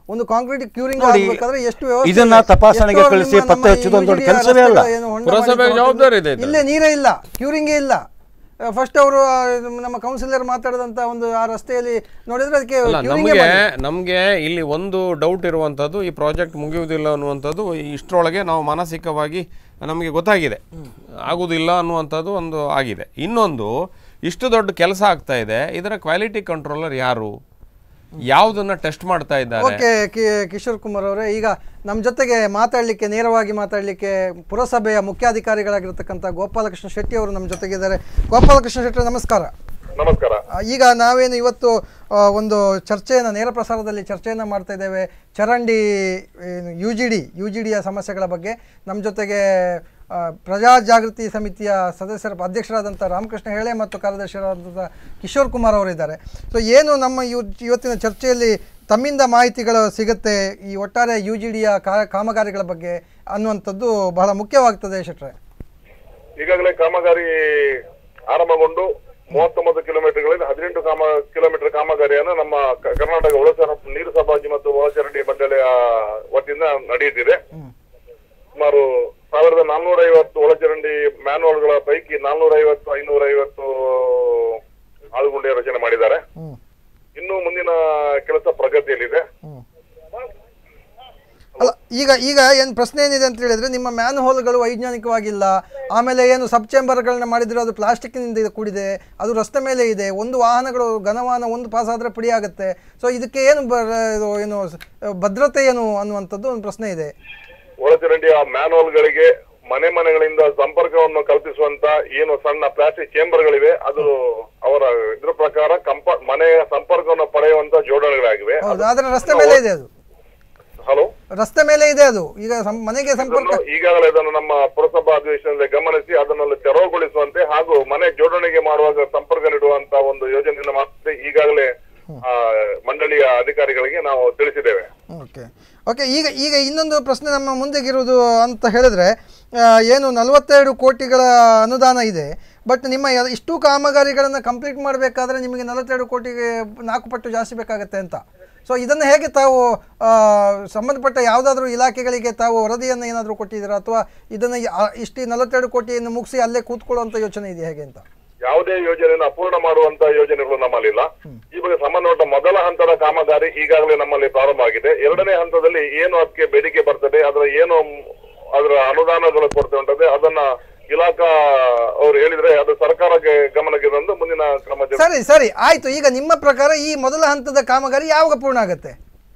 ಒಂದು ಕಾಂಕ್ರೀಟ್ ಕ್ಯೂರಿಂಗ್ ನೋಡಿ, ಆಗಬೇಕಾದ್ರೆ ಎಷ್ಟು ವ್ಯವಸ್ಥೆ ಇದನ್ನ ಇದೆ? ತಪಾಸಣೆಗೆ ಎಷ್ಟೋ ಕಳಿಸಿ ನಿಮ್ಮ ಪತ್ತೆ ನಮ್ಮ ಹಚ್ಚೋದು ಒಂದು ದೊಡ್ಡ UGD ಯ ಕೆಲಸವೇ ಅಲ್ಲ. ರಸ್ತೆಗಳು ಏನು ಹೊಂಡ ಪುರಸಭೆಗೆ ಮಾಡಿದ್ದು ಜವಾಬ್ದಾರಿ ಇದೆ ಇದು. ಇಲ್ಲೇ ನೀರೇ ಇಲ್ಲ ಕ್ಯೂರಿಂಗೇ ಇಲ್ಲ ಫಸ್ಟ್ ಅವರು ನಮ್ಮ ಕೌನ್ಸಿಲರ್ ಮಾತಾಡಿದಂತ ಒಂದು ಆ ರಸ್ತೆಯಲ್ಲಿ ನೋಡಿದ್ರೆ ಅದಕ್ಕೆ ಅಲ್ಲ ಕ್ಯೂರಿಂಗೇ ನಮಗೆ ಮಾಡಿಲ್ಲ. ನಮಗೆ ಇಲ್ಲಿ ಒಂದು ಡೌಟ್ ಇರುವಂಥದ್ದು ಈ ಪ್ರಾಜೆಕ್ಟ್ ಮುಗಿಯುವುದಿಲ್ಲ ಅನ್ನುವಂಥದ್ದು ಇಷ್ಟರೊಳಗೆ ನಾವು ಮಾನಸಿಕವಾಗಿ ನಮಗೆ ಗೊತ್ತಾಗಿದೆ ಆಗುವುದಿಲ್ಲ ಅನ್ನುವಂಥದ್ದು ಒಂದು ಆಗಿದೆ ಇನ್ನೊಂದು ಇಷ್ಟು ದೊಡ್ಡ ಕೆಲಸ ಆಗ್ತಾ ಇದೆ ಇದರ ಕ್ವಾಲಿಟಿ ಕಂಟ್ರೋಲರ್ ಯಾರು ಯಾವುದನ್ನ ಟೆಸ್ಟ್ ಮಾಡ್ತಾ ಇದ್ದಾರೆ ಓಕೆ ಕಿ- ಕಿಶೋರ್ ಕುಮಾರ್ ಅವರೇ ಈಗ ನಮ್ಮ ಜೊತೆಗೆ ಮಾತಾಡಲಿಕ್ಕೆ ನೇರವಾಗಿ ಮಾತಾಡಲಿಕ್ಕೆ ಪುರಸಭೆಯ ಮುಖ್ಯಾಧಿಕಾರಿಗಳಾಗಿರ್ತಕ್ಕಂಥ ಗೋಪಾಲಕೃಷ್ಣ ಶೆಟ್ಟಿ ಅವರು ನಮ್ಮ ಜೊತೆಗಿದ್ದಾರೆ ಗೋಪಾಲಕೃಷ್ಣ ಶೆಟ್ಟಿ ನಮಸ್ಕಾರ ನಮಸ್ಕಾರ ಆ, ಈಗ ನಾವೇನು ಇವತ್ತು ಆ, ಒಂದು ಚರ್ಚೆಯನ್ನು ನೇರ ಪ್ರಸಾರದಲ್ಲಿ ಚರ್ಚೆಯನ್ನು ಮಾಡ್ತಾ ಇದ್ದೇವೆ ಚರಂಡಿ U G D U G ಡಿಯ ಸಮಸ್ಯೆಗಳ ಬಗ್ಗೆ ನಮ್ಮ ಜೊತೆಗೆ ಆ, ಪ್ರಜಾ ಜಾಗೃತಿ ಸಮಿತಿಯ ಸದಸ್ಯರ ಅಧ್ಯಕ್ಷರಾದಂಥ ರಾಮಕೃಷ್ಣ ಹೇಳೆ ಮತ್ತು ಕಾರ್ಯದರ್ಶಿಯಾದಂಥ ಕಿಶೋರ್ ಕುಮಾರ್ ಅವರಿದ್ದಾರೆ ಸೊ ಏನು ನಮ್ಮ ಇವ್ ಇವತ್ತಿನ ಚರ್ಚೆಯಲ್ಲಿ ತಮ್ಮಿಂದ ಮಾಹಿತಿಗಳು ಸಿಗುತ್ತೆ ಈ ಒಟ್ಟಾರೆ ಯು ಜಿ ಡಿಯ ಕಾಮಗಾರಿಗಳ ಬಗ್ಗೆ ಅನ್ನುವಂಥದ್ದು ಬಹಳ ಮುಖ್ಯವಾಗ್ತದೆ ಶೆಟ್ರೆ ಈಗಾಗಲೇ ಕಾಮಗಾರಿ ಆರಂಭಗೊಂಡು ಮೂವತ್ತೊಂಬತ್ತು ಕಿಲೋಮೀಟರ್ಗಳಿಂದ ಹದಿನೆಂಟು ಕಾಮ ಕಿಲೋಮೀಟರ್ ಕಾಮಗಾರಿಯನ್ನು ನಮ್ಮ ಕ- ಕರ್ನಾಟಕ ಒಳಚರ ನೀರು ಸಭಾಜಿ ಮತ್ತು ಒಳಚರಂಡಿ ಮಂಡಳಿಯ ವತಿಯಿಂದ ನಡೆಯುತ್ತಿದೆ ಸುಮಾರು ಸಾವಿರದ ನಾನ್ನೂರ ಐವತ್ತು ಒಳಚರಂಡಿ ಮ್ಯಾನುವಲ್ಗಳ ಪೈಕಿ ನಾನ್ನೂರ ಐವತ್ತು ಐನೂರ ಐವತ್ತು ಆಳುಗುಂಡಿಯ ರಚನೆ ಮಾಡಿದ್ದಾರೆ ಇನ್ನು ಮುಂದಿನ ಕೆಲಸ ಪ್ರಗತಿಯಲ್ಲಿದೆ ಅಲ್ಲ ಈಗ ಈಗ ಏನು ಪ್ರಶ್ನೆ ಏನಿದೆ ಅಂತ ಹೇಳಿದ್ರೆ ನಿಮ್ಮ ಮ್ಯಾನ್ ಹೋಲ್ಗಳು ವೈಜ್ಞಾನಿಕವಾಗಿಲ್ಲ ಆಮೇಲೆ ಏನು ಸಬ್ ಚೇಂಬರ್ಗಳನ್ನ ಮಾಡಿದ್ರೆ ಅದು ಪ್ಲಾಸ್ಟಿಕ್ನಿಂದ ಇದು ಕೂಡಿದೆ ಅದು ರಸ್ತೆ ಮೇಲೆ ಇದೆ ಒಂದು ವಾಹನಗಳು ಘನವಾಹನ ಒಂದು ಪಾಸ್ ಆದರೆ ಪುಡಿ ಆಗುತ್ತೆ ಸೊ ಇದಕ್ಕೆ ಏನು ಬ- ಇದು ಏನು ಸ- ಭದ್ರತೆ ಏನು ಅನ್ನುವಂಥದ್ದು ಒಂದು ಪ್ರಶ್ನೆ ಇದೆ ಒಳಚರಂಡಿಯ ಮ್ಯಾನುವಲ್ಗಳಿಗೆ ಮನೆ ಮನೆಗಳಿಂದ ಸಂಪರ್ಕವನ್ನು ಕಲ್ಪಿಸುವಂತ ಏನು ಸಣ್ಣ ಪ್ಲಾಸ್ಟಿಕ್ ಚೇಂಬರ್ಗಳಿವೆ ಅದು ಅವರ ಇದ್ರ ಪ್ರಕಾರ ಕಂಪ ಮನೆಯ ಸಂಪರ್ಕವನ್ನು ಪಡೆಯುವಂತ ಜೋಡಣೆಗಳಾಗಿವೆ ಹೌದು ಆದರೆ ರಸ್ತೆ ಮೇಲೆ ಇದೆ ಅದು ಹಲೋ ರಸ್ತೆ ಮೇಲೆ ಇದೆ ಅದು ಈಗ ಸಂ- ಮನೆಗೆ ಸಂಪರ್ಕ ಇದನ್ನು ಈಗಾಗಲೇ ಅದನ್ನು ನಮ್ಮ ಪುರಸಭಾ ಅಧಿವೇಶನದಲ್ಲಿ ಗಮನಿಸಿ ಅದನ್ನು ತೆರವುಗೊಳಿಸುವಂತೆ ಹಾಗೂ ಮನೆ ಜೋಡಣೆಗೆ ಮಾಡುವಾಗ ಸಂಪರ್ಕ ನೀಡುವಂತ ಒಂದು ಯೋಜನೆಯನ್ನು ಮಾತ್ರ ಈಗಾಗಲೇ ಆ, ಮಂಡಳಿಯ ಅಧಿಕಾರಿಗಳಿಗೆ ನಾವು ತಿಳಿಸಿದ್ದೇವೆ ಓಕೆ ಓಕೆ ಈಗ ಈಗ ಇನ್ನೊಂದು ಪ್ರಶ್ನೆ ನಮ್ಮ ಮುಂದೆಗಿರುವುದು ಅಂತ ಹೇಳಿದ್ರೆ ಆ, ಏನು ನಲವತ್ತೆರಡು ಕೋಟಿಗಳ ಅನುದಾನ ಇದೆ ಬಟ್ ನಿಮ್ಮ ಎ- ಇಷ್ಟು ಕಾಮಗಾರಿಗಳನ್ನು ಕಂಪ್ಲೀಟ್ ಮಾಡಬೇಕಾದ್ರೆ ನಿಮಗೆ ನಲವತ್ತೆರಡು ಕೋಟಿಗೆ ನಾಲ್ಕು ಪಟ್ಟು ಜಾಸ್ತಿ ಬೇಕಾಗುತ್ತೆ ಅಂತ ಸೊ ಇದನ್ನು ಹೇಗೆ ತಾವು ಆ, ಸಂಬಂಧಪಟ್ಟ ಯಾವುದಾದ್ರೂ ಇಲಾಖೆಗಳಿಗೆ ತಾವು ವರದಿಯನ್ನು ಏನಾದರೂ ಕೊಟ್ಟಿದ್ದೀರಾ ಅಥವಾ ಇದನ್ನು ಯ- ಇಷ್ಟು ನಲವತ್ತೆರಡು ಕೋಟಿಯನ್ನು ಮುಗಿಸಿ ಅಲ್ಲೇ ಕೂತ್ಕೊಳ್ಳುವಂಥ ಯೋಚನೆ ಇದೆ ಹೇಗೆ ಅಂತ ಯಾವುದೇ ಯೋಜನೆಯನ್ನು ಅಪೂರ್ಣ ಮಾಡುವಂತ ಯೋಜನೆಗಳು ನಮ್ಮಲ್ಲಿಲ್ಲ ಈ ಬಗ್ಗೆ ಸಂಬಂಧಪಟ್ಟ ಮೊದಲ ಹಂತದ ಕಾಮಗಾರಿ ಈಗಾಗಲೇ ನಮ್ಮಲ್ಲಿ ಪ್ರಾರಂಭ ಆಗಿದೆ ಎರಡನೇ ಹಂತದಲ್ಲಿ ಏನು ಅದಕ್ಕೆ ಬೇಡಿಕೆ ಬರ್ತದೆ ಅದರ ಏನು ಮ್- ಅದರ ಅನುದಾನಗಳು ಕೊರತೆ ಉಂಟದೆ ಅದನ್ನ ಇಲಾಖಾ ಅವರು ಹೇಳಿದ್ರೆ ಅದು ಸರ್ಕಾರಕ್ಕೆ ಗಮನಕ್ಕೆ ತಂದು ಮುಂದಿನ ಕ್ರಮ ಜರುಗಿಸುತ್ತೆ. ಸರಿ ಸರಿ ಆಯಿತು ಈಗ ನಿಮ್ಮ ಪ್ರಕಾರ ಈ ಮೊದಲ ಹಂತದ ಕಾಮಗಾರಿ ಯಾವಾಗ ಪೂರ್ಣ ಆಗುತ್ತೆ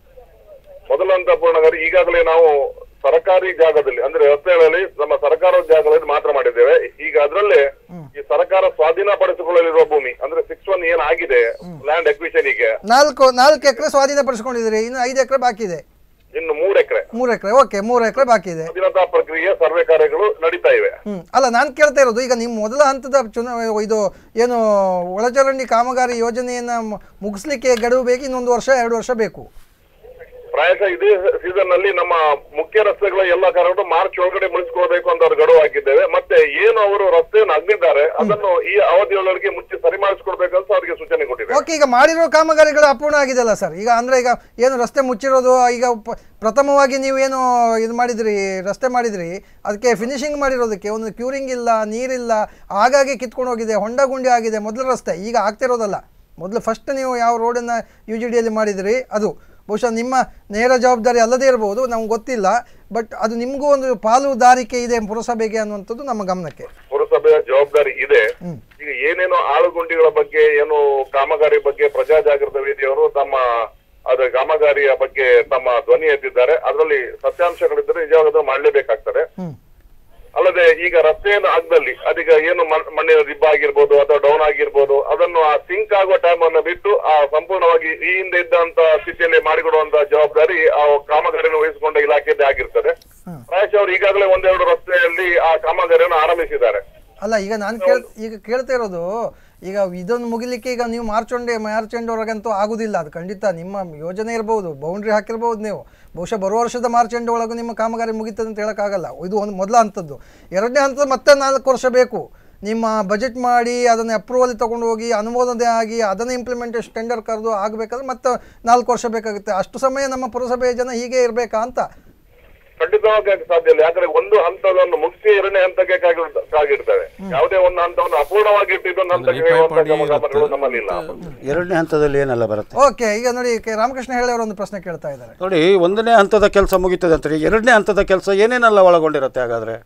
ಮೊದಲ ಹಂತ ಪೂರ್ಣಗಾರಿ ಈಗಾಗಲೇ ನಾವು ಸರ್ಕಾರಿ ಜಾಗದಲ್ಲಿ ಅಂದ್ರೆ ರಸ್ತೆಗಳಲ್ಲಿ ನಮ್ಮ ಸರ್ಕಾರದ ಜಾಗದಲ್ಲಿ ಮಾತ್ರ ಮಾಡಿದ್ದೇವೆ ಈಗ ಅದರಲ್ಲೇ ಈ ಸರ್ಕಾರ ಸ್ವಾಧೀನಪಡಿಸಿಕೊಳ್ಳಲಿರುವ ಭೂಮಿ ಅಂದ್ರೆ ಸಿಕ್ಸ್ ಒನ್ ಏನ್ ಆಗಿದೆ ಲ್ಯಾಂಡ್ ಎಕ್ವಿಷನ್ ಗೆ ನಾಲ್ಕು ನಾಲ್ಕು ಎಕರೆ ಸ್ವಾಧೀನಪಡಿಸ್ಕೊಂಡಿದ್ದೀರಿ ಇನ್ನು ಐದು ಎಕರೆ ಬಾಕಿ ಇದೆ ಇನ್ನು ಮೂರು ಎಕರೆ ಮೂರು ಎಕರೆ ಓಕೆ ಮೂರು ಎಕರೆ ಬಾಕಿ ಇದೆ ಸ್ವಾಧೀನತಾ ಪ್ರಕ್ರಿಯೆ ಸರ್ವೆ ಕಾರ್ಯಗಳು ನಡೀತಾ ಇವೆ ಹ್ಮ್ ಅಲ್ಲ ನಾನು ಕೇಳ್ತಾ ಇರೋದು ಈಗ ನಿಮ್ಮ ಮೊದಲ ಹಂತದ ಚುನಾವ ಇದು ಏನು ಒಳಚರಂಡಿ ಕಾಮಗಾರಿ ಯೋಜನೆಯನ್ನ ಮು- ಮುಗಿಸ್ಲಿಕ್ಕೆ ಗಡುವು ಬೇಕು ಇನ್ನೊಂದು ವರ್ಷ ಎರಡು ವರ್ಷ ಬೇಕು ಪ್ರಾಯಶಃ ಇದೇ ಸೀಸನ್ ನಲ್ಲಿ ನಮ್ಮ ಮುಖ್ಯ ರಸ್ತೆಗಳ ಎಲ್ಲ ಕಾರ್ಯಗಳು ಮಾರ್ಚ್ ಒಳಗಡೆ ಮುಗಿಸ್ಕೊಳ್ಬೇಕು ಅಂತ ಅವ್ರು ಗಡುವು ಹಾಕಿದ್ದೇವೆ ಮತ್ತೆ ಏನು ಅವರು ರಸ್ತೆಯನ್ನು ಅಗ್ನಿದ್ದಾರೆ ಅದನ್ನು ಈ ಅವಧಿಯೊಳಗೆ ಮುಚ್ಚಿ ಸರಿ ಮಾಡಿಸ್ಕೊಡ್ಬೇಕಂತ ಅವರಿಗೆ ಸೂಚನೆ ಕೊಟ್ಟಿದೆ ಓಕೆ ಈಗ ಮಾಡಿರೋ ಕಾಮಗಾರಿಗಳು ಅಪೂರ್ಣ ಆಗಿದೆಲ್ಲ ಸರ್ ಈಗ ಅಂದರೆ ಈಗ ಏನು ರಸ್ತೆ ಮುಚ್ಚಿರೋದು ಈಗ ಪ- ಪ್ರಥಮವಾಗಿ ನೀವೇನು ಇದು ಮಾಡಿದ್ರಿ ರಸ್ತೆ ಮಾಡಿದ್ರಿ ಅದಕ್ಕೆ ಫಿನಿಶಿಂಗ್ ಮಾಡಿರೋದಕ್ಕೆ ಒಂದು ಕ್ಯೂರಿಂಗ್ ಇಲ್ಲ ನೀರಿಲ್ಲ ಹಾಗಾಗಿ ಕಿತ್ಕೊಂಡು ಹೋಗಿದೆ ಹೊಂಡ ಗುಂಡಿ ಆಗಿದೆ ಮೊದಲ ರಸ್ತೆ ಈಗ ಆಗ್ತಿರೋದಲ್ಲ ಮೊದಲು ಫಸ್ಟ್ ನೀವು ಯಾವ ರೋಡನ್ನು ಯು ಜಿ ಡಿಯಲ್ಲಿ ಮಾಡಿದಿರಿ ಅದು ಬಹುಶಃ ನಿಮ್ಮ ನೇರ ಜವಾಬ್ದಾರಿ ಅಲ್ಲದೇ ಇರಬಹುದು ನಮ್ಗೆ ಗೊತ್ತಿಲ್ಲ ಬಟ್ ಅದು ನಿಮಗೂ ಒಂದು ಪಾಲುದಾರಿಕೆ ಇದೆ ಪುರಸಭೆಗೆ ಅನ್ನುವಂಥದ್ದು ನಮ್ಮ ಗಮನಕ್ಕೆ ಪುರಸಭೆಯ ಜವಾಬ್ದಾರಿ ಇದೆ ಈಗ ಏನೇನೋ ಆಳುಗುಂಡಿಗಳ ಬಗ್ಗೆ ಏನು ಕಾಮಗಾರಿ ಬಗ್ಗೆ ಪ್ರಜಾ ಜಾಗೃತ ವೇದಿಯವರು ತಮ್ಮ ಅದ ಕಾಮಗಾರಿಯ ಬಗ್ಗೆ ತಮ್ಮ ಧ್ವನಿ ಎತ್ತಿದ್ದಾರೆ ಅದರಲ್ಲಿ ಸತ್ಯಾಂಶಗಳಿದ್ದರೆ ನಿಜವಾಗ್ಲೂ ಮಾಡಲೇಬೇಕಾಗ್ತದೆ ಅಲ್ಲದೆ ಈಗ ರಸ್ತೆಯನ್ನು ಅಗ್ದಲ್ಲಿ ಅದೀಗ ಏನು ಮಣ್- ಮಣ್ಣಿನ ದಿಬ್ಬ ಆಗಿರ್ಬೋದು ಅಥವಾ ಡೌನ್ ಆಗಿರ್ಬೋದು ಅದನ್ನು ಆ ಸಿಂಕ್ ಆಗುವ ಟೈಮ್ ಅನ್ನು ಬಿಟ್ಟು ಆ ಸಂಪೂರ್ಣವಾಗಿ ಈ ಹಿಂದೆ ಇದ್ದಂತ ಸ್ಥಿತಿಯಲ್ಲಿ ಮಾಡಿಕೊಡುವಂತ ಜವಾಬ್ದಾರಿ ಆ ಕಾಮಗಾರಿಯನ್ನು ವಹಿಸಿಕೊಂಡ ಇಲಾಖೆಯದ್ದೇ ಆಗಿರ್ತದೆ ಪ್ರಾಯಶಃ ಅವರು ಈಗಾಗಲೇ ಒಂದೆರಡು ರಸ್ತೆಯಲ್ಲಿ ಆ ಕಾಮಗಾರಿಯನ್ನು ಆರಂಭಿಸಿದ್ದಾರೆ ಅಲ್ಲ ಈಗ ನಾನು ಕೇಳ್ ಈಗ ಕೇಳ್ತಾ ಇರೋದು ಈಗ ಇದನ್ನು ಮುಗಿಲಿಕ್ಕೆ ಈಗ ನೀವು ಮಾರ್ಚ್ ಒಂಡೆ ಮಾರ್ಚ್ ಎಂಡವರೆಗಂತೂ ಆಗುದಿಲ್ಲ ಅದು ಖಂಡಿತ ನಿಮ್ಮ ಯೋಜನೆ ಇರ್ಬೋದು ಬೌಂಡ್ರಿ ಹಾಕಿರ್ಬೋದು ನೀವು ಬಹುಶಃ ಬರುವ ವರ್ಷದ ಮಾರ್ಚ್ ಎಂಡ್ ಒಳಗೂ ನಿಮ್ಮ ಕಾಮಗಾರಿ ಮುಗೀತದೆ ಅಂತ ಹೇಳೋಕ್ಕಾಗಲ್ಲ ಇದು ಒಂದು ಮೊದಲ ಹಂತದ್ದು ಎರಡನೇ ಹಂತದ ಮತ್ತೆ ನಾಲ್ಕು ವರ್ಷ ಬೇಕು ನಿಮ್ಮ ಬಜೆಟ್ ಮಾಡಿ ಅದನ್ನು ಅಪ್ರೂವಲ್ ತಗೊಂಡು ಹೋಗಿ ಅನುಮೋದನೆ ಆಗಿ ಅದನ್ನು ಇಂಪ್ಲಿಮೆಂಟೇಷನ್ ಟೆಂಡರ್ ಕರೆದು ಆಗಬೇಕಾದ್ರೆ ಮತ್ತೆ ನಾಲ್ಕು ವರ್ಷ ಬೇಕಾಗುತ್ತೆ ಅಷ್ಟು ಸಮಯ ನಮ್ಮ ಪುರಸಭೆಯ ಜನ ಹೀಗೆ ಇರಬೇಕಾ ಅಂತ ಖಂಡಿತವಾಗಿ ಆಗ ಸಾಧ್ಯ ಇಲ್ಲ ಯಾಕಂದ್ರೆ ಒಂದು ಹಂತವನ್ನು ಮುಗಿಸಿ ಎರಡನೇ ಹಂತಕ್ಕೆ ಕಾಗಿ- ಸಾಗಿರ್ತವೆ ಯಾವುದೇ ಒಂದು ಹಂತವನ್ನು ಅಪೂರ್ಣವಾಗಿ ಇಟ್ಟಿದ್ದು ಹಂತಕ್ಕೆ ಹೋಗುವಂತ ಗಮನಗಳು ನಮ್ಮಲ್ಲಿ ಇಲ್ಲ ಎರಡನೇ ಹಂತದಲ್ಲಿ ಏನೆಲ್ಲ ಬರುತ್ತೆ ಓಕೆ ಈಗ ನೋಡಿ ಕೆ ರಾಮಕೃಷ್ಣ ಹೇಳಿ ಅವರು ಒಂದು ಪ್ರಶ್ನೆ ಕೇಳ್ತಾ ಇದ್ದಾರೆ ನೋಡಿ ಒಂದನೇ ಹಂತದ ಕೆಲಸ ಮುಗೀತದೆ ಅಂತಾರೆ ಎರಡನೇ ಹಂತದ ಕೆಲಸ ಏನೇನೆಲ್ಲ ಒಳಗೊಂಡಿರುತ್ತೆ ಹಾಗಾದ್ರೆ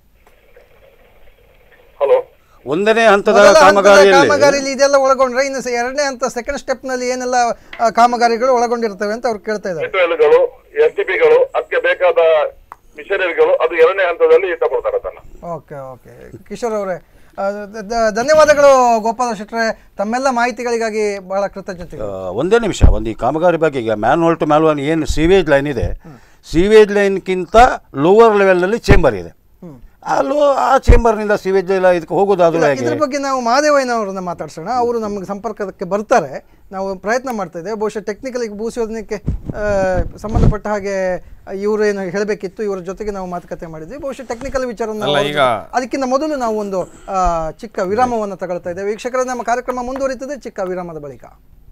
ಹಲೋ ಒಂದನೇ ಹಂತದ ಮೊದಲ ಹಂತದ ಕಾಮಗಾರಿಯಲ್ಲಿ ಕಾಮಗಾರಿಯಲ್ಲಿ ಇದೆಲ್ಲ ಒಳಗೊಂಡ್ರೆ ಇನ್ನು ಸ- ಎರಡನೇ ಹಂತ ಸೆಕೆಂಡ್ ಸ್ಟೆಪ್ ನಲ್ಲಿ ಏನೆಲ್ಲ ಆ, ಕಾಮಗಾರಿಗಳು ಒಳಗೊಂಡಿರ್ತವೆ ಅಂತ ಅವ್ರು ಕೇಳ್ತಾ ಇದ್ದಾರೆ ಮೆಟೀರಿಯಲ್ಗಳು ಎಸ್ ಟಿ ಪಿಗಳು ಅದಕ್ಕೆ ಬೇಕಾದ ಮಿಷನರಿಗಳು ಅದು ಎರಡನೇ ಹಂತದಲ್ಲಿ ತಗೊಳ್ತಾರೆ ಅದನ್ನ ಓಕೆ ಓಕೆ ಕಿಶೋರ್ ಅವರೇ ಆ, ದ- ದ- ಧನ್ಯವಾದಗಳು ಗೋಪಾಲ ಶೆಟ್ರೆ ತಮ್ಮೆಲ್ಲ ಮಾಹಿತಿಗಳಿಗಾಗಿ ಬಹಳ ಕೃತಜ್ಞತೆ ಆ, ಒಂದೇ ನಿಮಿಷ ಒಂದು ಈ ಕಾಮಗಾರಿ ಬಗ್ಗೆ ಈಗ manhole to man one ಏನು ಸೀವೇಜ್ ಲೈನ್ ಇದೆ ಸೀವೇಜ್ ಲೈನ್ಗಿಂತ ಲೋವರ್ ಲೆವೆಲ್ನಲ್ಲಿ ಚೇಂಬರ್ ಇದೆ ಆ ಲೋ ಆ ಚೇಂಬರ್ನಿಂದ ಸೀವೇಜ್ ಎಲ್ಲ ಇದಕ್ಕೆ ಹೋಗೋದಾದ್ರೂ ಹೇಗೆ ಇದ್ರ ಬಗ್ಗೆ ನಾವು ಮಾದೇವಯ್ಯನವ್ರನ್ನ ಮಾತಾಡ್ಸೋಣ ಅವರು ನಮಗೆ ಸಂಪರ್ಕಕ್ಕೆ ಬರ್ತಾರೆ ನಾವು ಪ್ರಯತ್ನ ಮಾಡ್ತಾ ಇದ್ದೇವೆ ಬಹುಶಃ ಟೆಕ್ನಿಕಲ್ ಭೂಶೋಧನೆಗೆ ಆ, ಸಂಬಂಧಪಟ್ಟ ಹಾಗೆ ಇವರು ಏನು ಹೇಳಬೇಕಿತ್ತು ಇವರ ಜೊತೆಗೆ ನಾವು ಮಾತುಕತೆ ಮಾಡಿದ್ವಿ ಬಹುಶಃ ಟೆಕ್ನಿಕಲ್ ವಿಚಾರವನ್ನು ಅಲ್ಲ, ಅವ್ರ ಈಗ- ಜೊತೆ- ಅದಕ್ಕಿಂತ ಮೊದಲು ನಾವು ಒಂದು ಆ, ಚಿಕ್ಕ ವಿರಾಮವನ್ನು ತಗೊಳ್ತಾ ಇದ್ದೇವೆ ವೀಕ್ಷಕರ ನಮ್ಮ ಕಾರ್ಯಕ್ರಮ ಮುಂದುವರಿತದೆ ಚಿಕ್ಕ ವಿರಾಮದ ಬಳಿಕ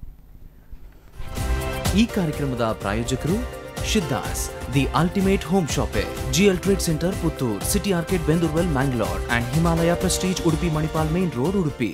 ಈ ಕಾರ್ಯಕ್ರಮದ ಪ್ರಾಯೋಜಕರು Shiddas the ultimate home shoppe GL trade centre Puttur city arcade Bendurwell Mangalore and Himalaya prestige Udupi Manipal main road Udupi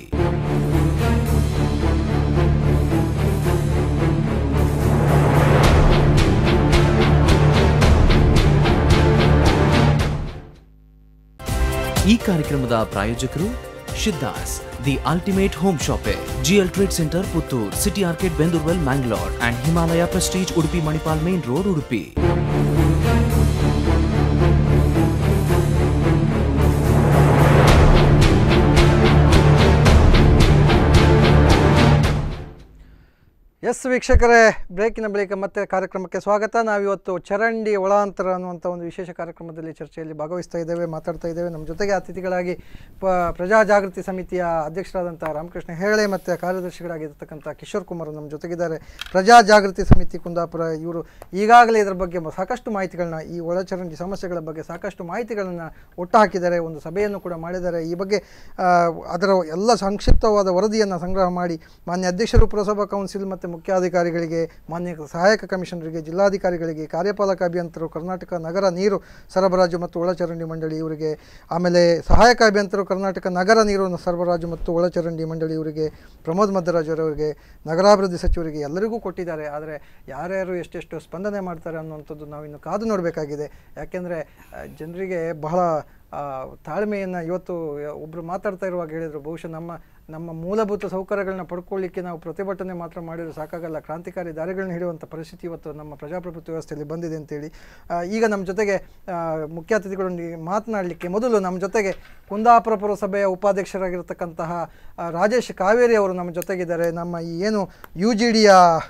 ಈ ಕಾರ್ಯಕ್ರಮದ ಪ್ರಾಯೋಜಕರು Shiddas the ultimate home shoppe GL trade centre Puttur city arcade Bendurwell Mangalore and Himalaya prestige Udupi Manipal main road Udupi yes ವೀಕ್ಷಕರೇ ಬ್ರೇಕಿನ ಬಳಿಕ ಮತ್ತೆ ಕಾರ್ಯಕ್ರಮಕ್ಕೆ ಸ್ವಾಗತ ನಾವಿವತ್ತು ಚರಂಡಿ ಒಳಾಂತರ ಅನ್ನುವಂಥ ಒಂದು ವಿಶೇಷ ಕಾರ್ಯಕ್ರಮದಲ್ಲಿ ಚರ್ಚೆಯಲ್ಲಿ ಭಾಗವಹಿಸ್ತಾ ಇದ್ದೇವೆ ಮಾತಾಡ್ತಾ ಇದ್ದೇವೆ ನಮ್ಮ ಜೊತೆಗೆ ಅತಿಥಿಗಳಾಗಿ ಪ ಪ್ರಜಾ ಜಾಗೃತಿ ಸಮಿತಿಯ ಅಧ್ಯಕ್ಷರಾದಂಥ ರಾಮಕೃಷ್ಣ ಹೇಳೆ ಮತ್ತು ಕಾರ್ಯದರ್ಶಿಗಳಾಗಿರ್ತಕ್ಕಂಥ ಕಿಶೋರ್ ಕುಮಾರ್ ನಮ್ಮ ಜೊತೆಗಿದ್ದಾರೆ ಪ್ರಜಾ ಜಾಗೃತಿ ಸಮಿತಿ ಕುಂದಾಪುರ ಇವರು ಈಗಾಗಲೇ ಇದರ ಬಗ್ಗೆ ಮ- ಸಾಕಷ್ಟು ಮಾಹಿತಿಗಳನ್ನ ಈ ಒಳಚರಂಡಿ ಸಮಸ್ಯೆಗಳ ಬಗ್ಗೆ ಸಾಕಷ್ಟು ಮಾಹಿತಿಗಳನ್ನು ಒಟ್ಟು ಹಾಕಿದ್ದಾರೆ ಒಂದು ಸಭೆಯನ್ನು ಕೂಡ ಮಾಡಿದ್ದಾರೆ ಈ ಬಗ್ಗೆ ಆ, ಅದರ ಎಲ್ಲ ಸಂಕ್ಷಿಪ್ತವಾದ ವರದಿಯನ್ನು ಸಂಗ್ರಹ ಮಾಡಿ ಮಾನ್ಯ ಅಧ್ಯಕ್ಷರು ಪುರಸಭಾ ಕೌನ್ಸಿಲ್ ಮತ್ತು ಮುಖ್ಯಾಧಿಕಾರಿಗಳಿಗೆ ಮಾನ್ಯ ಸಹಾಯಕ ಕಮಿಷನರಿಗೆ ಜಿಲ್ಲಾಧಿಕಾರಿಗಳಿಗೆ ಕಾರ್ಯಪಾಲಕ ಅಭಿಯಂತರು ಕರ್ನಾಟಕ ನಗರ ನೀರು ಸರಬರಾಜು ಮತ್ತು ಒಳಚರಂಡಿ ಮಂಡಳಿ ಇವರಿಗೆ ಆಮೇಲೆ ಸಹಾಯಕ ಅಭಿಯಂತರು ಕರ್ನಾಟಕ ನಗರ ನೀರು ಸರಬರಾಜು ಮತ್ತು ಒಳಚರಂಡಿ ಮಂಡಳಿ ಇವರಿಗೆ ಪ್ರಮೋದ್ ಮದ್ದರಾಜ್ ಅವರಿಗೆ ನಗರಾಭಿವೃದ್ಧಿ ಸಚಿವರಿಗೆ ಎಲ್ಲರಿಗೂ ಕೊಟ್ಟಿದ್ದಾರೆ ಆದರೆ ಯಾರ್ಯಾರು ಎಷ್ಟೆಷ್ಟು ಸ್ಪಂದನೆ ಮಾಡ್ತಾರೆ ಅನ್ನುವಂಥದ್ದು ನಾವಿನ್ನು ಕಾದು ನೋಡಬೇಕಾಗಿದೆ ಯಾಕೆಂದರೆ ಜನರಿಗೆ ಬಹಳ ಆ, ತಾಳ್ಮೆಯನ್ನು ಇವತ್ತು ಒಬ್ಬರು ಮಾತಾಡ್ತಾ ಇರುವಾಗ ಹೇಳಿದರು ಬಹುಶಃ ನಮ್ಮ ನಮ್ಮ ಮೂಲಭೂತ ಸೌಕರ್ಯಗಳನ್ನ ಪಡ್ಕೊಳ್ಳಿಕ್ಕೆ ನಾವು ಪ್ರತಿಭಟನೆ ಮಾತ್ರ ಮಾಡಿದ್ರೆ ಸಾಕಾಗಲ್ಲ ಕ್ರಾಂತಿಕಾರಿ ದಾರಿಗಳನ್ನ ಹಿಡಿಯುವಂಥ ಪರಿಸ್ಥಿತಿ ಇವತ್ತು ನಮ್ಮ ಪ್ರಜಾಪ್ರಭುತ್ವ ವ್ಯವಸ್ಥೆಯಲ್ಲಿ ಬಂದಿದೆ ಅಂತೇಳಿ ಆ, ಈಗ ನಮ್ಮ ಜೊತೆಗೆ ಆ, ಮುಖ್ಯ ಅತಿಥಿಗಳೊಂದಿಗೆ ಮಾತನಾಡಲಿಕ್ಕೆ ಮೊದಲು ನಮ್ಮ ಜೊತೆಗೆ ಕುಂದಾಪುರ ಪುರಸಭೆಯ ಉಪಾಧ್ಯಕ್ಷರಾಗಿರ್ತಕ್ಕಂತಹ ಆ, ರಾಜೇಶ್ ಕಾವೇರಿ ಅವರು ನಮ್ಮ ಜೊತೆಗಿದ್ದಾರೆ ನಮ್ಮ ಈ ಏನು ಯು ಜಿ ಡಿಯ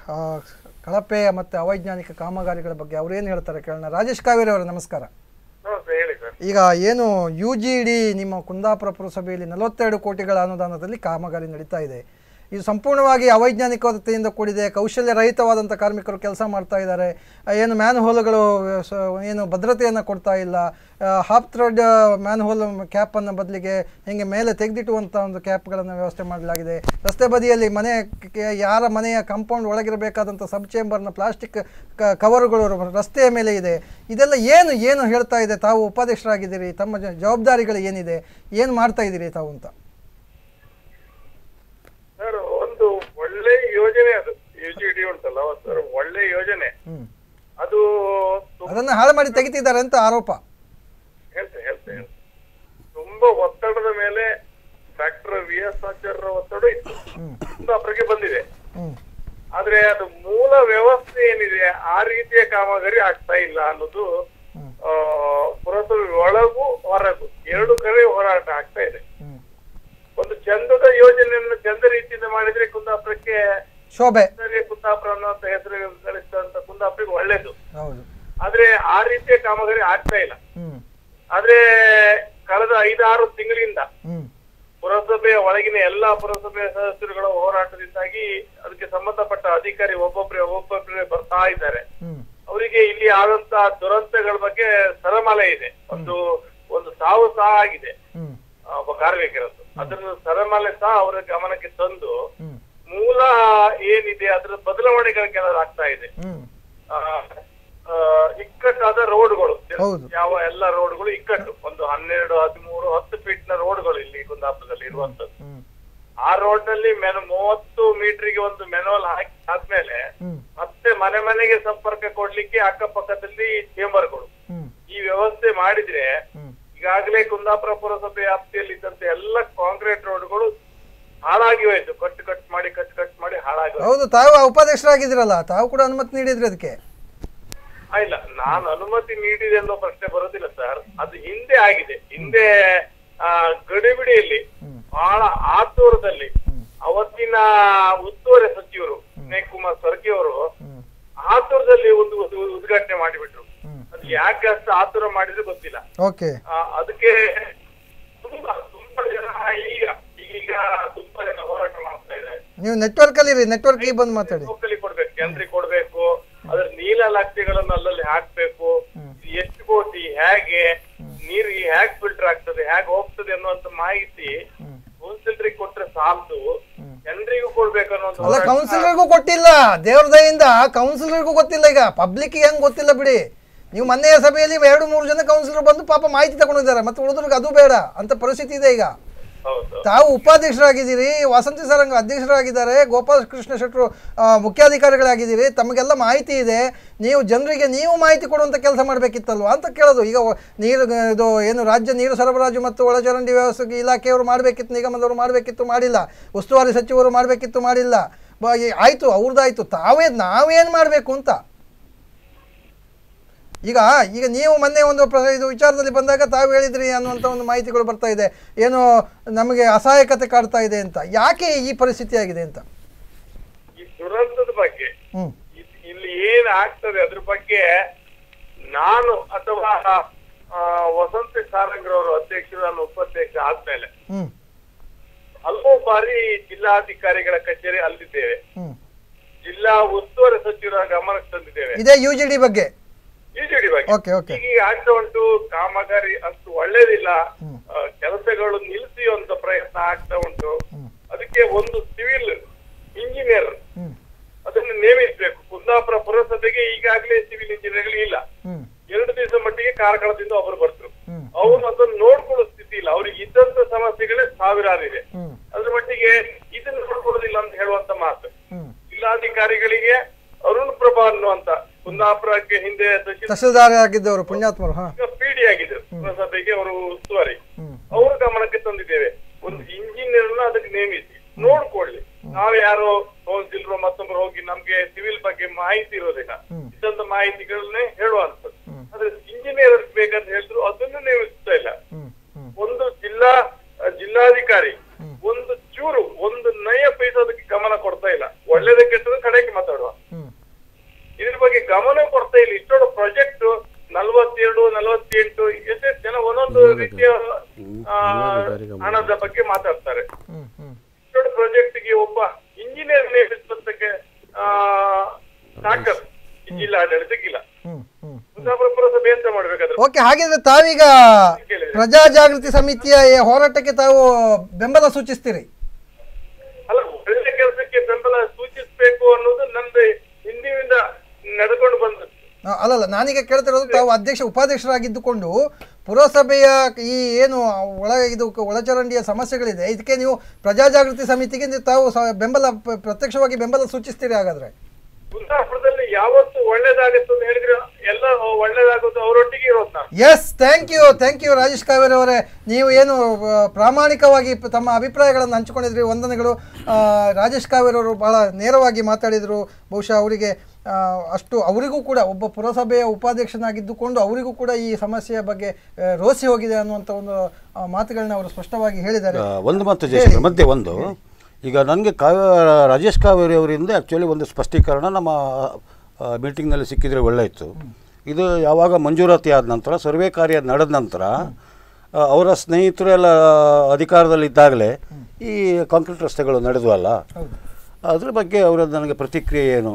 ಕಳಪೆ ಮತ್ತು ಅವೈಜ್ಞಾನಿಕ ಕಾಮಗಾರಿಗಳ ಬಗ್ಗೆ ಅವ್ರು ಏನು ಹೇಳ್ತಾರೆ ಕೇಳೋಣ ರಾಜೇಶ್ ಕಾವೇರಿ ಅವರು ನಮಸ್ಕಾರ ಹೇಳಿ ಸರ್ ಈಗ ಏನು ಯು ಜಿ ಡಿ ನಿಮ್ಮ ಕುಂದಾಪುರ ಪುರಸಭೆಯಲ್ಲಿ ನಲವತ್ತೆರಡು ಕೋಟಿಗಳ ಅನುದಾನದಲ್ಲಿ ಕಾಮಗಾರಿ ನಡೀತಾ ಇದೆ ಇದು ಸಂಪೂರ್ಣವಾಗಿ ಅವೈಜ್ಞಾನಿಕತೆಯಿಂದ ಕೂಡಿದೆ ಕೌಶಲ್ಯ ರಹಿತವಾದಂಥ ಕಾರ್ಮಿಕರು ಕೆಲಸ ಮಾಡ್ತಾ ಇದ್ದಾರೆ ಆ, ಏನು ಮ್ಯಾನ್ ಹೋಲ್ಗಳು ಸ- ಏನು ಭದ್ರತೆಯನ್ನು ಕೊಡ್ತಾ ಇಲ್ಲ ಹಾಫ್ ಥ್ರೆಡ್ ಮ್ಯಾನ್ ಹೋಲ್ ಕ್ಯಾಪನ್ನು ಬದಲಿಗೆ ಹಿಂಗೆ ಮೇಲೆ ತೆಗೆದಿಟ್ಟುವಂಥ ಒಂದು ಕ್ಯಾಪ್ಗಳನ್ನು ವ್ಯವಸ್ಥೆ ಮಾಡಲಾಗಿದೆ ರಸ್ತೆ ಬದಿಯಲ್ಲಿ ಮನೆ ಕ- ಯಾರ ಮನೆಯ ಕಾಂಪೌಂಡ್ ಒಳಗಿರಬೇಕಾದಂಥ ಸಬ್ ಚೇಂಬರ್ನ ಪ್ಲಾಸ್ಟಿಕ್ ಕವರುಗಳು ರಸ್ತೆಯ ಮೇಲೆ ಇದೆ ಇದೆಲ್ಲ ಏನು ಏನು ಹೇಳ್ತಾ ಇದೆ ತಾವು ಉಪಾಧ್ಯಕ್ಷರಾಗಿದ್ದೀರಿ ತಮ್ಮ ಜ- ಜವಾಬ್ದಾರಿಗಳು ಏನಿದೆ ಏನು ಮಾಡ್ತಾ ಇದ್ದೀರಿ ತಾವು ಅಂತ ಸರ್ ಒಂದು ಒಳ್ಳೆ ಯೋಜನೆ ಅದು ಯು ಜಿ ಡಿ ಉಂಟಲ್ಲ ಸರ್ ಒಳ್ಳೆ ಯೋಜನೆ ಹ್ಮ್. ಅದು ಅದನ್ನು ಹಾಳು ಮಾಡಿ ತೆಗಿತಿದ್ದಾರೆ ಅಂತ ಆರೋಪ ಹೇಳ್ತೆ ಹೇಳ್ತೆ ಹೇಳ್ತೆ. ತುಂಬಾ ಒತ್ತಡದ ಮೇಲೆ ಡಾಕ್ಟರ್ ವಿ ಎಸ್ ಆಚಾರ್ಯ ಒತ್ತಡ ಇತ್ತು ಕುಂದಾಪುರಕ್ಕೆ ಬಂದಿದೆ ಹ್ಮ್. ಆದ್ರೆ ಅದು ಮೂಲ ವ್ಯವಸ್ಥೆ ಏನಿದೆ ಆ ರೀತಿಯ ಕಾಮಗಾರಿ ಆಗ್ತಾ ಇಲ್ಲ ಅನ್ನೋದು ಆ, ಪುರಸಭೆ ಒಳಗೂ ಹೊರಗೂ ಎರಡು ಕಡೆ ಹೋರಾಟ ಆಗ್ತಾ ಇದೆ ಒಂದು ಚಂದದ ಯೋಜನೆಯನ್ನು ಚಂದ ರೀತಿಯಿಂದ ಮಾಡಿದ್ರೆ ಕುಂದಾಪುರಕ್ಕೆ ಶೋಭೆ ಸರಿ ಕುಂದಾಪುರ ಅನ್ನುವಂತ ಹೆಸರು ಗಳಿಸಿದಂತ ಕುಂದಾಪುರಕ್ಕೆ ಒಳ್ಳೇದು ಹೌದು ಆದ್ರೆ ಆ ರೀತಿಯ ಕಾಮಗಾರಿ ಆಗ್ತಾ ಇಲ್ಲ ಹ್ಮ್ ಆದ್ರೆ ಕಳೆದ ಐದಾರು ತಿಂಗಳಿಂದ ಹ್ಮ್ ಪುರಸಭೆಯ ಒಳಗಿನ ಎಲ್ಲಾ ಪುರಸಭೆಯ ಸದಸ್ಯರುಗಳ ಹೋರಾಟದಿಂದಾಗಿ ಅದಕ್ಕೆ ಸಂಬಂಧಪಟ್ಟ ಅಧಿಕಾರಿ ಒಬ್ಬೊಬ್ಬರೇ ಒಬ್ಬೊಬ್ಬರೇ ಬರ್ತಾ ಇದ್ದಾರೆ ಹ್ಮ್ ಅವರಿಗೆ ಇಲ್ಲಿ ಆದಂತಹ ದುರಂತಗಳ ಬಗ್ಗೆ ಸರಮಾಲೆ ಇದೆ ಒಂದು ಒಂದು ಸಾವು ಸಹ ಆಗಿದೆ ಹ್ಮ್ ಆ, ಒಬ್ಬ ಕಾರ್ಮಿಕರದ್ದು ಅದರ ಸರಮಾಲೆ ಸಹ ಅವರ ಗಮನಕ್ಕೆ ತಂದು ಮೂಲ ಏನಿದೆ ಅದರ ಬದಲಾವಣೆಗಳ ಕೆಲವು ಆಗ್ತಾ ಇದೆ ಹ್ಮ್ ಆ, ಆ, ಇಕ್ಕಟ್ಟಾದ ರೋಡ್ಗಳು ಹೌದು. ಯಾವ ಎಲ್ಲ ರೋಡ್ಗಳು ಇಕ್ಕಟ್ಟು ಒಂದು ಹನ್ನೆರಡು ಹದಿಮೂರು ಹತ್ತು ಫೀಟ್ ನ ರೋಡ್ಗಳು ಇಲ್ಲಿ ಕುಂದಾಪುರದಲ್ಲಿ ಇರುವಂತದ್ದು ಹ್ಮ್ ಆ ರೋಡ್ ನಲ್ಲಿ ಮೆನ ಮೂವತ್ತು ಮೀಟರ್ಗೆ ಒಂದು ಮೆನುವಲ್ ಹಾಕಿ ಆದ್ಮೇಲೆ ಹ್ಮ್ ಮತ್ತೆ ಮನೆ ಮನೆಗೆ ಸಂಪರ್ಕ ಕೊಡ್ಲಿಕ್ಕೆ ಅಕ್ಕಪಕ್ಕದಲ್ಲಿ ಚೇಂಬರ್ಗಳು ಹ್ಮ್ ಈ ವ್ಯವಸ್ಥೆ ಮಾಡಿದ್ರೆ ಹ್ಮ್ ಈಗಾಗಲೇ ಕುಂದಾಪುರ ಪುರಸಭೆ ವ್ಯಾಪ್ತಿಯಲ್ಲಿ ಇದ್ದಂತ ಎಲ್ಲ ಕಾಂಕ್ರೀಟ್ ರೋಡ್ಗಳು ಹಾಳಾಗಿ ಹೋಯ್ತು ಕಟ್ ಕಟ್ ಮಾಡಿ ಕಟ್ ಕಟ್ ಮಾಡಿ ಹಾಳಾಗಿ ಹೋಯ್ತು. ಹೌದು ತಾವು ಉಪಾಧ್ಯಕ್ಷರಾಗಿದ್ದೀರಲ್ಲ ತಾವು ಕೂಡ ಅನುಮತಿ ನೀಡಿದ್ರಿ ಅದಕ್ಕೆ ಆ, ಇಲ್ಲ ನಾನು ಅನುಮತಿ ನೀಡಿದೆ ಅನ್ನೋ ಪ್ರಶ್ನೆ ಬರೋದಿಲ್ಲ ಸರ್ ಅದು ಹಿಂದೆ ಆಗಿದೆ ಹಿಂದೆ ಆ, ಗಡಿಬಿಡಿಯಲ್ಲಿ ಬಹಳ ಆತುರದಲ್ಲಿ ಅವತ್ತಿನ ಉಸ್ತುವಾರಿ ಸಚಿವರು ವಿನಯ್ ಕುಮಾರ್ ಸರ್ಗೆ ಅವರು ಆತುರದಲ್ಲಿ ಒಂದು ಉದ್- ಉದ್ಘಾಟನೆ ಮಾಡಿಬಿಟ್ರು ಅದು ಯಾಕೆ ಅಷ್ಟು ಆತುರ ಮಾಡಿದ್ರೆ ಗೊತ್ತಿಲ್ಲ ಓಕೆ ಆ, ಅದಕ್ಕೆ ತುಂಬಾ ತುಂಬಾ ಜನ ಈಗ ಈಗ ತುಂಬಾ ಜನ ಹೋರಾಟ ಮಾಡ್ತಾ ಇದ್ದಾರೆ ನೀವು ನೆಟ್ವರ್ಕ್ ಅಲ್ಲಿ ಇರಿ ನೆಟ್ವರ್ಕ್ ಬಂದು ಮಾತಾಡಿ ಲೋಕಲಿ ಕೊಡ್ಬೇಕು ಜನರಿಗೆ ಕೊಡ್ಬೇಕು ಅದ್ರ ನೀಲಲಾಕ್ತಿಗಳನ್ನು ಅಲ್ಲಲ್ಲಿ ಹಾಕ್ಬೇಕು ಇದು ಎಷ್ಟು ಕೋಟಿ ಹೇಗೆ ನೀರಿಗೆ ಹೇಗ್ ಫಿಲ್ಟರ್ ಆಗ್ತದೆ ಹೇಗ್ ಹೋಗ್ತದೆ ಅನ್ನುವಂತ ಮಾಹಿತಿ ಕೌನ್ಸಿಲರಿಗೆ ಕೊಟ್ರೆ ಸಾಲದು ಜನರಿಗೂ ಕೊಡ್ಬೇಕು ಅನ್ನೋದು ಅಲ್ಲ ಹೋರಾಟ- ಕೌನ್ಸಿಲರ್ಗೂ ಕೊಟ್ಟಿಲ್ಲ ದೇವ್ರ ದಯಿಂದ ಕೌನ್ಸಿಲರ್ಗೂ ಗೊತ್ತಿಲ್ಲ ಈಗ ಪಬ್ಲಿಕ್ ಹೆಂಗ್ ಗೊತ್ತಿಲ್ಲ ಬಿಡಿ ನೀವು ಮೊನ್ನೆಯ ಸಭೆಯಲ್ಲಿ ಎರಡು ಮೂರು ಜನ ಕೌನ್ಸಿಲರ್ ಬಂದು ಪಾಪ ಮಾಹಿತಿ ತಗೊಂಡಿದ್ದಾರೆ ಮತ್ತೆ ಉಳಿದ್ರಿಗೆ ಅದು ಬೇಡ ಅಂತ ಪರಿಸ್ಥಿತಿ ಇದೆ ಈಗ ಹೌದು ತಾವು ಉಪಾಧ್ಯಕ್ಷರಾಗಿದ್ದೀರಿ ವಸಂತಿ ಸರಂಗ ಅಧ್ಯಕ್ಷರಾಗಿದ್ದಾರೆ ಗೋಪಾಲ ಕೃಷ್ಣ ಶೆಟ್ಟರು ಆ, ಮುಖ್ಯಾಧಿಕಾರಿಗಳಾಗಿದ್ದೀರಿ ತಮಗೆಲ್ಲ ಮಾಹಿತಿ ಇದೆ ನೀವು ಜನರಿಗೆ ನೀವು ಮಾಹಿತಿ ಕೊಡುವಂಥ ಕೆಲಸ ಮಾಡಬೇಕಿತ್ತಲ್ವಾ ಅಂತ ಕೇಳೋದು ಈಗ ವ- ನೀರು ಗ- ಇದು ಏನು ರಾಜ್ಯ ನೀರು ಸರಬರಾಜು ಮತ್ತು ಒಳಚರಂಡಿ ವ್ಯವಸ್ಥೆ ಇಲಾಖೆಯವರು ಮಾಡಬೇಕಿತ್ತು ನಿಗಮದವರು ಮಾಡಬೇಕಿತ್ತು ಮಾಡಿಲ್ಲ ಉಸ್ತುವಾರಿ ಸಚಿವರು ಮಾಡಬೇಕಿತ್ತು ಮಾಡಿಲ್ಲ ಬ- ಈ- ಆಯ್ತು ಅವ್ರದ್ದಾಯ್ತು ತಾವೇ ನಾವೇನು ಮಾಡಬೇಕು ಅಂತ ಈಗ ಈಗ ನೀವು ಮೊನ್ನೆ ಒಂದು ಪ್ರ ಇದು ವಿಚಾರದಲ್ಲಿ ಬಂದಾಗ ತಾವು ಹೇಳಿದ್ರಿ ಅನ್ನುವಂಥ ಒಂದು ಮಾಹಿತಿಗಳು ಬರ್ತಾ ಇದೆ ಏನು ನಮಗೆ ಅಸಹಾಯಕತೆ ಕಾಡ್ತಾ ಇದೆ ಅಂತ ಯಾಕೆ ಈ ಪರಿಸ್ಥಿತಿ ಆಗಿದೆ ಅಂತ ಈ ದುರಂತದ ಬಗ್ಗೆ ಹ್ಮ್ ಇದ್- ಇಲ್ಲಿ ಏನ್ ಆಗ್ತದೆ ಅದ್ರ ಬಗ್ಗೆ ನಾನು ಅಥವಾ ಆ, ವಸಂತಿ ಸಾರಂಗ್ರವರು ಅಧ್ಯಕ್ಷರು ನಾನು ಉಪಾಧ್ಯಕ್ಷ ಆದ್ಮೇಲೆ ಹ್ಮ್ ಹಲವು ಬಾರಿ ಜಿಲ್ಲಾಧಿಕಾರಿಗಳ ಕಚೇರಿ ಅಲ್ಲಿದ್ದೇವೆ ಹ್ಮ್ ಜಿಲ್ಲಾ ಉಸ್ತುವಾರಿ ಸಚಿವರ ಗಮನಕ್ಕೆ ತಂದಿದ್ದೇವೆ ಇದೇ ಯು ಜಿ ಡಿ ಬಗ್ಗೆ ಇಜಿಡಿ ಬಗ್ಗೆ ಓಕೆ ಓಕೆ ಈಗ ಈಗ ಆಗ್ತಾ ಉಂಟು ಕಾಮಗಾರಿ ಅಷ್ಟು ಒಳ್ಳೇದಿಲ್ಲ ಆ, ಕೆಲಸಗಳು ನಿಲ್ಲಿಸುವಂತ ಪ್ರಯತ್ನ ಆಗ್ತಾ ಉಂಟು ಅದಕ್ಕೆ ಒಂದು ಸಿವಿಲ್ ಇಂಜಿನಿಯರ್ ಹ್ಮ್ ಅದನ್ನು ನೇಮಿಸಬೇಕು ಕುಂದಾಪುರ ಪುರಸಭೆಗೆ ಈಗಾಗಲೇ ಸಿವಿಲ್ ಇಂಜಿನಿಯರ್ಗಳು ಇಲ್ಲ ಹ್ಮ್ ಎರಡು ದಿವಸ ಮಟ್ಟಿಗೆ ಕಾರ್ಕಳದಿಂದ ಒಬ್ಬರು ಬರ್ತರು ಹ್ಮ್. ಅವರು ಅದನ್ನು ನೋಡ್ಕೊಳ್ಳೋ ಸ್ಥಿತಿ ಇಲ್ಲ ಅವ್ರಿಗೆ ಇದ್ದಂತ ಸಮಸ್ಯೆಗಳೇ ಸಾವಿರಾರು ಇದೆ ಹ್ಮ್ ಅದ್ರ ಮಟ್ಟಿಗೆ ಇದನ್ನು ನೋಡ್ಕೊಳ್ಳೋದಿಲ್ಲ ಅಂತ ಹೇಳುವಂತ ಮಾತು ಹ್ಮ್ ಜಿಲ್ಲಾಧಿಕಾರಿಗಳಿಗೆ ಅರುಣ್ ಪ್ರಭಾ ಅನ್ನುವಂತ ಕುಂದಾಪುರಕ್ಕೆ ಹಿಂದೆ ತಹಶೀಲ್ ತಹಸೀಲ್ದಾರ್ ಆಗಿದ್ದವರು ಪುಣ್ಯಾತ್ಮರು ಹಾ ಪಿಡಿ ಆಗಿದ್ರು ಪುರಸಭೆಗೆ ಅವರು ಉಸ್ತುವಾರಿ ಹ್ಮ್ ಅವ್ರ ಗಮನಕ್ಕೆ ತಂದಿದ್ದೇವೆ ಒಂದು ಇಂಜಿನಿಯರ್ ಅದಕ್ಕೆ ನೇಮಿಸಿ ನೋಡ್ಕೊಳ್ಳಿ ನಾವ್ ಯಾರೋ ಕೌನ್ಸಿಲರ್ ಮತ್ತೊಬ್ಬರು ಹೋಗಿ ನಮ್ಗೆ ಸಿವಿಲ್ ಬಗ್ಗೆ ಮಾಹಿತಿ ಇರೋದಿಲ್ಲ ಇದ್ದಂತ ಮಾಹಿತಿಗಳನ್ನೇ ಹೇಳುವಂತದ್ದು ಆದ್ರೆ ಇಂಜಿನಿಯರ್ ಬೇಕಂತ ಹೇಳಿದ್ರು ಅದನ್ನು ನೇಮಿಸ್ತಾ ಇಲ್ಲ ಹ್ಮ್ ಹ್ಮ್ ಒಂದು ಜಿಲ್ಲಾ ಅಹ್, ಜಿಲ್ಲಾಧಿಕಾರಿ ಒಂದು ಚೂರು ಒಂದು ನಯ ಪೈಸೆ ಅದಕ್ಕೆ ಗಮನ ಕೊಡ್ತಾ ಇಲ್ಲ ಒಳ್ಳೇದ ಕೆಟ್ಟದ ಕಡೆಗೆ ಮಾತಾಡುವ ಹ್ಮ್ ಇದ್ರ ಬಗ್ಗೆ ಗಮನ ಕೊಡ್ತಾ ಇಲ್ಲ ಇಷ್ಟೊಂದು ಪ್ರಾಜೆಕ್ಟ್ ನಲವತ್ತೆರಡು ನಲವತ್ತೆಂಟು ಎಷ್ಟೆಷ್ಟು ಜನ ಒಂದೊಂದು ರೀತಿಯ ಆ, ಹಣದ ಬಗ್ಗೆ ಮಾತಾಡ್ತಾರೆ ಹ್ಮ್ ಹ್ಮ್ ಇಷ್ಟೊಂದು ಪ್ರಾಜೆಕ್ಟ್ ಗೆ ಒಬ್ಬ ಇಂಜಿನಿಯರ್ ನೇಮಿಸೋದಕ್ಕೆ ಆ ತಾಕತ್ ಈ ಜಿಲ್ಲಾಡಳಿತಕ್ಕಿಲ್ಲ ಹ್ಮ್ ಹ್ಮ್ ಕುಂದಾಪುರ ಪುರಸಭೆ ಎಂತ ಮಾಡ್ಬೇಕಾದ್ರೆ ಓಕೆ ಹಾಗಿದ್ರೆ ತಾವೀಗ ಪ್ರಜಾ ಜಾಗೃತಿ ಸಮಿತಿಯ ಈ ಹೋರಾಟಕ್ಕೆ ತಾವು ಬೆಂಬಲ ಸೂಚಿಸ್ತೀರಿ ಅಲ್ಲ ಒಳ್ಳೆ ಕೆಲಸಕ್ಕೆ ಬೆಂಬಲ ಸೂಚಿಸಬೇಕು ಅನ್ನೋದು ನಂದು ಹಿಂದಿನಿಂದ ನಡೆಕೊಂಡು ಬಂದದ್ದು ಆ, ಅಲ್ಲಲ್ಲ ನಾನೀಗ ಕೇಳ್ತಿರೋದು ತಾವು ಅಧ್ಯಕ್ಷ ಉಪಾಧ್ಯಕ್ಷರಾಗಿದ್ದುಕೊಂಡು ಪುರಸಭೆಯ ಈ ಏನು ಒಳ ಇದು ಒಳಚರಂಡಿಯ ಸಮಸ್ಯೆಗಳಿದೆ ಇದಕ್ಕೆ ನೀವು ಪ್ರಜಾ ಜಾಗೃತಿ ಸಮಿತಿಗೆ ನೀವು ತಾವು ಸ- ಬೆಂಬಲ ಪ- ಪ್ರತ್ಯಕ್ಷವಾಗಿ ಬೆಂಬಲ ಸೂಚಿಸ್ತೀರಿ ಹಾಗಾದ್ರೆ ಕುಂದಾಪುರದಲ್ಲಿ ಯಾವತ್ತು ಒಳ್ಳೇದಾಗತ್ತೆ ಅಂತ ಹೇಳಿದ್ರೆ ಎಲ್ಲ ಒಳ್ಳೇದಾಗೋದು ಅವರೊಟ್ಟಿಗೆ ಇರೋದು ನಾನು yes thank you thank you Rajesh Kaveri ಅವರೇ ನೀವು ಏನು ಆ, ಪ್ರಾಮಾಣಿಕವಾಗಿ ಪ- ತಮ್ಮ ಅಭಿಪ್ರಾಯಗಳನ್ನು ಹಂಚಿಕೊಂಡಿದ್ರಿ ವಂದನೆಗಳು ಆ, ರಾಜೇಶ್ ಕಾವೇರಿ ಅವರು ಬಹಳ ನೇರವಾಗಿ ಮಾತಾಡಿದರು ಬಹುಶಃ ಅವರಿಗೆ ಆ, ಅಷ್ಟು ಅವರಿಗೂ ಕೂಡ ಒಬ್ಬ ಪುರಸಭೆಯ ಉಪಾಧ್ಯಕ್ಷನಾಗಿದ್ದುಕೊಂಡು ಅವರಿಗೂ ಕೂಡ ಈ ಸಮಸ್ಯೆಯ ಬಗ್ಗೆ ಆ, ರೋಸಿ ಹೋಗಿದೆ ಅನ್ನುವಂಥ ಒಂದು ಆ, ಮಾತುಗಳನ್ನ ಅವರು ಸ್ಪಷ್ಟವಾಗಿ ಹೇಳಿದ್ದಾರೆ ಆ, ಒಂದು ಮಾತು ಜಯಶಂಕರ್ ಮಧ್ಯೆ ಒಂದು ಈಗ ನನಗೆ ಕಾವ್ಯ ರಾಜೇಶ್ ಕಾವೇರಿ ಅವರಿಂದ ಆ್ಯಕ್ಚುಲಿ ಒಂದು ಸ್ಪಷ್ಟೀಕರಣ ನಮ್ಮ ಮೀಟಿಂಗ್ನಲ್ಲಿ ಸಿಕ್ಕಿದರೆ ಒಳ್ಳೆ ಇತ್ತು ಇದು ಯಾವಾಗ ಮಂಜೂರಾತಿ ಆದ ನಂತರ ಸರ್ವೆ ಕಾರ್ಯ ನಡೆದ ನಂತರ ಆ, ಅವರ ಸ್ನೇಹಿತರು ಎಲ್ಲ ಅಧಿಕಾರದಲ್ಲಿದ್ದಾಗಲೇ ಈ ಕಾಂಕ್ರೀಟ್ ರಸ್ತೆಗಳು ನಡೆದವಲ್ಲ ಅದ್ರ ಬಗ್ಗೆ ಅವರ ನನಗೆ ಪ್ರತಿಕ್ರಿಯೆ ಏನು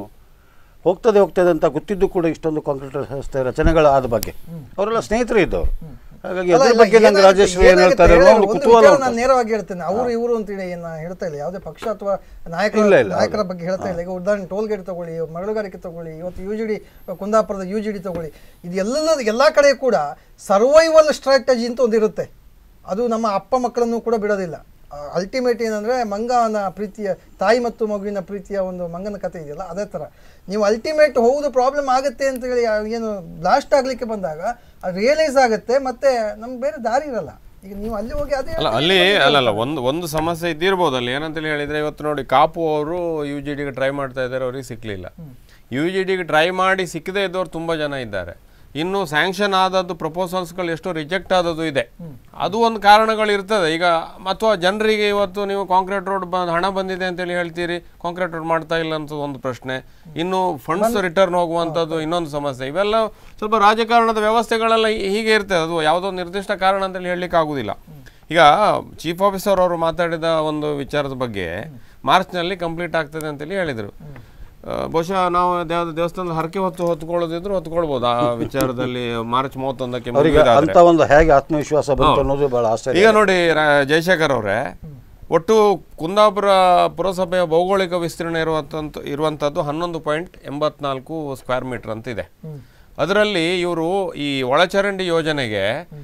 ಹೋಗ್ತದೆ ಹೋಗ್ತದೆ ಅಂತ ಗೊತ್ತಿದ್ದು ಕೂಡ ಇಷ್ಟೊಂದು ಕಾಂಕ್ರೀಟ್ ರಸ್ತೆ ರಚನೆಗಳ ಆದ ಬಗ್ಗೆ ಅವರೆಲ್ಲ ಸ್ನೇಹಿತರು ಇದ್ದವರು ಹಾಗಾಗಿ ಅಲ್ಲ, ಅದ್ರ ಇಲ್ಲ, ಬಗ್ಗೆ ನಂಗೆ ಏನಾಗುತ್ತೆ- ರಾಜೇಶ್ವರಿ ಏನು ಏನಾಗುತ್ತೆ ಹೇಳ್ತಾರೆ ಅನ್ನೋ ಹೇಳಿ, ಒಂದು ಒಂದು ಕುತೂಹಲ ವಿಚಾರ ಉಂಟು. ನಾನು ನೇರವಾಗಿ ಹೇಳ್ತೇನೆ ಅವರು ಇವರು ಅಂತೇಳಿ ಏನು ನಾನು ಹೇಳ್ತಾ ಇಲ್ಲ ಯಾವುದೇ ಪಕ್ಷ ಅಥವಾ ನಾಯಕರ ಇಲ್ಲ, ಇಲ್ಲ, ನಾಯಕರ ಬಗ್ಗೆ ಹೇಳ್ತಾ ಇಲ್ಲ ಈಗ ಉದಾಹರಣೆ ಟೋಲ್ ಗೇಟ್ ತಗೊಳ್ಳಿ ಮರಳುಗಾರಿಕೆ ತಗೊಳ್ಳಿ ಇವತ್ತು ಯು ಜಿ ಡಿ ಕುಂದಾಪುರದ ಯು ಜಿ ಡಿ ತಗೊಳ್ಳಿ ಇದು ಎಲ್ಲ ಎಲ್ಲ ಕಡೆ ಕೂಡ ಸರ್ವೈವಲ್ ಸ್ಟ್ರಾಟಜಿ ಅಂತ ಒಂದಿರುತ್ತೆ ಅದು ನಮ್ಮ ಅಪ್ಪ ಮಕ್ಕಳನ್ನು ಕೂಡ ಬಿಡೋದಿಲ್ಲ ಅಲ್ಟಿಮೇಟ್ ಏನಂದರೆ ಮಂಗನ ಪ್ರೀತಿಯ ತಾಯಿ ಮತ್ತು ಮಗುವಿನ ಪ್ರೀತಿಯ ಒಂದು ಮಂಗನ ಕಥೆ ಇದೆಯಲ್ಲ ಅದೇ ಥರ ನೀವು ಅಲ್ಟಿಮೇಟ್ ಹೌದು ಪ್ರಾಬ್ಲಮ್ ಆಗುತ್ತೆ ಅಂತೇಳಿ ಆ ಏನು ಬ್ಲಾಸ್ಟ್ ಆಗಲಿಕ್ಕೆ ಬಂದಾಗ ಅದು ರಿಯಲೈಸ್ ಆಗುತ್ತೆ ಮತ್ತೆ ನಮ್ಗೆ ಬೇರೆ ದಾರಿ ಇರಲ್ಲ ಈಗ ನೀವು ಅಲ್ಲಿ ಹೋಗಿ ಅದೇ ಅಲ್ಲ ಅಲ್ಲಿ ಅಲ್ಲಲ್ಲ ಒಂದು ಒಂದು ಸಮಸ್ಯೆ ಇದ್ದಿರ್ಬೋದು ಅಲ್ಲಿ ಏನಂತೇಳಿ ಹೇಳಿದ್ರೆ ಇವತ್ತು ನೋಡಿ ಕಾಪು ಅವರು ಯು ಜಿ ಡಿಗೆ ಟ್ರೈ ಮಾಡ್ತಾ ಇದ್ದಾರೆ ಅವ್ರಿಗೆ ಸಿಕ್ಕಲಿಲ್ಲ ಯು ಜಿ ಡಿಗೆ ಟ್ರೈ ಮಾಡಿ ಸಿಕ್ಕದೇ ಇದ್ದವ್ರು ತುಂಬ ಜನ ಇದ್ದಾರೆ ಇನ್ನು ಸ್ಯಾಂಕ್ಷನ್ ಆದದ್ದು ಪ್ರಪೋಸಲ್ಸ್ಗಳು ಎಷ್ಟು ರಿಜೆಕ್ಟ್ ಆದದ್ದು ಇದೆ ಅದು ಒಂದು ಕಾರಣಗಳು ಇರ್ತದೆ ಈಗ ಅಥವಾ ಜನರಿಗೆ ಇವತ್ತು ನೀವು ಕಾಂಕ್ರೀಟ್ ರೋಡ್ ಬಂದು ಹಣ ಬಂದಿದೆ ಅಂತೇಳಿ ಹೇಳ್ತೀರಿ ಕಾಂಕ್ರೀಟ್ ರೋಡ್ ಮಾಡ್ತಾ ಇಲ್ಲ ಅಂತ ಒಂದು ಪ್ರಶ್ನೆ ಇನ್ನು ಫಂಡ್ಸ್ ರಿಟರ್ನ್ ಹೋಗುವಂಥದ್ದು ಇನ್ನೊಂದು ಸಮಸ್ಯೆ ಇವೆಲ್ಲ ಸ್ವಲ್ಪ ರಾಜಕಾರಣದ ವ್ಯವಸ್ಥೆಗಳೆಲ್ಲ ಹೀಗೆ ಇರ್ತದೆ ಅದು ಯಾವುದೋ ನಿರ್ದಿಷ್ಟ ಕಾರಣ ಅಂತೇಳಿ ಹೇಳಲಿಕ್ಕೆ ಆಗುದಿಲ್ಲ ಈಗ ಚೀಫ್ ಆಫೀಸರ್ ಅವರು ಮಾತಾಡಿದ ಒಂದು ವಿಚಾರದ ಬಗ್ಗೆ ಮಾರ್ಚ್ನಲ್ಲಿ ಕಂಪ್ಲೀಟ್ ಆಗ್ತದೆ ಅಂತೇಳಿ ಹೇಳಿದರು ಆ, ಬಹುಶಃ ನಾವು ಯಾವ್ದು ದೇವಸ್ಥಾನದ ಹರಕೆ ಹೊತ್ತು ಹೊತ್ಕೊಳ್ಳೋದಿದ್ರು ಹೊತ್ಕೊಳ್ಬೋದು ಆ ವಿಚಾರದಲ್ಲಿ ಮಾರ್ಚ್ ಮೂವತ್ತೊಂದಕ್ಕೆ ಅವರಿಗೆ ಮುಗಿಯೋದಾದ್ರೆ. ಅಂತ ಒಂದು ಹೇಗೆ ಆತ್ಮವಿಶ್ವಾಸ ಬಂತು ಹೌದು. ಅನ್ನೋದು ಬಹಳ ಆಶ್ಚರ್ಯ ಈಗ ನೋಡಿ ರಾ- ಜಯಶೇಖರ್ ಅವರೇ ಒಟ್ಟು ಕುಂದಾಪುರ ಪುರಸಭೆಯ ಭೌಗೋಳಿಕ ವಿಸ್ತೀರ್ಣ ಇರುವಂತ ಇರುವಂಥದ್ದು ಹನ್ನೊಂದು ಪಾಯಿಂಟ್ ಎಂಬತ್ನಾಲ್ಕು ಸ್ಕ್ವೇರ್ ಮೀಟರ್ ಅಂತ ಇದೆ ಅದರಲ್ಲಿ ಇವರು ಈ ಒಳಚರಂಡಿ ಯೋಜನೆಗೆ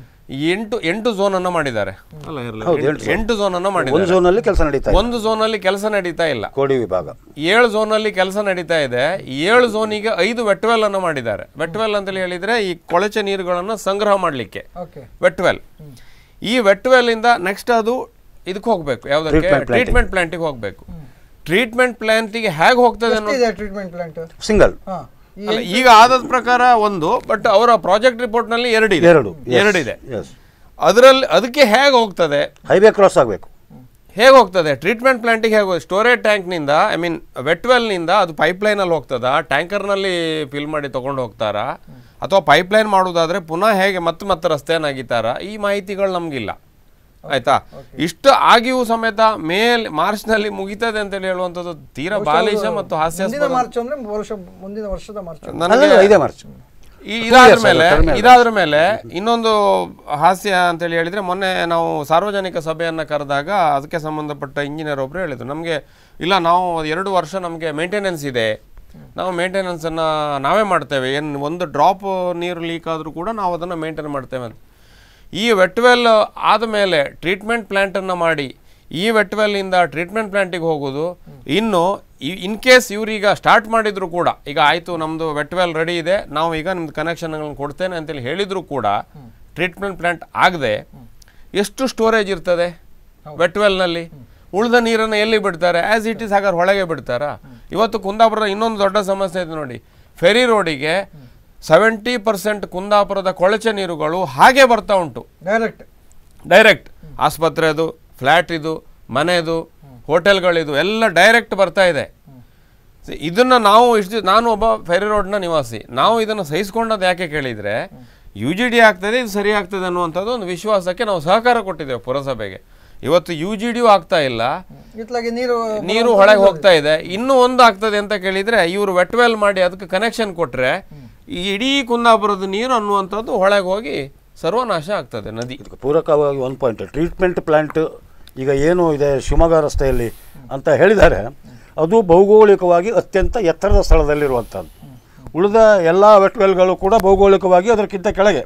ಎಂಟು ಎಂಟು ಝೋನ್ ಅನ್ನ ಮಾಡಿದ್ದಾರೆ ಅಲ್ಲ ಇರ್ಲಿ. ಹೌದು, ಎಂಟು- ಎಂಟು zone. ಎಂಟು ಝೋನ್ ಅನ್ನ ಒಂದು ಮಾಡಿದ್ದಾರೆ ಝೋನಲ್ಲಿ ಕೆಲಸ ನಡೀತಾ ಇದೆ. ಒಂದು ಝೋನಲ್ಲಿ ಕೆಲಸ ನಡೀತಾ ಇಲ್ಲ ಕೋಡಿ ವಿಭಾಗ ಏಳು ಝೋನಲ್ಲಿ ಕೆಲಸ ನಡೀತಾ ಇದೆ ಏಳು ಝೋನಿಗೆ ಐದು ವೆಟ್ವೆಲ್ ಅನ್ನು ಮಾಡಿದ್ದಾರೆ ವೆಟ್ವೆಲ್ ಅಂತೇಳಿ ಹೇಳಿದ್ರೆ ಈ ಕೊಳಚೆ ನೀರುಗಳನ್ನು ಸಂಗ್ರಹ ಮಾಡಲಿಕ್ಕೆ ಓಕೆ ವೆಟ್ವೆಲ್ ಈ ವೆಟ್ವೆಲ್ ಇಂದ ನೆಕ್ಸ್ಟ್ ಅದು ಇದಕ್ಕೆ ಹೋಗ್ಬೇಕು ಯಾವ್ದಕ್ಕೆ Treatment plant ಗೆ. ಟ್ರೀಟ್ಮೆಂಟ್ ಪ್ಲಾಂಟಿಗೆ ಹೋಗ್ಬೇಕು ಟ್ರೀಟ್ಮೆಂಟ್ ಪ್ಲಾಂಟಿಗೆ ಹೇಗೆ ಹೋಗ್ತದೆ ಅನ್ನೋ ಎಷ್ಟಿದೆ ಟ್ರೀಟ್ಮೆಂಟ್ ಪ್ಲಾಂಟ್ ಸಿಂಗಲ್ ಹಾಂ ಅಲ್ಲ, ಈಗ ಆದದ ಪ್ರಕಾರ ಒಂದು ಬಟ್ ಅವರ ಪ್ರಾಜೆಕ್ಟ್ ರಿಪೋರ್ಟ್ ನಲ್ಲಿ ಎರಡಿದೆ ಎರಡು, yes, ಎರಡಿದೆ yes. ಅದರಲ್ಲಿ ಅದಕ್ಕೆ ಹೇಗೆ ಹೋಗ್ತದೆ ಹೈವೇ ಕ್ರಾಸ್ ಆಗಬೇಕು ಹೇಗೆ ಹೋಗ್ತದೆ ಟ್ರೀಟ್ಮೆಂಟ್ ಪ್ಲಾಂಟಿಗೆ ಹೇಗೆ ಸ್ಟೋರೇಜ್ ಟ್ಯಾಂಕ್ನಿಂದ ಐ ಮೀನ್ ವೆಟ್ವೆಲ್ನಿಂದ ಅದು ಪೈಪ್ಲೈನಲ್ಲಿ ಹೋಗ್ತದಾ ಟ್ಯಾಂಕರ್ನಲ್ಲಿ ಫಿಲ್ ಮಾಡಿ ತೊಗೊಂಡು ಹೋಗ್ತಾರಾ ಅಥವಾ ಪೈಪ್ಲೈನ್ ಮಾಡೋದಾದ್ರೆ ಪುನಃ ಹೇಗೆ ಮತ್ತೆ ಮತ್ತೆ ರಸ್ತೆಯನ್ನು ಅಗಿತಾರಾ ಈ ಮಾಹಿತಿಗಳು ನಮಗಿಲ್ಲ ಆಯ್ತಾ ಇಷ್ಟು ಆಗಿಯೂ ಸಮೇತ ಮೇಲ್ ಮಾರ್ಚ್ನಲ್ಲಿ ಮುಗಿತದೆ ಅಂತೇಳಿ ಹೇಳುವಂಥದ್ದು ತೀರಾ ಬಾಲಿಶ ಮತ್ತು ಮುಂದಿನ ಹಾಸ್ಯಾಸ್ಪದ ಮಾರ್ಚ್ ಅಂದ್ರೆ ವರ್ಷ ಮುಂದಿನ ವರ್ಷದ ಮಾರ್ಚ್ ನನಗೆ ಐದೇ ಮಾರ್ಚ್ ಈ- ಇದಾದ್ರ years ಮೇಲೆ ಅದು, term ಎರಡು. ಇದಾದ್ರ ಮೇಲೆ ಇನ್ನೊಂದು ಹಾಸ್ಯ ಅಂತೇಳಿ ಹೇಳಿದ್ರೆ ಮೊನ್ನೆ ನಾವು ಸಾರ್ವಜನಿಕ ಸಭೆಯನ್ನ ಕರೆದಾಗ ಅದಕ್ಕೆ ಸಂಬಂಧಪಟ್ಟ ಇಂಜಿನಿಯರ್ ಒಬ್ರು ಹೇಳಿದ್ರು ನಮಗೆ ಇಲ್ಲ ನಾವು ಎರಡು ವರ್ಷ ನಮಗೆ ಮೇಂಟೆನೆನ್ಸ್ ಇದೆ ನಾವು ಮೇಂಟೆನೆನ್ಸ್ ಅನ್ನ ನಾವೇ ಮಾಡ್ತೇವೆ ಏನು ಒಂದು ಡ್ರಾಪ್ ನೀರು ಲೀಕ್ ಆದ್ರೂ ಕೂಡ ನಾವು ಅದನ್ನ ಮೇಂಟೈನ್ ಮಾಡ್ತೇವೆ ಅಂತ ಈ ವೆಟ್ವೆಲ್ ಆದಮೇಲೆ ಟ್ರೀಟ್ಮೆಂಟ್ ಪ್ಲ್ಯಾಂಟನ್ನು ಮಾಡಿ ಈ ವೆಟ್ವೆಲ್ಲಿಂದ ಟ್ರೀಟ್ಮೆಂಟ್ ಪ್ಲ್ಯಾಂಟಿಗೆ ಹೋಗೋದು ಇನ್ನು ಇನ್ ಕೇಸ್ ಇವ್ರೀಗ ಸ್ಟಾರ್ಟ್ ಮಾಡಿದ್ರು ಕೂಡ ಈಗ ಆಯಿತು ನಮ್ಮದು ವೆಟ್ವೆಲ್ ರೆಡಿ ಇದೆ ನಾವು ಈಗ ನಿಮ್ದು ಕನೆಕ್ಷನ್ಗಳನ್ನು ಕೊಡ್ತೇನೆ ಅಂತೇಳಿ ಹೇಳಿದ್ರು ಕೂಡ ಟ್ರೀಟ್ಮೆಂಟ್ ಪ್ಲ್ಯಾಂಟ್ ಆಗದೆ ಎಷ್ಟು ಸ್ಟೋರೇಜ್ ಇರ್ತದೆ ವೆಟ್ವೆಲ್ನಲ್ಲಿ ಉಳಿದ ನೀರನ್ನು ಎಲ್ಲಿ ಬಿಡ್ತಾರೆ ಆ್ಯಸ್ ಇಟ್ ಇಸ್ ಹಾಗಾದ್ರೆ ಹೊಳಗೆ ಬಿಡ್ತಾರಾ ಇವತ್ತು ಕುಂದಾಪುರದ ಇನ್ನೊಂದು ದೊಡ್ಡ ಸಮಸ್ಯೆ ಇದೆ ನೋಡಿ ಫೆರಿ ರೋಡಿಗೆ ಸೆವೆಂಟಿ ಪರ್ಸೆಂಟ್ ಕುಂದಾಪುರದ ಕೊಳಚೆ ನೀರುಗಳು ಹಾಗೆ ಬರ್ತಾ ಉಂಟು ಡೈರೆಕ್ಟ್ ಡೈರೆಕ್ಟ್ ಆಸ್ಪತ್ರೆದು ಫ್ಲ್ಯಾಟ್ ಇದು ಮನೆದು ಹೋಟೆಲ್ಗಳಿದು ಎಲ್ಲ ಡೈರೆಕ್ಟ್ ಬರ್ತಾ ಇದೆ ಸಿ- ಇದನ್ನ ನಾವು ಇಷ್ಟು ನಾನು ಒಬ್ಬ ಫೆರಿ ರೋಡ್ನ ನಿವಾಸಿ ನಾವು ಇದನ್ನು ಸಹಿಸ್ಕೊಂಡದ್ದು ಯಾಕೆ ಕೇಳಿದರೆ ಯು ಜಿ ಡಿ ಆಗ್ತದೆ ಇದು ಸರಿ ಆಗ್ತದೆ ಅನ್ನುವಂಥದ್ದು ಒಂದು ವಿಶ್ವಾಸಕ್ಕೆ ನಾವು ಸಹಕಾರ ಕೊಟ್ಟಿದ್ದೇವೆ ಪುರಸಭೆಗೆ ಇವತ್ತು ಯು ಜಿ ಡಿಯೂ ಆಗ್ತಾ ಇಲ್ಲ ಇತ್ಲಾಗಿ ನೀರು ನೀರು ಹೊಳಗೆ ಹೋಗ್ತಾ ಇದೆ ಇನ್ನೂ ಒಂದು ಆಗ್ತದೆ ಅಂತ ಕೇಳಿದ್ರೆ ಇವರು ವೆಟ್ವೆಲ್ ಮಾಡಿ ಅದಕ್ಕೆ ಕನೆಕ್ಷನ್ ಕೊಟ್ರೆ ಈ ಇಡೀ ಕುಂದಾಪುರದ ನೀರು ಅನ್ನುವಂಥದ್ದು ಹೊಳಗೆ ಹೋಗಿ ಸರ್ವನಾಶ ಆಗ್ತದೆ ನದಿ ಇದಕ್ಕೆ ಪೂರಕವಾಗಿ ಒಂದು ಪಾಯಿಂಟ್ ಟ್ರೀಟ್ಮೆಂಟ್ ಪ್ಲಾಂಟ್ ಈಗ ಏನು ಇದೆ ಶಿವಮೊಗ್ಗ ರಸ್ತೆಯಲ್ಲಿ ಅಂತ ಹೇಳಿದ್ದಾರೆ ಅದು ಭೌಗೋಳಿಕವಾಗಿ ಅತ್ಯಂತ ಎತ್ತರದ ಸ್ಥಳದಲ್ಲಿರುವಂಥದ್ದು ಉಳಿದ ಎಲ್ಲ ವೆಟ್ವೆಲ್ಗಳು ಕೂಡ ಭೌಗೋಳಿಕವಾಗಿ ಅದಕ್ಕಿಂತ ಕೆಳಗೆ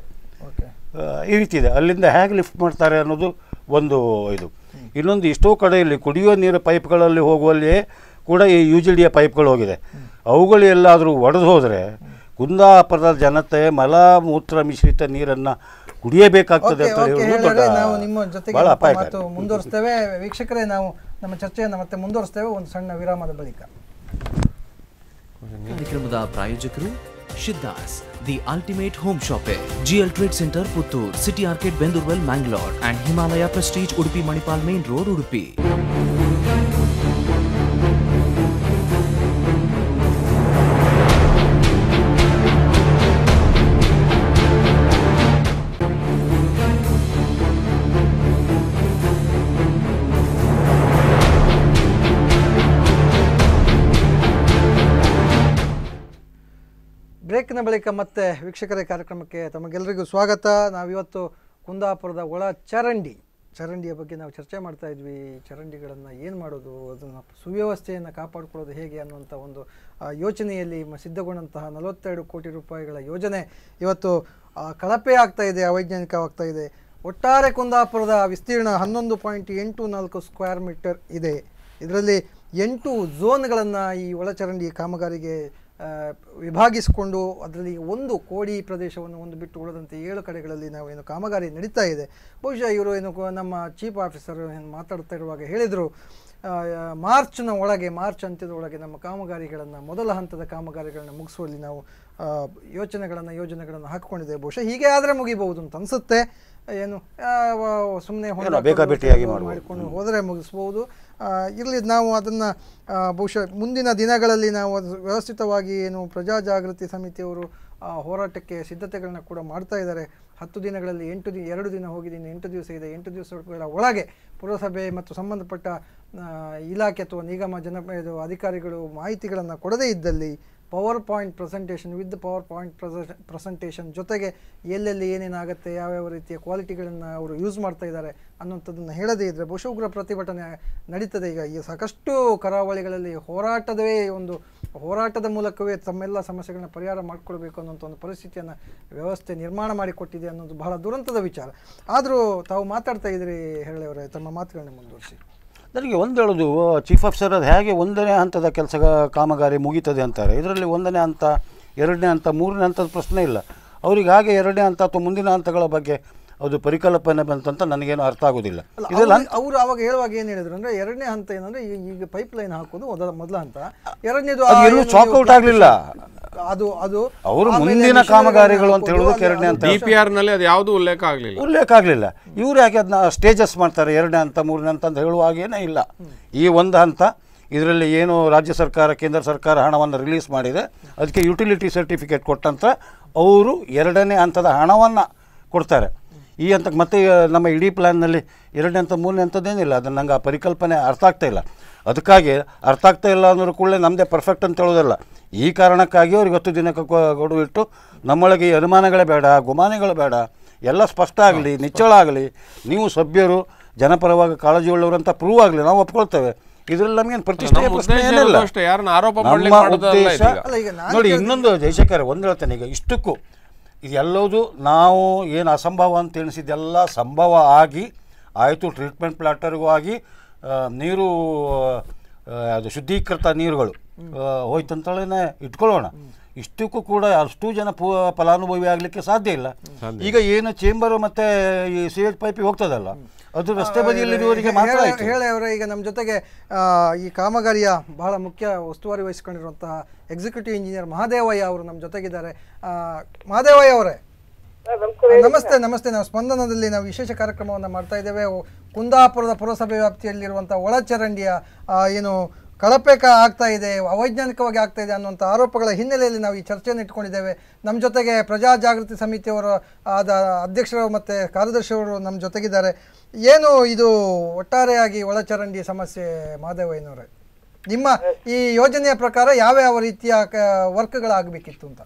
ಆ, ಈ ರೀತಿ ಇದೆ ಅಲ್ಲಿಂದ ಹೇಗೆ ಲಿಫ್ಟ್ ಮಾಡ್ತಾರೆ ಅನ್ನೋದು ಒಂದು ಇದು ಇನ್ನೊಂದು ಎಷ್ಟೋ ಕಡೆಯಲ್ಲಿ ಕುಡಿಯುವ ನೀರು ಪೈಪ್ಗಳಲ್ಲಿ ಹೋಗುವಲ್ಲಿಯೇ ಕೂಡ ಈ ಯು ಜಿ ಡಿಯ ಪೈಪ್ಗಳು ಹೋಗಿದೆ ಅವುಗಳು ಎಲ್ಲಾದರೂ ಒಡೆದು ಹೋದರೆ ಕುಂದಾಪುರದ ಜನತೆ ಮಲ ಮೂತ್ರ ಮಿಶ್ರಿತ ನೀರನ್ನು ಕುಡಿಯಬೇಕಾಗ್ತದೆ ಓಕೆ ಅಂತ ಓಕೆ ಹೇಳುವುದು ದೊಡ್ಡ ಹೇಳಿದ್ರೆ ನಾವು ನಿಮ್ಮ ಜೊತೆಗೆ ಬಹಳ ಮತ್ತೆ ಅಪಾಯಕಾರಿ ಮಾತು ಮುಂದುವರಿಸ್ತೇವೆ ವೀಕ್ಷಕರೇ ನಾವು ನಮ್ಮ ಚರ್ಚೆಯನ್ನು ಮತ್ತೆ ಮುಂದುವರಿಸ್ತೇವೆ ಒಂದು ಸಣ್ಣ ವಿರಾಮದ ಬಳಿಕ ಕಾರ್ಯಕ್ರಮದ ಪ್ರಾಯೋಜಕರು Shiddas the ultimate home shoppe GL trade centre Puttur city arcade Bendurwell Mangalore and Himalaya prestige Udupi Manipal main road Udupi ಬ್ರೇಕ್ನ ಬಳಿಕ ಮತ್ತೆ ವೀಕ್ಷಕರ ಕಾರ್ಯಕ್ರಮಕ್ಕೆ ತಮಗೆಲ್ಲರಿಗೂ ಸ್ವಾಗತ ನಾವಿವತ್ತು ಕುಂದಾಪುರದ ಒಳ ಚರಂಡಿ ಚರಂಡಿಯ ಬಗ್ಗೆ ನಾವು ಚರ್ಚೆ ಮಾಡ್ತಾ ಇದ್ವಿ ಚರಂಡಿಗಳನ್ನು ಏನು ಮಾಡೋದು ಅದನ್ನು ಸುವ್ಯವಸ್ಥೆಯನ್ನು ಕಾಪಾಡಿಕೊಳ್ಳೋದು ಹೇಗೆ ಅನ್ನುವಂಥ ಒಂದು ಆ, ಯೋಚನೆಯಲ್ಲಿ ಮ- ಸಿದ್ಧಗೊಂಡಂತಹ ನಲವತ್ತೆರಡು ಕೋಟಿ ರೂಪಾಯಿಗಳ ಯೋಜನೆ ಇವತ್ತು ಆ, ಕಳಪೆ ಆಗ್ತಾ ಇದೆ ಅವೈಜ್ಞಾನಿಕವಾಗ್ತಾ ಇದೆ ಒಟ್ಟಾರೆ ಕುಂದಾಪುರದ ವಿಸ್ತೀರ್ಣ ಹನ್ನೊಂದು ಪಾಯಿಂಟ್ ಎಂಟು ನಾಲ್ಕು ಸ್ಕ್ವೇರ್ ಮೀಟರ್ ಇದೆ ಇದರಲ್ಲಿ ಎಂಟು ಝೋನ್ಗಳನ್ನು ಈ ಒಳಚರಂಡಿ ಕಾಮಗಾರಿಗೆ ಆ, ವಿಭಾಗಿಸಿಕೊಂಡು ಅದರಲ್ಲಿ ಒಂದು ಕೋಡಿ ಪ್ರದೇಶವನ್ನು ಒಂದು ಬಿಟ್ಟು ಉಳಿದಂತೆ ಏಳು ಕಡೆಗಳಲ್ಲಿ ನಾವು ಏನು ಕಾಮಗಾರಿ ನಡೀತಾ ಇದೆ ಬಹುಶಃ ಇವರು ಏನು ಕೋ- ನಮ್ಮ ಚೀಫ್ ಆಫೀಸರ್ ಏನು ಮಾತಾಡ್ತಾ ಇರುವಾಗ ಹೇಳಿದರು ಮಾರ್ಚ್ನ ಒಳಗೆ ಮಾರ್ಚ್ ಅಂತ್ಯದ ಒಳಗೆ ನಮ್ಮ ಕಾಮಗಾರಿಗಳನ್ನು ಮೊದಲ ಹಂತದ ಕಾಮಗಾರಿಗಳನ್ನು ಮುಗಿಸುವಲ್ಲಿ ನಾವು ಆ, ಯೋಚನೆಗಳನ್ನು ಯೋಜನೆಗಳನ್ನು ಹಾಕಿಕೊಂಡಿದ್ದೇವೆ ಬಹುಶಃ ಹೀಗೆ ಆದರೆ ಮುಗಿಬಹುದು ಅಂತ ಅನಿಸುತ್ತೆ ಏನು ಸುಮ್ಮನೆ ಏನೋ ಬೇಕಾಬಿಟ್ಟಿಯಾಗಿ ಮಾಡ್ಬೋದು. ಮಾಡಿಕೊಂಡು ಹೋದರೆ ಮುಗಿಸ್ಬೋದು ಇರಲಿ ನಾವು ಅದನ್ನು ಬಹುಶಃ ಮುಂದಿನ ದಿನಗಳಲ್ಲಿ ನಾವು ಅದು ವ್ಯವಸ್ಥಿತವಾಗಿ ಏನು ಪ್ರಜಾಜಾಗೃತಿ ಸಮಿತಿಯವರು ಆ, ಹೋರಾಟಕ್ಕೆ ಸಿದ್ಧತೆಗಳನ್ನ ಕೂಡ ಮಾಡ್ತಾ ಇದ್ದಾರೆ ಹತ್ತು ದಿನಗಳಲ್ಲಿ ಎಂಟು ದಿನ ಎರಡು ದಿನ ಹೋಗಿದ್ದೀನಿ ಎಂಟು ದಿವಸ ಇದೆ ಎಂಟು ದಿವಸಗಳ ಒಳಗೆ ಪುರಸಭೆ ಮತ್ತು ಸಂಬಂಧಪಟ್ಟ ಆ, ಇಲಾಖೆ ಅಥವಾ ನಿಗಮ ಜನ ಇದು ಅಧಿಕಾರಿಗಳು ಮಾಹಿತಿಗಳನ್ನು ಕೊಡದೇ ಇದ್ದಲ್ಲಿ PowerPoint presentation with PowerPoint presentation ಜೊತೆಗೆ ಎಲ್ಲೆಲ್ಲಿ ಏನೇನಾಗುತ್ತೆ ಯಾವ್ಯಾವ ರೀತಿಯ ಕ್ವಾಲಿಟಿಗಳನ್ನು ಅವರು ಯೂಸ್ ಮಾಡ್ತಾ ಇದ್ದಾರೆ ಅನ್ನುವಂಥದ್ದನ್ನು ಹೇಳದೇ ಇದ್ದರೆ ಬಹುಶಃ ಉಗ್ರ ಪ್ರತಿಭಟನೆ ನಡೀತದೆ ಈಗ ಈ ಸಾಕಷ್ಟು ಕರಾವಳಿಗಳಲ್ಲಿ ಹೋರಾಟವೇ ಒಂದು ಹೋರಾಟದ ಮೂಲಕವೇ ತಮ್ಮೆಲ್ಲ ಸಮಸ್ಯೆಗಳನ್ನ ಪರಿಹಾರ ಮಾಡಿಕೊಳ್ಬೇಕು ಅನ್ನೋಂಥ ಒಂದು ಪರಿಸ್ಥಿತಿಯನ್ನು ವ್ಯವಸ್ಥೆ ನಿರ್ಮಾಣ ಮಾಡಿಕೊಟ್ಟಿದೆ ಅನ್ನೋದು ಬಹಳ ದುರಂತದ ವಿಚಾರ ಆದರೂ ತಾವು ಮಾತಾಡ್ತಾ ಇದ್ರಿ ಹೇಳವರೇ ತಮ್ಮ ಮಾತುಗಳನ್ನ ಮುಂದುವರಿಸಿ ನನಗೆ ಒಂದು ಹೇಳೋದು ಚೀಫ್ ಆಫೀಸರ್ ಅದು ಹೇಗೆ ಒಂದನೇ ಹಂತದ ಕೆಲಸ ಕಾಮಗಾರಿ ಮುಗೀತದೆ ಅಂತಾರೆ ಇದರಲ್ಲಿ ಒಂದನೇ ಹಂತ ಎರಡನೇ ಹಂತ ಮೂರನೇ ಹಂತದ ಪ್ರಶ್ನೆ ಇಲ್ಲ ಅವ್ರಿಗೆ ಹಾಗೆ ಎರಡನೇ ಹಂತ ಅಥವಾ ಮುಂದಿನ ಹಂತಗಳ ಬಗ್ಗೆ ಅದು ಪರಿಕಲ್ಪನೆ ಬಂತಂತ ನನಗೇನು ಅರ್ಥ ಆಗೋದಿಲ್ಲ ಇದೆಲ್ಲ ಅವರು ಅವಾಗ ಹೇಳುವಾಗ ಏನು ಹೇಳಿದ್ರು ಅಂದ್ರೆ ಎರಡನೇ ಹಂತ ಏನಂದ್ರೆ ಈ- ಈಗ ಪೈಪ್ ಲೈನ್ ಹಾಕೋದು ಮೊದಲ ಮೊದಲ ಹಂತ ಎರಡನೇದು ಆ ಅದು ಎಲ್ಲೂ ಏನು chalk ನೀವು out ಆಗ್ಲಿಲ್ಲ. ಅದು ಅದು ಅವರು ಆಮೇಲೆ ಮುಂದಿನ ಮಿಷನರಿಗಳನ್ನ ಕಾಮಗಾರಿಗಳು ಅಂತ ಹಾಕೋದು, ಹೇಳೋದಕ್ಕೆ ಅಲ್ಲಿ ಎರಡನೇ ಅದು ಹಂತ ಡಿ ಪಿ ಆರ್ನಲ್ಲಿ ಅದು ಯಾವುದೂ ಉಲ್ಲೇಖ ಆಗಲಿಲ್ಲ ಉಲ್ಲೇಖ ಆಗಲಿಲ್ಲ ಇವ್ರು ಯಾಕೆ ಅದನ್ನ ಸ್ಟೇಜಸ್ ಮಾಡ್ತಾರೆ ಎರಡನೇ ಹಂತ ಮೂರನೇ ಹಂತ ಅಂತ ಹೇಳುವಾಗೇನೇ ಇಲ್ಲ ಈ ಒಂದು ಹಂತ ಇದರಲ್ಲಿ ಏನು ರಾಜ್ಯ ಸರ್ಕಾರ ಕೇಂದ್ರ ಸರ್ಕಾರ ಹಣವನ್ನು ರಿಲೀಸ್ ಮಾಡಿದೆ ಅದಕ್ಕೆ ಯುಟಿಲಿಟಿ ಸರ್ಟಿಫಿಕೇಟ್ ಕೊಟ್ಟಂತ ಅವರು ಎರಡನೇ ಹಂತದ ಹಣವನ್ನು ಕೊಡ್ತಾರೆ ಈ ಹಂತಕ್ಕೆ ಮತ್ತೆ ನಮ್ಮ ಇಡೀ ಪ್ಲ್ಯಾನ್ನಲ್ಲಿ ಎರಡನೇ ಹಂತ ಮೂರನೇ ಹಂತದ್ದೇನಿಲ್ಲ ಅದನ್ನು ನಂಗೆ ಆ ಪರಿಕಲ್ಪನೆ ಅರ್ಥ ಆಗ್ತಾ ಇಲ್ಲ ಅದಕ್ಕಾಗಿ ಅರ್ಥ ಆಗ್ತಾ ಇಲ್ಲ ಅನ್ನೋರು ಕೂಡಲೇ ನಮ್ಮದೇ ಪರ್ಫೆಕ್ಟ್ ಅಂತ ಹೇಳೋದಲ್ಲ ಈ ಕಾರಣಕ್ಕಾಗಿ ಅವ್ರಿಗೆ ಹತ್ತು ದಿನಕ್ಕೆ ಕೊ- ಗಡುವು ಇಟ್ಟು ನಮ್ಮೊಳಗೆ ಈ ಅನುಮಾನಗಳೇ ಬೇಡ ಗುಮಾನಿಗಳು ಬೇಡ ಎಲ್ಲ ಸ್ಪಷ್ಟ ಆಗಲಿ ನಿಚ್ಚಳ ಆಗಲಿ ನೀವು ಸಭ್ಯರು ಜನಪರವಾಗಿ ಕಾಳಜಿ ಉಳ್ಳವರು ಅಂತ ಪ್ರೂವ್ ಆಗಲಿ ನಾವು ಒಪ್ಕೊಳ್ತೇವೆ ಇದರಲ್ಲಿ ನಮಗೇನು ಪ್ರತಿಷ್ಠೆಯ ನಮ್ಮ ಪ್ರಶ್ನೆ ಉದ್ದೇಶ ಏನಿಲ್ಲ ಇರೋದು ಅಷ್ಟೇ, ಯಾರನ್ನ ಆರೋಪ ನಮ್ಮ ಮಾಡ್ಲಿಕ್ಕೆ ಮಾಡೋದಲ್ಲ ಉದ್ದೇಶ ಇದೀಗ. ಅಲ್ಲ, ಈಗ ನಾನು ನೋಡಿ ಕೇಳ್ದೆ- ಇನ್ನೊಂದು ಜಯಶೇಖರ್ ಒಂದು ಹೇಳ್ತೇನೆ ಈಗ ಇಷ್ಟಕ್ಕೂ ಇದೆಲ್ಲವುದು ನಾವು ಏನು ಅಸಂಭವ ಅಂತ ಎಣಿಸಿದ್ದೆಲ್ಲ ಸಂಭವ ಆಗಿ ಆಯಿತು ಟ್ರೀಟ್ಮೆಂಟ್ ಪ್ಲಾಟರ್ಗೂ ಆಗಿ ಆ, ನೀರು ಆ, ಅದು ಶುದ್ಧೀಕೃತ ನೀರುಗಳು ಆ, ಹೋಯ್ತಂತೇಳಿನೇ ಇಟ್ಕೊಳ್ಳೋಣ ಇಷ್ಟಕ್ಕೂ ಕೂಡ ಅಷ್ಟು ಜನ ಪೂ ಫಲಾನುಭವಿ ಆಗಲಿಕ್ಕೆ ಸಾಧ್ಯ ಇಲ್ಲ ಈಗ ಏನು ಚೇಂಬರ್ ಮತ್ತೆ ಈ ಸಿವೇಜ್ ಪೈಪಿಗೆ ಹೋಗ್ತದಲ್ಲ ಅದು ರಸ್ತೆ ಬದಿಯಲ್ಲಿರುವವರಿಗೆ ಮಾತ್ರ ಹೇಳಿ- ಆಯ್ತು ಹೇಳಿ ಅವರೇ ಈಗ ನಮ್ಮ ಜೊತೆಗೆ ಆ, ಈ ಕಾಮಗಾರಿಯ ಬಹಳ ಮುಖ್ಯ ಉಸ್ತುವಾರಿ ವಹಿಸ್ಕೊಂಡಿರುವಂತಹ ಎಕ್ಸಿಕ್ಯೂಟಿವ್ ಇಂಜಿನಿಯರ್ ಮಹಾದೇವಯ್ಯ ಅವರು ನಮ್ಮ ಜೊತೆಗಿದ್ದಾರೆ ಆ, ಮಹಾದೇವಯ್ಯ ಅವರೇ ನಮಸ್ತೆ ನಮಸ್ತೆ ನಾವು ಸ್ಪಂದನದಲ್ಲಿ ನಾವು ವಿಶೇಷ ಕಾರ್ಯಕ್ರಮವನ್ನು ಮಾಡ್ತಾ ಇದ್ದೇವೆ ಓ- ಕುಂದಾಪುರದ ಪುರಸಭೆ ವ್ಯಾಪ್ತಿಯಲ್ಲಿರುವಂಥ ಒಳಚರಂಡಿಯ ಆ, ಏನು ಕಳಪೆ ಕ- ಆಗ್ತಾ ಇದೆ ಅವೈಜ್ಞಾನಿಕವಾಗಿ ಆಗ್ತಾ ಇದೆ ಅನ್ನುವಂಥ ಆರೋಪಗಳ ಹಿನ್ನೆಲೆಯಲ್ಲಿ ನಾವು ಈ ಚರ್ಚೆಯನ್ನು ಇಟ್ಕೊಂಡಿದ್ದೇವೆ ನಮ್ಮ ಜೊತೆಗೆ ಪ್ರಜಾ ಜಾಗೃತಿ ಸಮಿತಿಯವರ ಆದ ಅಧ್ಯಕ್ಷರು ಮತ್ತು ಕಾರ್ಯದರ್ಶಿಯವರು ನಮ್ಮ ಜೊತೆಗಿದ್ದಾರೆ ಏನು ಇದು ಒಟ್ಟಾರೆಯಾಗಿ ಒಳಚರಂಡಿ ಸಮಸ್ಯೆ ಮಾದೇವಯ್ಯನವರೇ ನಿಮ್ಮ ಈ ಯೋಜನೆಯ ಪ್ರಕಾರ ಯಾವ ಯಾವ ರೀತಿಯ ವರ್ಕ್ಗಳಾಗಬೇಕಿತ್ತು ಅಂತ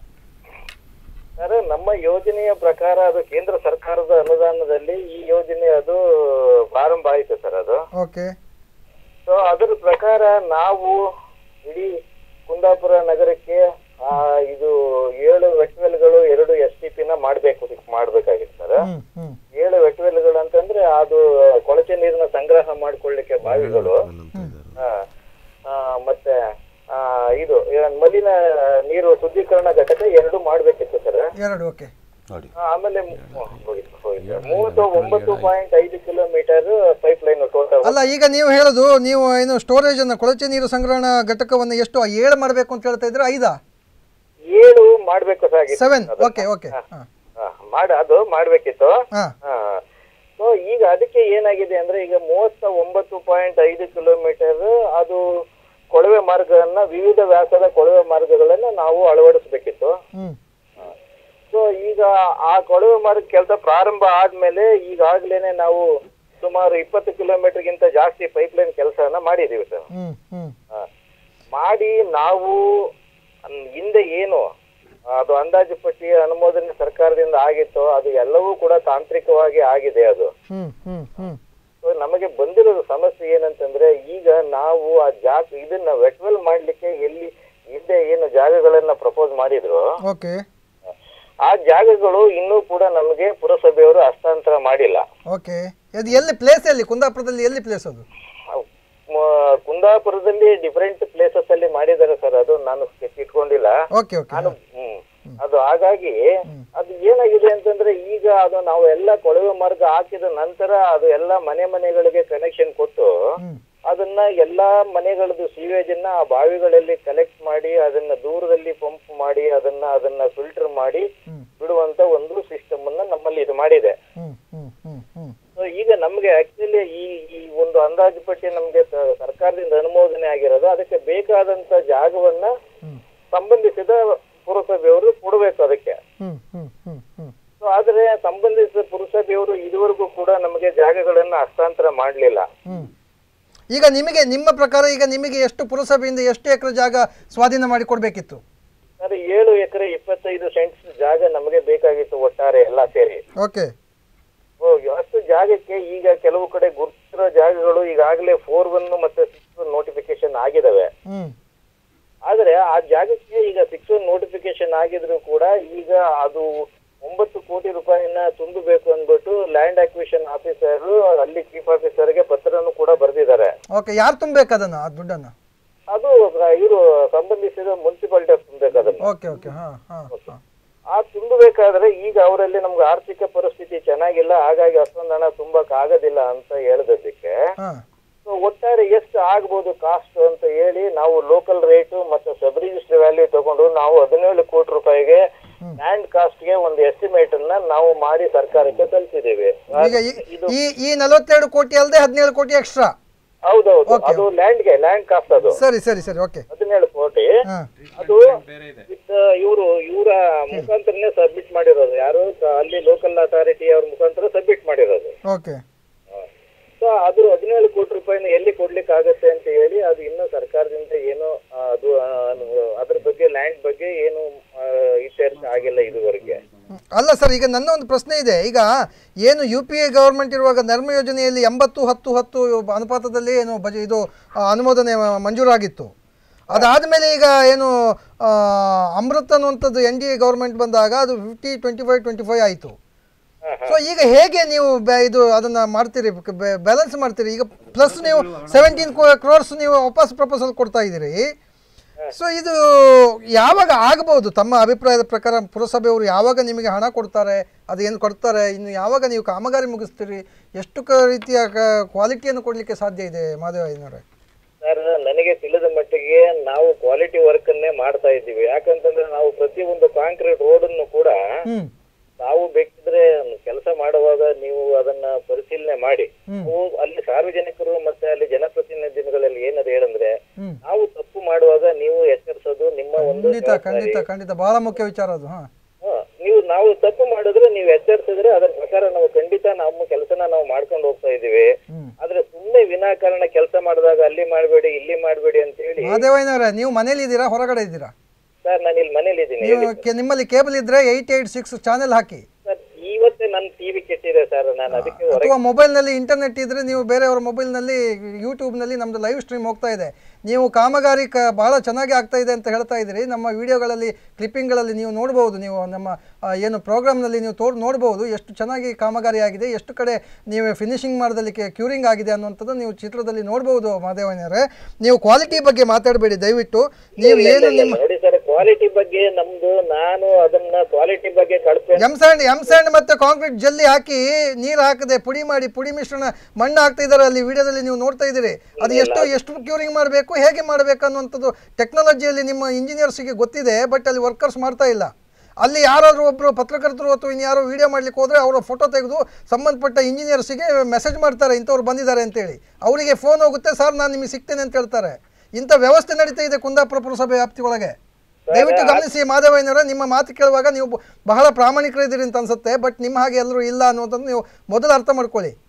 ಸರ್ ನಮ್ಮ ಯೋಜನೆಯ ಪ್ರಕಾರ ಅದು ಕೇಂದ್ರ ಸರ್ಕಾರದ ಅನುದಾನದಲ್ಲಿ ಈ ಯೋಜನೆ ಅದು ಪ್ರಾರಂಭ ಆಯಿತು ಸರ್ ಅದು ಓಕೆ ಸೊ ಅದರ ಪ್ರಕಾರ ನಾವು ಇಡೀ ಕುಂದಾಪುರ ನಗರಕ್ಕೆ ಆ, ಇದು ಏಳು ವೆಟ್ವೆಲ್ಗಳು ಎರಡು ಎಸ್ ಟಿ ಪಿನ ಮಾಡ್ಬೇಕು ಮಾಡ್ಬೇಕಾಗಿತ್ತು ಸರ್ ಹ್ಮ್ ಹ್ಮ್ ಏಳು ವೆಟ್ವೆಲ್ಗಳು ಅಂತಂದ್ರೆ ಅದು ಕೊಳಚೆ ನೀರನ್ನ ಸಂಗ್ರಹ ಮಾಡ್ಕೊಳ್ಳಿಕ್ಕೆ ಬಾವಿಗಳು ಆ, ಆ, ಮತ್ತೆ ಆ, ಇದು ಏನ್ ಮಲಿನ ನೀರು ಶುದ್ಧೀಕರಣ ಘಟಕ ಎರಡು ಮಾಡ್ಬೇಕಿತ್ತು ಸರ್ ಎರಡು ಓಕೆ ನೋಡಿ ಆಮೇಲೆ ಮು- ಹೋಗಿತ್ತು, ಹೋಗಿತ್ತು. ಮೂವತ್ತು ಒಂಬತ್ತು ಪಾಯಿಂಟ್ ಐದು ಕಿಲೋಮೀಟರ್ ಪೈಪ್ ಲೈನ್ ಟೋಟಲ್ ಅಲ್ಲ ಈಗ ನೀವು ಹೇಳೋದು ನೀವು ಏನು ಸ್ಟೋರೇಜ್ ಅನ್ನು ಕೊಳಚೆ ನೀರು ಸಂಗ್ರಹಣಾ ಘಟಕವನ್ನು ಎಷ್ಟು ಏಳು ಮಾಡಬೇಕು ಅಂತ ಹೇಳ್ತಾ ಇದ್ರೆ ಐದಾ ಏಳು ಮಾಡ್ಬೇಕು ಸರ್ ಸೆವೆನ್ ಓಕೆ ಓಕೆ ಮಾಡ ಅದು ಮಾಡ್ಬೇಕಿತ್ತು ಹಾಂ ಸೊ ಈಗ ಅದಕ್ಕೆ ಏನಾಗಿದೆ ಅಂದ್ರೆ ಈಗ ಮೂವತ್ತ ಒಂಬತ್ತು ಪಾಯಿಂಟ್ ಐದು ಕಿಲೋಮೀಟರ್ ಅದು ಕೊಳವೆ ಮಾರ್ಗವನ್ನ ವಿವಿಧ ವ್ಯಾಸದ ಕೊಳವೆ ಮಾರ್ಗಗಳನ್ನ ನಾವು ಅಳವಡಿಸ್ಬೇಕಿತ್ತು ಹ್ಮ್ ಸೊ ಈಗ ಆ ಕೊಳವೆ ಮಾರ್ಗ ಕೆಲಸ ಪ್ರಾರಂಭ ಆದ್ಮೇಲೆ ಈಗಾಗ್ಲೇನೆ ನಾವು ಸುಮಾರು ಇಪ್ಪತ್ತು ಕಿಲೋಮೀಟರ್ಗಿಂತ ಜಾಸ್ತಿ ಪೈಪ್ ಲೈನ್ ಕೆಲಸವನ್ನ ಮಾಡಿದೀವಿ ಸರ್ ಹ್ಮ್ ಹ್ಮ್ ಆ, ಮಾಡಿ ನಾವು ಅನ್- ಹಿಂದೆ ಏನು ಅದು ಅಂದಾಜು ಪಟ್ಟಿ ಅನುಮೋದನೆ ಸರ್ಕಾರದಿಂದ ಏನೇನು ಆಗಿತ್ತೋ ಅದು ಎಲ್ಲವೂ ಕೂಡ ತಾಂತ್ರಿಕವಾಗಿ ಆಗಿದೆ ಅದು ಹ್ಮ್ ಹ್ಮ್ ಹ್ಮ್ So, ನಮಗೆ ಬಂದಿರೋದು ಸಮಸ್ಯೆ ಏನಂತಂದ್ರೆ ಈಗ ನಾವು ಆ ಜಾಗ ಇದನ್ನ ವೆಟ್ವೆಲ್ ಮಾಡ್ಲಿಕ್ಕೆ ಎಲ್ಲಿ ಹಿಂದೆ ಏನು ಜಾಗಗಳನ್ನ ಪ್ರಪೋಸ್ ಮಾಡಿದ್ರು ಓಕೆ ಆ ಜಾಗಗಳು ಇನ್ನೂ ಕೂಡ ನಮಗೆ ಪುರಸಭೆಯವರು ಹಸ್ತಾಂತರ ಮಾಡಿಲ್ಲ ಓಕೆ ಅದು ಎಲ್ಲಿ ಪ್ಲೇಸ್ ಎಲ್ಲಿ ಕುಂದಾಪುರದಲ್ಲಿ ಎಲ್ಲಿ ಪ್ಲೇಸ್ ಅದು ಮ- ಕುಂದಾಪುರದಲ್ಲಿ ಡಿಫರೆಂಟ್ ಪ್ಲೇಸಸ್ ಅಲ್ಲಿ ಮಾಡಿದ್ದಾರೆ ಸರ್ ಅದು ನಾನು ಸ್ಕೆಚ್ ಇಟ್ಕೊಂಡಿಲ್ಲ ಓಕೆ ಓಕೆ ನಾನು ಹ್ಮ್ ಅದು ಹಾಗಾಗಿ ಅದು ಏನಾಗಿದೆ ಅಂತಂದ್ರೆ ಈಗ ಅದು ನಾವು ಎಲ್ಲ ಕೊಳವೆ ಮಾರ್ಗ ಹಾಕಿದ ನಂತರ ಅದು ಎಲ್ಲ ಮನೆ ಮನೆಗಳಿಗೆ ಕನೆಕ್ಷನ್ ಕೊಟ್ಟು ಅದನ್ನ ಎಲ್ಲಾ ಮನೆಗಳದ್ದು ಸೀವೇಜ್ ಅನ್ನ ಆ ಬಾವಿಗಳಲ್ಲಿ ಕಲೆಕ್ಟ್ ಮಾಡಿ ಅದನ್ನ ದೂರದಲ್ಲಿ ಪಂಪ್ ಮಾಡಿ ಅದನ್ನ ಅದನ್ನ ಫಿಲ್ಟರ್ ಮಾಡಿ ಬಿಡುವಂತ ಒಂದು ಸಿಸ್ಟಮ್ ಅನ್ನ ನಮ್ಮಲ್ಲಿ ಇದು ಮಾಡಿದೆ ಹ್ಮ್ ಹ್ಮ್ ಹ್ಮ್ ಹ್ಮ್ So, ಈಗ ನಮ್ಗೆ ಆಕ್ಚುಲಿ ಈ ಈ ಒಂದು ಅಂದಾಜು ಪಟ್ಟಿ ನಮ್ಗೆ ಸ- ಸರ್ಕಾರದಿಂದ ಅನುಮೋದನೆ ಆಗಿರೋದು ಅದಕ್ಕೆ ಬೇಕಾದಂತ ಜಾಗವನ್ನ ಸಂಬಂಧಿಸಿದ ಪುರಸಭೆಯವರು ಕೊಡಬೇಕು ಅದಕ್ಕೆ ಹ್ಮ್ ಹ್ಮ್ ಹ್ಮ್ ಹ್ಮ್ ಸೊ ಆದ್ರೆ ಸಂಬಂಧಿಸಿದ ಪುರಸಭೆಯವರು ಇದುವರೆಗೂ ಕೂಡ ನಮಗೆ ಜಾಗಗಳನ್ನ ಹಸ್ತಾಂತರ ಮಾಡಲಿಲ್ಲ ಹ್ಮ್ ಈಗ ನಿಮಗೆ ನಿಮ್ಮ ಪ್ರಕಾರ ಈಗ ನಿಮಗೆ ಎಷ್ಟು ಪುರಸಭೆಯಿಂದ ಎಷ್ಟು ಎಕರೆ ಜಾಗ ಸ್ವಾಧೀನ ಮಾಡಿ ಕೊಡಬೇಕಿತ್ತು ಸರ್ ಏಳು ಎಕರೆ ಇಪ್ಪತ್ತೈದು ಸೆಂಟ್ಸ್ ಜಾಗ ನಮಗೆ ಬೇಕಾಗಿತ್ತು ಒಟ್ಟಾರೆ ಎಲ್ಲ ಸೇರಿ ಓಕೆ ಹೋಗಿ ಅಷ್ಟು ಜಾಗಕ್ಕೆ ಈಗ ಕೆಲವು ಕಡೆ ಗುರುತಿರೋ ಜಾಗಗಳು ಈಗಾಗಲೇ ಫೋರ್ ಒನ್ ಮತ್ತೆ ಸಿಕ್ಸ್ ನೋಟಿಫಿಕೇಶನ್ ಆಗಿದಾವೆ ಹ್ಮ್ ಆದ್ರೆ ಆ ಜಾಗಕ್ಕೆ ಈಗ ಸಿಕ್ಸ್ ಒನ್ ನೋಟಿಫಿಕೇಶನ್ ಆಗಿದ್ರು ಕೂಡ ಈಗ ಅದು ಒಂಬತ್ತು ಕೋಟಿ ರೂಪಾಯಿನ ತುಂಬಬೇಕು ಅಂದ್ಬಿಟ್ಟು ಲ್ಯಾಂಡ್ ಅಕ್ವಿಷನ್ ಆಫೀಸರ್ ಅಲ್ಲಿ ಚೀಫ್ ಆಫೀಸರ್ಗೆ ಪತ್ರನೂ ಕೂಡ ಬರೆದಿದ್ದಾರೆ ಓಕೆ ಯಾರು ತುಂಬಬೇಕು ಅದನ್ನು ಆ ದುಡ್ಡನ್ನು ಅದು ಇವರು ಸಂಬಂಧಿಸಿದ ಮುನ್ಸಿಪಾಲಿಟಿ ತುಂಬಬೇಕು ಅದನ್ನು ಓಕೆ ಓಕೆ ಹಾಂ ಹಾಂ ಹಾಂ ಆ ತುಂಬಬೇಕಾದ್ರೆ ಈಗ ಅವರಲ್ಲಿ ನಮ್ಗೆ ಆರ್ಥಿಕ ಪರಿಸ್ಥಿತಿ ಚೆನ್ನಾಗಿಲ್ಲ ಹಾಗಾಗಿ ಅಷ್ಟೊಂದು ಹಣ ತುಂಬಕ್ ಆಗೋದಿಲ್ಲ ಅಂತ ಹೇಳಿದ್ದಕ್ಕೆ ಹಾಂ So, ಒಟ್ಟಾರೆ ಎಷ್ಟು ಆಗ್ಬೋದು ಕಾಸ್ಟ್ ಅಂತ ಹೇಳಿ ನಾವು ಲೋಕಲ್ ರೇಟು ಮತ್ತು ಸಬ್ ರಿಜಿಸ್ಟರ್ ವ್ಯಾಲ್ಯೂ ತಗೊಂಡು ನಾವು ಹದಿನೇಳು ಕೋಟಿ ರೂಪಾಯಿಗೆ ಲ್ಯಾಂಡ್ ಕಾಸ್ಟ್ಗೆ ಒಂದು ಎಸ್ಟಿಮೇಟ್ ಅನ್ನ ನಾವು ಮಾಡಿ ಸರ್ಕಾರಕ್ಕೆ ತಲುಪಿದ್ದೀವಿ ಈಗ ಈ- ಈ ಈ ನಲವತ್ತೆರಡು ಕೋಟಿ ಅಲ್ಲದೆ ಹದಿನೇಳು ಕೋಟಿ ಎಕ್ಸ್ಟ್ರಾ ಹೌದೌದು Okay. ಅದು ಲ್ಯಾಂಡ್ಗೆ ಲ್ಯಾಂಡ್ ಕಾಸ್ಟ್ ಅದು ಸರಿ ಸರಿ ಸರಿ ಓಕೆ ಹದಿನೇಳು ಕೋಟಿ ಹಾಂ ಅದು ವಿತ್ ಇವರು ಇವರ ಮುಖಾಂತರನೇ ಸಬ್ಮಿಟ್ ಮಾಡಿರೋದು ಯಾರು ಕ- ಅಲ್ಲಿ ಲೋಕಲ್ ಅಥಾರಿಟಿ ಅವ್ರ ಮುಖಾಂತರ ಸಬ್ಮಿಟ್ ಮಾಡಿರೋದು ಓಕೆ ಸೊ ಅದ್ರ ಹದಿನೇಳು ಕೋಟಿ ರೂಪಾಯಿನ ಎಲ್ಲಿ ಕೊಡ್ಲಿಕ್ಕೆ ಆಗತ್ತೆ ಅಂತ ಹೇಳಿ ಅದು ಇನ್ನೂ ಸರ್ಕಾರದಿಂದ ಏನು ಆ, ಅದು ಆ, ಅದ್ರ ಬಗ್ಗೆ ಲ್ಯಾಂಡ್ ಬಗ್ಗೆ ಏನು ಆ, ಇತ್ಯರ್ಥ ಆಗಿಲ್ಲ ಇದುವರೆಗೆ ಅಲ್ಲ ಸರ್ ಈಗ ನನ್ನ ಒಂದು ಪ್ರಶ್ನೆ ಇದೆ ಈಗ ಏನು ಯು ಪಿ ಎ ಗೌರ್ಮೆಂಟ್ ಇರುವಾಗ ನರ್ಮ ಯೋಜನೆಯಲ್ಲಿ ಎಂಬತ್ತು ಹತ್ತು ಹತ್ತು ಅನುಪಾತದಲ್ಲಿ ಏನು ಬಜ ಇದು ಆ, ಅನುಮೋದನೆ ಮ- ಮಂಜೂರಾಗಿತ್ತು ಅದಾದಮೇಲೆ ಈಗ ಏನು ಆ, ಅಮೃತ್ ಅನ್ನುವಂಥದ್ದು ಎನ್ ಡಿ ಎ ಗೌರ್ಮೆಂಟ್ ಬಂದಾಗ ಅದು fifty twenty five twenty five ಆಯಿತು ಸೊ ಈಗ ಹೇಗೆ ನೀವು ಬ್ಯಾ- ಇದು ಅದನ್ನು ಮಾಡ್ತೀರಿ ಬ್ಯಾಲೆನ್ಸ್ ಮಾಡ್ತೀರಿ ಈಗ ಪ್ಲಸ್ ನೀವು ಸೆವೆಂಟೀನ್ ಕ್ರೋರ್ಸ್ ನೀವು ವಾಪಸ್ ಪ್ರಪೋಸಲ್ ಕೊಡ್ತಾ ಇದ್ದೀರಿ ಸೊ ಇದು ಯಾವಾಗ ಆಗಬಹುದು ತಮ್ಮ ಅಭಿಪ್ರಾಯದ ಪ್ರಕಾರ ಪುರಸಭೆಯವರು ಯಾವಾಗ ನಿಮಗೆ ಹಣ ಕೊಡ್ತಾರೆ ಅದು ಏನು ಕೊಡ್ತಾರೆ ಇನ್ನು ಯಾವಾಗ ನೀವು ಕಾಮಗಾರಿ ಮುಗಿಸ್ತೀರಿ ಎಷ್ಟು ಕ ರೀತಿಯ ಕ್ವಾಲಿಟಿಯನ್ನು ಕೊಡಲಿಕ್ಕೆ ಸಾಧ್ಯ ಇದೆ ಮಾಧವಯ್ಯನವರೇ ಸರ್ ನನಗೆ ತಿಳಿದ ಮಟ್ಟಿಗೆ ನಾವು ಕ್ವಾಲಿಟಿ ವರ್ಕ್ ಅನ್ನೇ ಮಾಡ್ತಾ ಇದ್ದೀವಿ ಯಾಕಂತಂದ್ರೆ ನಾವು ಪ್ರತಿಯೊಂದು ಕಾಂಕ್ರೀಟ್ ರೋಡ್ ಅನ್ನು ಕೂಡ ಹ್ಮ್ ನಾವು ಬೇಕಿದ್ರೆ ಕೆಲಸ ಮಾಡುವಾಗ ನೀವು ಅದನ್ನ ಪರಿಶೀಲನೆ ಮಾಡಿ ನಾವು ಅಲ್ಲಿ ಸಾರ್ವಜನಿಕರು ಮತ್ತೆ ಅಲ್ಲಿ ಜನಪ್ರತಿನಿಧಿಗಳಲ್ಲಿ ಏನದು ಹೇಳಂದ್ರೆ ಹ್ಮ್. ನಾವು ತಪ್ಪು ಮಾಡುವಾಗ ನೀವು ಎಚ್ಚರಿಸೋದು ನಿಮ್ಮ ಒಂದು ಖಂಡಿತ ಖಂಡಿತ ಖಂಡಿತ ಬಹಳ ಮುಖ್ಯ ವಿಚಾರ ಅದು ಹಾಂ ಹಾ, ನೀವು ನಾವು ತಪ್ಪು ಮಾಡಿದ್ರೆ ನೀವು ಎಚ್ಚರಿಸಿದ್ರೆ ಅದರ ಪ್ರಕಾರ ನಾವು ಖಂಡಿತ ನಮ್ಮ ಕೆಲಸನ ನಾವು ಮಾಡ್ಕೊಂಡು ಹೋಗ್ತಾ ಇದೀವಿ ಆದ್ರೆ ಸುಮ್ಮನೆ ವಿನಾಕಾರಣ ಕೆಲಸ ಮಾಡಿದಾಗ ಅಲ್ಲಿ ಮಾಡಬೇಡಿ ಇಲ್ಲಿ ಮಾಡಬೇಡಿ ಅಂತ ಹೇಳಿ ಮಾದೇವಯ್ಯನವರೇ ನೀವು ಮನೇಲಿ ಇದ್ದೀರಾ ಹೊರಗಡೆ ಇದ್ದೀರಾ ಸರ್ ನಾನು ಇಲ್ಲಿ ಮನೇಲಿ ಇದ್ದೀನಿ ನೀವು ಕೆ- ನಿಮ್ಮಲ್ಲಿ ಕೇಬಲ್ ಇದ್ರೆ ಏಯ್ಟ್ ಏಯ್ಟ್ ಸಿಕ್ಸ್ ಚಾನೆಲ್ ಹಾಕಿ ಸರ್ ಇವತ್ತೇ ನನ್ನ ಟಿವಿ ಕೆಟ್ಟಿದೆ ಸರ್ ನಾನು ಅದಕ್ಕೆ ಹೊರಗೆ ಅಥವಾ ಮೊಬೈಲ್ನಲ್ಲಿ ಇಂಟರ್ನೆಟ್ ಇದ್ರೆ ನೀವು ಬೇರೆಯವರ ಮೊಬೈಲ್ನಲ್ಲಿ ಯೂಟ್ಯೂಬ್ನಲ್ಲಿ ನಮ್ಮದು ಲೈವ್ ಸ್ಟ್ರೀಮ್ ಹೋಗ್ತಾ ಇದೆ ನೀವು ಕಾಮಗಾರಿ ಕ ಭಾಳ ಚೆನ್ನಾಗಿ ಆಗ್ತಾ ಇದೆ ಅಂತ ಹೇಳ್ತಾ ಇದ್ದೀರಿ ನಮ್ಮ ವಿಡಿಯೋಗಳಲ್ಲಿ ಕ್ಲಿಪ್ಪಿಂಗ್ಗಳಲ್ಲಿ ನೀವು ನೋಡ್ಬೋದು ನೀವು ನಮ್ಮ ಆ, ಏನು ಪ್ರೋಗ್ರಾಮ್ನಲ್ಲಿ ನೀವು ತೋರ್ ನೋಡ್ಬೋದು ಎಷ್ಟು ಚೆನ್ನಾಗಿ ಕಾಮಗಾರಿ ಆಗಿದೆ ಎಷ್ಟು ಕಡೆ ನೀವು ಫಿನಿಶಿಂಗ್ ಮಾಡೋದಕ್ಕೆ ಕ್ಯೂರಿಂಗ್ ಆಗಿದೆ ಅನ್ನುವಂಥದ್ದು ನೀವು ಚಿತ್ರದಲ್ಲಿ ನೋಡ್ಬೋದು ಮಾದೇವಯ್ಯನವರೇ ನೀವು ಕ್ವಾಲಿಟಿ ಬಗ್ಗೆ ಮಾತಾಡಬೇಡಿ ದಯವಿಟ್ಟು ನೀವು ಇಲ್ಲ, ಏನು ಇಲ್ಲ, ನಿಮ್ಮ ನೋಡಿ ಸರ್ ಕ್ವಾಲಿಟಿ ಬಗ್ಗೆ ನಮ್ದು ನಾನು ಅದನ್ನ ಕ್ವಾಲಿಟಿ ಬಗ್ಗೆ ಕಳಪೆ ಎಮ್ ಸ್ಯಾಂಡ್ ಎಮ್ ಸ್ಯಾಂಡ್ ಮತ್ತೆ ಕಾಂಕ್ರೀಟ್ ಜಲ್ಲಿ ಹಾಕಿ ನೀರು ಹಾಕದೆ ಪುಡಿ ಮಾಡಿ ಪುಡಿ ಮಿಶ್ರಣ ಮಣ್ಣು ಹಾಕ್ತಾ ಇದ್ದಾರೆ ಅಲ್ಲಿ ವಿಡಿಯೋದಲ್ಲಿ ನೀವು ನೋಡ್ತಾ ಇದ್ದೀರಿ ಅದು ಎಷ್ಟು ಎಷ್ಟು ಕ್ಯೂರಿಂಗ್ ಮಾಡಬೇಕು ಹೇಗೆ ಮಾಡಬೇಕು ಅನ್ನುವಂಥದ್ದು ಟೆಕ್ನಾಲಜಿಯಲ್ಲಿ ನಿಮ್ಮ ಇಂಜಿನಿಯರ್ಸಿಗೆ ಗೊತ್ತಿದೆ ಬಟ್ ಅಲ್ಲಿ ವರ್ಕರ್ಸ್ ಮಾಡ್ತಾ ಇಲ್ಲ ಅಲ್ಲಿ ಯಾರಾದರೂ ಒಬ್ಬರು ಪತ್ರಕರ್ತರು ಅಥವಾ ಇನ್ಯಾರೋ ವಿಡಿಯೋ ಮಾಡ್ಲಿಕ್ಕೆ ಹೋದರೆ ಅವರ ಫೋಟೋ ತೆಗೆದು ಸಂಬಂಧಪಟ್ಟ ಇಂಜಿನಿಯರ್ಸಿಗೆ ಮೆಸೇಜ್ ಮಾಡ್ತಾರೆ ಇಂಥವ್ರು ಬಂದಿದ್ದಾರೆ ಅಂತೇಳಿ ಅವರಿಗೆ ಫೋನ್ ಹೋಗುತ್ತೆ ಸರ್ ನಾನು ನಿಮಗೆ ಸಿಗ್ತೇನೆ ಅಂತ ಹೇಳ್ತಾರೆ ಇಂಥ ವ್ಯವಸ್ಥೆ ನಡೀತಾ ಇದೆ ಕುಂದಾಪುರ ಪುರಸಭೆ ವ್ಯಾಪ್ತಿಯೊಳಗೆ ದಯವಿಟ್ಟು ಗಮನಿಸಿ ಮಾಧವಯ್ಯನವರ ನಿಮ್ಮ ಮಾತು ಕೇಳುವಾಗ ನೀವು ಬ- ಬಹಳ ಪ್ರಾಮಾಣಿಕರಿದ್ದೀರಿ ಅಂತ ಅನ್ಸುತ್ತೆ ಬಟ್ ನಿಮ್ಮ ಹಾಗೆ ಎಲ್ಲರೂ ಇಲ್ಲ ಅನ್ನೋದನ್ನು ನೀವು ಮೊದಲು ಅರ್ಥ ಮಾಡ್ಕೊಳ್ಳಿ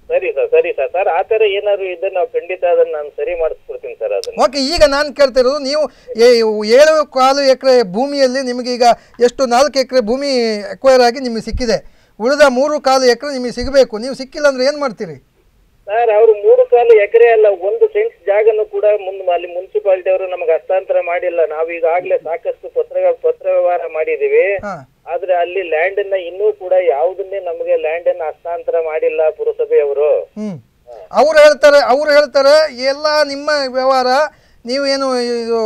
ಸರಿ ಸರ್ ಸರಿ ಸರ್ ಸರ್ ಆ ಥರ ಏನಾದ್ರು ಇದ್ರೆ ನಾವು ಖಂಡಿತ ಅದನ್ನ ನಾನು ಸರಿ ಮಾಡಿಸ್ಕೊಡ್ತೀನಿ ಸರ್ ಅದನ್ನ ಓಕೆ ಈಗ ನಾನು ಕೇಳ್ತಿರೋದು ನೀವು ಏ- ಏಳು ಕಾಲು ಎಕರೆ ಭೂಮಿಯಲ್ಲಿ ನಿಮಗೆ ಈಗ ಎಷ್ಟು ನಾಲ್ಕು ಎಕರೆ ಭೂಮಿ ಎಕ್ವೈರ್ ಆಗಿ ನಿಮಗೆ ಸಿಕ್ಕಿದೆ ಉಳಿದ ಮೂರು ಕಾಲು ಎಕರೆ ನಿಮಗೆ ಸಿಗಬೇಕು ನೀವು ಸಿಕ್ಕಿಲ್ಲ ಅಂದ್ರೆ ಏನು ಮಾಡ್ತೀರಿ ಸರ್ ಅವರು ಮೂರು ಕಾಲು ಎಕರೆ ಅಲ್ಲ ಒಂದು ಸೆಂಟ್ಸ್ ಜಾಗನು ಕೂಡ ಮುಂದ್ ಅಲ್ಲಿ ಮುನ್ಸಿಪಾಲಿಟಿ ಅವರು ನಮಗೆ ಹಸ್ತಾಂತರ ಮಾಡಿಲ್ಲ ನಾವು ಈಗಾಗಲೇ ಸಾಕಷ್ಟು ಪತ್ರ ಪತ್ರ ವ್ಯವಹಾರ ಮಾಡಿದೀವಿ ಹಾಂ ಆದ್ರೆ ಅಲ್ಲಿ ಲ್ಯಾಂಡ್ ಅನ್ನ ಇನ್ನೂ ಕೂಡ ಯಾವುದನ್ನೇ ನಮಗೆ ಲ್ಯಾಂಡ್ ಅನ್ನ ಹಸ್ತಾಂತರ ಮಾಡಿಲ್ಲ ಪುರಸಭೆಯವರು ಹ್ಞೂ ಅವ್ರು ಹೇಳ್ತಾರೆ ಅವ್ರು ಹೇಳ್ತಾರೆ ಎಲ್ಲ ನಿಮ್ಮ ವ್ಯವಹಾರ ನೀವೇನು ಇದು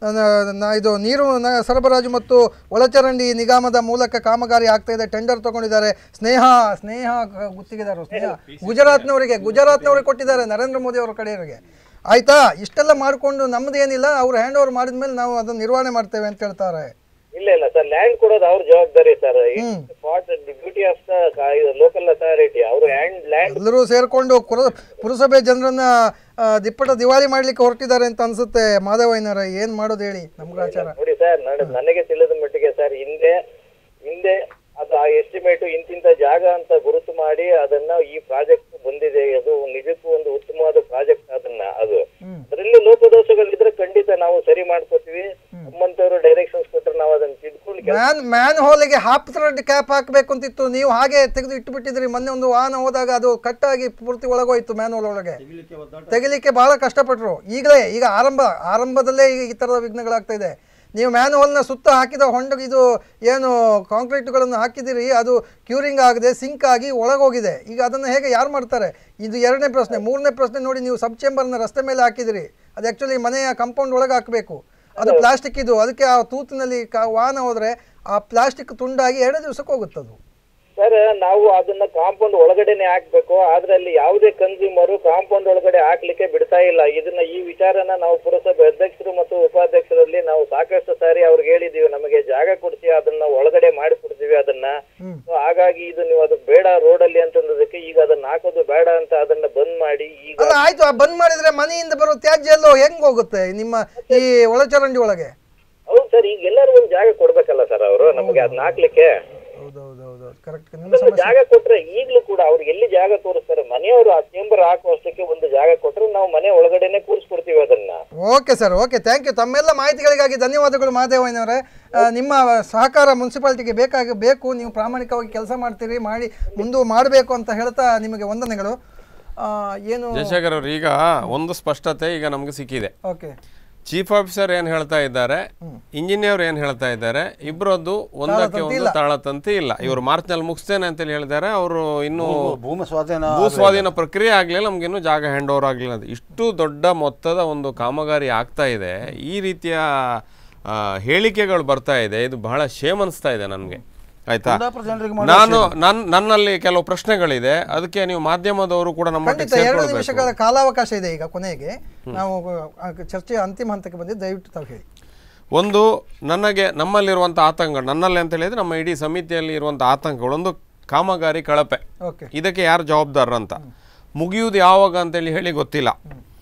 ನ- ನ- ಇದು ನೀರು ನ- ಸರಬರಾಜು ಮತ್ತು ಒಳಚರಂಡಿ ನಿಗಮದ ಮೂಲಕ ಕಾಮಗಾರಿ ಆಗ್ತಾ ಇದೆ ಟೆಂಡರ್ ತಗೊಂಡಿದ್ದಾರೆ ಸ್ನೇಹ ಸ್ನೇಹ ಗ- ಗುತ್ತಿಗೆದಾರರು ಸ್ನೇಹ ಗುಜರಾತ್ನವರಿಗೆ ಗುಜರಾತ್ನವರಿಗೆ ಕೊಟ್ಟಿದ್ದಾರೆ ನರೇಂದ್ರ ಮೋದಿ ಅವರ ಕಡೆಯವರಿಗೆ ಆಯ್ತಾ ಇಷ್ಟೆಲ್ಲ ಮಾಡಿಕೊಂಡು ನಮ್ಮದೇನಿಲ್ಲ ಅವ್ರು ಹ್ಯಾಂಡ್ ಓವರ್ ಮಾಡಿದ ಮೇಲೆ ನಾವು ಅದನ್ನು ನಿರ್ವಹಣೆ ಮಾಡ್ತೇವೆ ಅಂತ ಹೇಳ್ತಾರೆ ಇಲ್ಲ ಇಲ್ಲ ಸರ್ ಲ್ಯಾಂಡ್ ಕೊಡೋದು ಅವ್ರ ಜವಾಬ್ದಾರಿ sir spot duty of the local authority ಅವರು ಹ್ಯಾಂಡ್ ಲ್ಯಾಂಡ್ ಎಲ್ಲರೂ ಸೇರಿಕೊಂಡು ಕುರ ಪುರಸಭೆ ಜನರನ್ನ ಆ, ದಿಪ್ಪಟ ದಿವಾಳಿ ಮಾಡ್ಲಿಕ್ಕೆ ಹೊರಟಿದ್ದಾರೆ ಅಂತ ಅನ್ಸುತ್ತೆ ಮಾಧವಯ್ಯನವರ ಏನ್ ಮಾಡೋದು ಹೇಳಿ ನಮ್ಮ ಗ್ರಾಚಾರ ನೋಡಿ ಸರ್ ನಡ- ನನಗೆ ತಿಳಿದ ಮಟ್ಟಿಗೆ ಸರ್ ಹಿಂದೆ ಹಿಂದೆ ಅದು ಆ ಎಸ್ಟಿಮೇಟ್ ಇಂತಿಂತ ಜಾಗ ಅಂತ ಗುರುತು ಮಾಡಿ ಅದನ್ನ ಈ ಪ್ರಾಜೆಕ್ಟ್ ಬಂದಿದೆ ಅದು ನಿಜಕ್ಕೂ ಒಂದು ಉತ್ತಮವಾದ ಪ್ರಾಜೆಕ್ಟ್ ಅದನ್ನ ಅದು ಅದರಲ್ಲಿ ಲೋಪದೋಷಗಳಿದ್ರೆ ಖಂಡಿತ ನಾವು ಸರಿ ಮಾಡ್ಕೋತೀವಿ ನಮ್ಮಂತವ್ರು ಡೈರೆಕ್ಷನ್ಸ್ ಕೊಟ್ರೆ ನಾವು ಅದನ್ನ ತಿದ್ಕೊಂಡು ಕೆಲ್ಸ ಮ್ಯಾನ್ ಮ್ಯಾನ್ ಹೋಲಿಗೆ ಹಾಫ್ ಥ್ರೆಡ್ ಕ್ಯಾಪ್ ಹಾಕಬೇಕು ಅಂತಿತ್ತು ನೀವು ಹಾಗೆ ತೆಗೆದು ಇಟ್ಟುಬಿಟ್ಟಿದ್ರಿ ಮೊನ್ನೆ ಒಂದು ವಾಹನ ಹೋದಾಗ ಅದು ಕಟ್ಟಾಗಿ ಪೂರ್ತಿ ಒಳಗೋಯ್ತು ಮ್ಯಾನ್ ಹೋಲ್ ಒಳಗೆ ತೆಗಿಲಿಕ್ಕೆ ಬಹಳ ಕಷ್ಟಪಟ್ಟರು ಈಗಲೇ ಈಗ ಆರಂಭ ಆರಂಭದಲ್ಲೇ ಈಗ ಈ ಥರದ ವಿಘ್ನಗಳಾಗ್ತಾ ಇದೆ ನೀವು ಮ್ಯಾನ್ ಹೋಲ್ನ ಸುತ್ತ ಹಾಕಿದ ಹೊಂಡ ಇದು ಏನು ಕಾಂಕ್ರೀಟ್ಗಳನ್ನು ಹಾಕಿದಿರಿ ಅದು ಕ್ಯೂರಿಂಗ್ ಆಗದೆ ಸಿಂಕ್ ಆಗಿ ಒಳಗೋಗಿದೆ ಈಗ ಅದನ್ನು ಹೇಗೆ ಯಾರು ಮಾಡ್ತಾರೆ ಇದು ಎರಡನೇ ಪ್ರಶ್ನೆ ಮೂರನೇ ಪ್ರಶ್ನೆ ನೋಡಿ ನೀವು ಸಬ್ ಚೇಂಬರ್ನ ರಸ್ತೆ ಮೇಲೆ ಹಾಕಿದಿರಿ ಅದು ಆ್ಯಕ್ಚುಲಿ ಮನೆಯ ಕಂಪೌಂಡ್ ಒಳಗೆ ಹಾಕಬೇಕು ಅದು ಪ್ಲಾಸ್ಟಿಕ್ ಇದು ಅದಕ್ಕೆ ಆ ತೂತಿನಲ್ಲಿ ಕಾ ವಾಹನ ಹೋದರೆ ಆ ಪ್ಲಾಸ್ಟಿಕ್ ತುಂಡಾಗಿ ಎರಡು ದಿವಸಕ್ಕೆ ಹೋಗುತ್ತದು ಸರ್ ನಾವು ಅದನ್ನ ಕಾಂಪೌಂಡ್ ಒಳಗಡೆನೆ ಹಾಕ್ಬೇಕು ಆದ್ರೆ ಅಲ್ಲಿ ಯಾವುದೇ ಕನ್ಸ್ಯೂಮರ್ ಕಾಂಪೌಂಡ್ ಒಳಗಡೆ ಹಾಕ್ಲಿಕ್ಕೆ ಬಿಡ್ತಾ ಇಲ್ಲ ಇದನ್ನ ಈ ವಿಚಾರನ ನಾವು ಪುರಸಭೆ ಅಧ್ಯಕ್ಷರು ಮತ್ತು ಉಪಾಧ್ಯಕ್ಷರಲ್ಲಿ ನಾವು ಸಾಕಷ್ಟು ಸಾರಿ ಅವ್ರಿಗೆ ಹೇಳಿದೀವಿ ನಮಗೆ ಜಾಗ ಕೊಡ್ಸಿ ಅದನ್ನ ಒಳಗಡೆ ಮಾಡಿಕೊಡ್ತೀವಿ ಅದನ್ನ So ಹಾಗಾಗಿ ಇದು ನೀವು ಅದು ಬೇಡ ರೋಡ್ ಅಲ್ಲಿ ಅಂತಂದದಕ್ಕೆ ಈಗ ಅದನ್ನ ಹಾಕೋದು ಬೇಡ ಅಂತ ಅದನ್ನ ಬಂದ್ ಮಾಡಿ ಈಗ ಅಲ್ಲ ಆಯ್ತು ಆ ಬಂದ್ ಮಾಡಿದ್ರೆ ಮನೆಯಿಂದ ಬರೋ ತ್ಯಾಜ್ಯ ಎಲ್ಲೋ ಹೆಂಗ್ ಹೋಗುತ್ತೆ ನಿಮ್ಮ ಈ ಒಳಚರಂಡಿ ಒಳಗೆ ಹೌದು ಸರ್ ಈಗ ಎಲ್ಲರೂ ಒಂದು ಜಾಗ ಕೊಡ್ಬೇಕಲ್ಲ ಸರ್ ಅವರು ನಮಗೆ ಅದನ್ನ ಹಾಕ್ಲಿಕ್ಕೆ ಹೌದೌದೌದು ಕರೆಕ್ಟ್ ಒಂದು ಜಾಗ ಕೊಟ್ರೆ ಈಗ್ಲೂ ಕೂಡ ಅವ್ರಿಗೆ ಎಲ್ಲಿ ಜಾಗ ತೋರಿಸ್ತಾರೆ ಮನೆಯವರು ಆ ಚೇಂಬರ್ ಹಾಕುವಷ್ಟಕ್ಕೆ ಒಂದು ಜಾಗ ಕೊಟ್ರೆ ನಾವು ಮನೆ ಒಳಗಡೆನೆ ಕೂರಿಸ್ಕೊಡ್ತೀವಿ ಅದನ್ನ okay sir okay thank you ತಮ್ಮೆಲ್ಲ ಮಾಹಿತಿಗಳಿಗಾಗಿ ಧನ್ಯವಾದಗಳು ಮಹಾದೇವಯ್ಯನವರೇ ಆ, ನಿಮ್ಮ ಸಹಕಾರ ಮುನ್ಸಿಪಾಲ್ಟಿಗೆ ಬೇಕಾಗಿ ಬೇಕು ನೀವು ಪ್ರಾಮಾಣಿಕವಾಗಿ ಕೆಲಸ ಮಾಡ್ತೀರಿ ಮಾಡಿ ಮುಂದೆ ಮಾಡಬೇಕು ಅಂತ ಹೇಳ್ತಾ ನಿಮಗೆ ವಂದನೆಗಳು ಆ, ಏನು ಜಯಶೇಖರ್ ಅವರು ಈಗ ಒಂದು ಸ್ಪಷ್ಟತೆ ಈಗ ನಮಗೆ ಸಿಕ್ಕಿದೆ ಓಕೆ ಚೀಫ್ ಆಫೀಸರ್ ಏನು ಹೇಳ್ತಾ ಇದ್ದಾರೆ ಇಂಜಿನಿಯರ್ ಏನು ಹೇಳ್ತಾ ಇದ್ದಾರೆ ಇಬ್ಬರದ್ದು ಒಂದಕ್ಕೆ ತಾಳತಂತಿ ಒಂದು ಇಲ್ಲ. ತಾಳತಂತಿ ಇಲ್ಲ ಇವರು ಮಾರ್ಚ್ನಲ್ಲಿ ಮುಗಿಸ್ತೇನೆ ಅಂತೇಳಿ ಹೇಳಿದ್ದಾರೆ ಅವರು ಇನ್ನೂ ಭೂಮಿ ಸ್ವಾಧೀನ ಭೂ ಸ್ವಾಧೀನ ಪ್ರಕ್ರಿಯೆ ಆಗಲಿಲ್ಲ ನಮಗಿನ್ನೂ ಜಾಗ ಹ್ಯಾಂಡ್ ಓವರ್ ಆಗಲಿಲ್ಲ ಅಂತ ಇಷ್ಟು ದೊಡ್ಡ ಮೊತ್ತದ ಒಂದು ಕಾಮಗಾರಿ ಆಗ್ತಾ ಇದೆ ಈ ರೀತಿಯ ಆ, ಹೇಳಿಕೆಗಳು ಬರ್ತಾ ಇದೆ ಇದು ಬಹಳ ಶೇಮ್ ಅನಿಸ್ತಾ ಇದೆ ನನಗೆ ಆಯ್ತಾ ಕುಂದಾಪುರ ಜನರಿಗೆ ಮಾಡೋ ನಾನು ನನ್ನ ನನ್ನಲ್ಲಿ ಕೆಲವು ಪ್ರಶ್ನೆಗಳಿದೆ ಅದಕ್ಕೆ ನೀವು ಮಾಧ್ಯಮದವರು ಕೂಡ ನಮ್ಮ ಖಂಡಿತ ಒಟ್ಟಿಗೆ ಎರಡು ಸೇರ್ಕೊಳ್ಬೇಕು. ನಿಮಿಷಗಳ ಕಾಲಾವಕಾಶ ಇದೆ ಈಗ ಕೊನೆಗೆ ನಾವು ಆ, ಚರ್ಚೆಯ ಅಂತಿಮ ಹಂತಕ್ಕೆ ಬಂದಿದ್ದು ದಯವಿಟ್ಟು ತಾವು ಹೇಳಿ ಒಂದು ನನಗೆ ನಮ್ಮಲ್ಲಿರುವಂಥ ಆತಂಕ ನನ್ನಲ್ಲಿ ಅಂತ ಹೇಳಿದ್ರೆ ನಮ್ಮ ಇಡೀ ಸಮಿತಿಯಲ್ಲಿ ಇರುವಂಥ ಆತಂಕಗಳು ಒಂದು ಕಾಮಗಾರಿ ಕಳಪೆ ಓಕೆ ಇದಕ್ಕೆ ಯಾರು ಜವಾಬ್ದಾರರು ಅಂತ ಮುಗಿಯುವುದು ಯಾವಾಗ ಅಂತೇಳಿ ಹೇಳಿ ಗೊತ್ತಿಲ್ಲ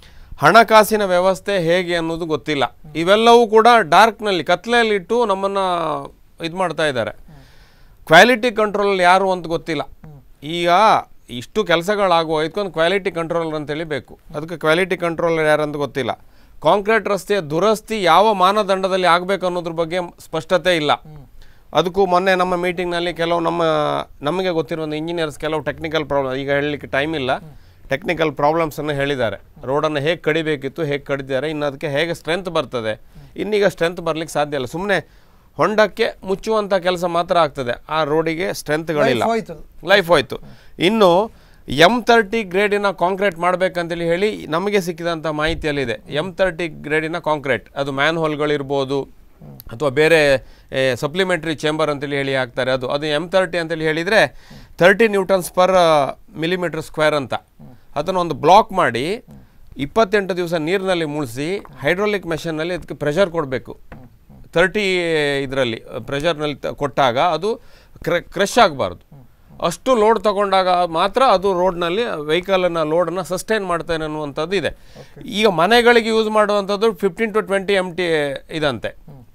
ಹಣಕಾಸಿನ ವ್ಯವಸ್ಥೆ ಹೇಗೆ ಅನ್ನೋದು ಗೊತ್ತಿಲ್ಲ ಇವೆಲ್ಲವೂ ಕೂಡ ಡಾರ್ಕ್ನಲ್ಲಿ ಕತ್ಲೆಯಲ್ಲಿಟ್ಟು ನಮ್ಮನ್ನು ಇದು ಮಾಡ್ತಾ ಇದ್ದಾರೆ ಕ್ವಾಲಿಟಿ ಕಂಟ್ರೋಲ್ ಯಾರು ಅಂತ ಗೊತ್ತಿಲ್ಲ ಈಗ ಇಷ್ಟು ಕೆಲಸಗಳಾಗುವ ಇದಕ್ಕೊಂದು ಕ್ವಾಲಿಟಿ ಕಂಟ್ರೋಲರ್ ಅಂತೇಳಿ ಬೇಕು ಅದಕ್ಕೆ ಕ್ವಾಲಿಟಿ ಕಂಟ್ರೋಲರ್ ಯಾರು ಅಂತ ಗೊತ್ತಿಲ್ಲ ಕಾಂಕ್ರೀಟ್ ರಸ್ತೆಯ ದುರಸ್ತಿ ಯಾವ ಮಾನದಂಡದಲ್ಲಿ ಆಗಬೇಕು ಅನ್ನೋದ್ರ ಬಗ್ಗೆ ಸ್ಪಷ್ಟತೆ ಇಲ್ಲ ಅದಕ್ಕೂ ಮೊನ್ನೆ ನಮ್ಮ ಮೀಟಿಂಗ್ನಲ್ಲಿ ಕೆಲವು ನಮ್ಮ ನಮಗೆ ಗೊತ್ತಿರೋ ಇಂಜಿನಿಯರ್ಸ್ ಕೆಲವು ಟೆಕ್ನಿಕಲ್ ಪ್ರಾಬ್ಲಮ್ ಈಗ ಹೇಳಲಿಕ್ಕೆ ಟೈಮ್ ಇಲ್ಲ ಟೆಕ್ನಿಕಲ್ ಪ್ರಾಬ್ಲಮ್ಸನ್ನು ಹೇಳಿದ್ದಾರೆ ರೋಡನ್ನು ಹೇಗೆ ಕಡಿಬೇಕಿತ್ತು ಹೇಗೆ ಕಡಿದ್ದಾರೆ ಇನ್ನು ಅದಕ್ಕೆ ಹೇಗೆ ಸ್ಟ್ರೆಂತ್ ಬರ್ತದೆ ಇನ್ನೀಗ ಸ್ಟ್ರೆಂತ್ ಬರಲಿಕ್ಕೆ ಸಾಧ್ಯ ಇಲ್ಲ ಸುಮ್ಮನೆ ಹೊಂಡಕ್ಕೆ ಮುಚ್ಚುವಂಥ ಕೆಲಸ ಮಾತ್ರ ಆಗ್ತದೆ ಆ ರೋಡಿಗೆ ಸ್ಟ್ರೆಂತ್ಗಳಿಲ್ಲ Life ಹೋಯ್ತು. ಲೈಫ್ ಹೋಯ್ತು ಇನ್ನು ಎಮ್ ತರ್ಟಿ ಗ್ರೇಡಿನ ಕಾಂಕ್ರೀಟ್ ಮಾಡಬೇಕಂತೇಳಿ ಹೇಳಿ ನಮಗೆ ಸಿಕ್ಕಿದಂಥ ಮಾಹಿತಿಯಲ್ಲಿದೆ ಎಮ್ ತರ್ಟಿ ಗ್ರೇಡಿನ ಕಾಂಕ್ರೀಟ್ ಅದು ಮ್ಯಾನ್ ಹೋಲ್ಗಳಿರ್ಬೋದು ಅಥವಾ ಬೇರೆ ಸಪ್ಲಿಮೆಂಟ್ರಿ ಚೇಂಬರ್ ಅಂತೇಳಿ ಹೇಳಿ ಹಾಕ್ತಾರೆ ಅದು ಅದು ಎಮ್ ತರ್ಟಿ ಅಂತೇಳಿ ಹೇಳಿದರೆ thirty newtons per millimetre square ಅಂತ ಅದನ್ನು ಒಂದು ಬ್ಲಾಕ್ ಮಾಡಿ ಇಪ್ಪತ್ತೆಂಟು ದಿವಸ ನೀರಿನಲ್ಲಿ ಮುಳಿಸಿ ಹೈಡ್ರೋಲಿಕ್ ಮೆಷಿನ್ನಲ್ಲಿ ಅದಕ್ಕೆ ಪ್ರೆಷರ್ ಕೊಡಬೇಕು ತರ್ಟಿ ಇದರಲ್ಲಿ ಪ್ರೆಷರ್ನಲ್ಲಿ ಕೊಟ್ಟಾಗ ಅದು ಕ್ರ ಕ್ರಶ್ ಆಗಬಾರ್ದು ಅಷ್ಟು ಲೋಡ್ ತಗೊಂಡಾಗ ಮಾತ್ರ ಅದು ರೋಡ್ನಲ್ಲಿ ವೆಹಿಕಲನ್ನ ಲೋಡನ್ನು ಸಸ್ಟೈನ್ ಮಾಡ್ತಾನೆ ಅನ್ನುವಂಥದ್ದು ಇದೆ ಈಗ ಮನೆಗಳಿಗೆ ಯೂಸ್ ಮಾಡುವಂಥದ್ದು fifteen to twenty M T ಇದಂತೆ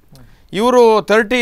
ಇವರು ತರ್ಟಿ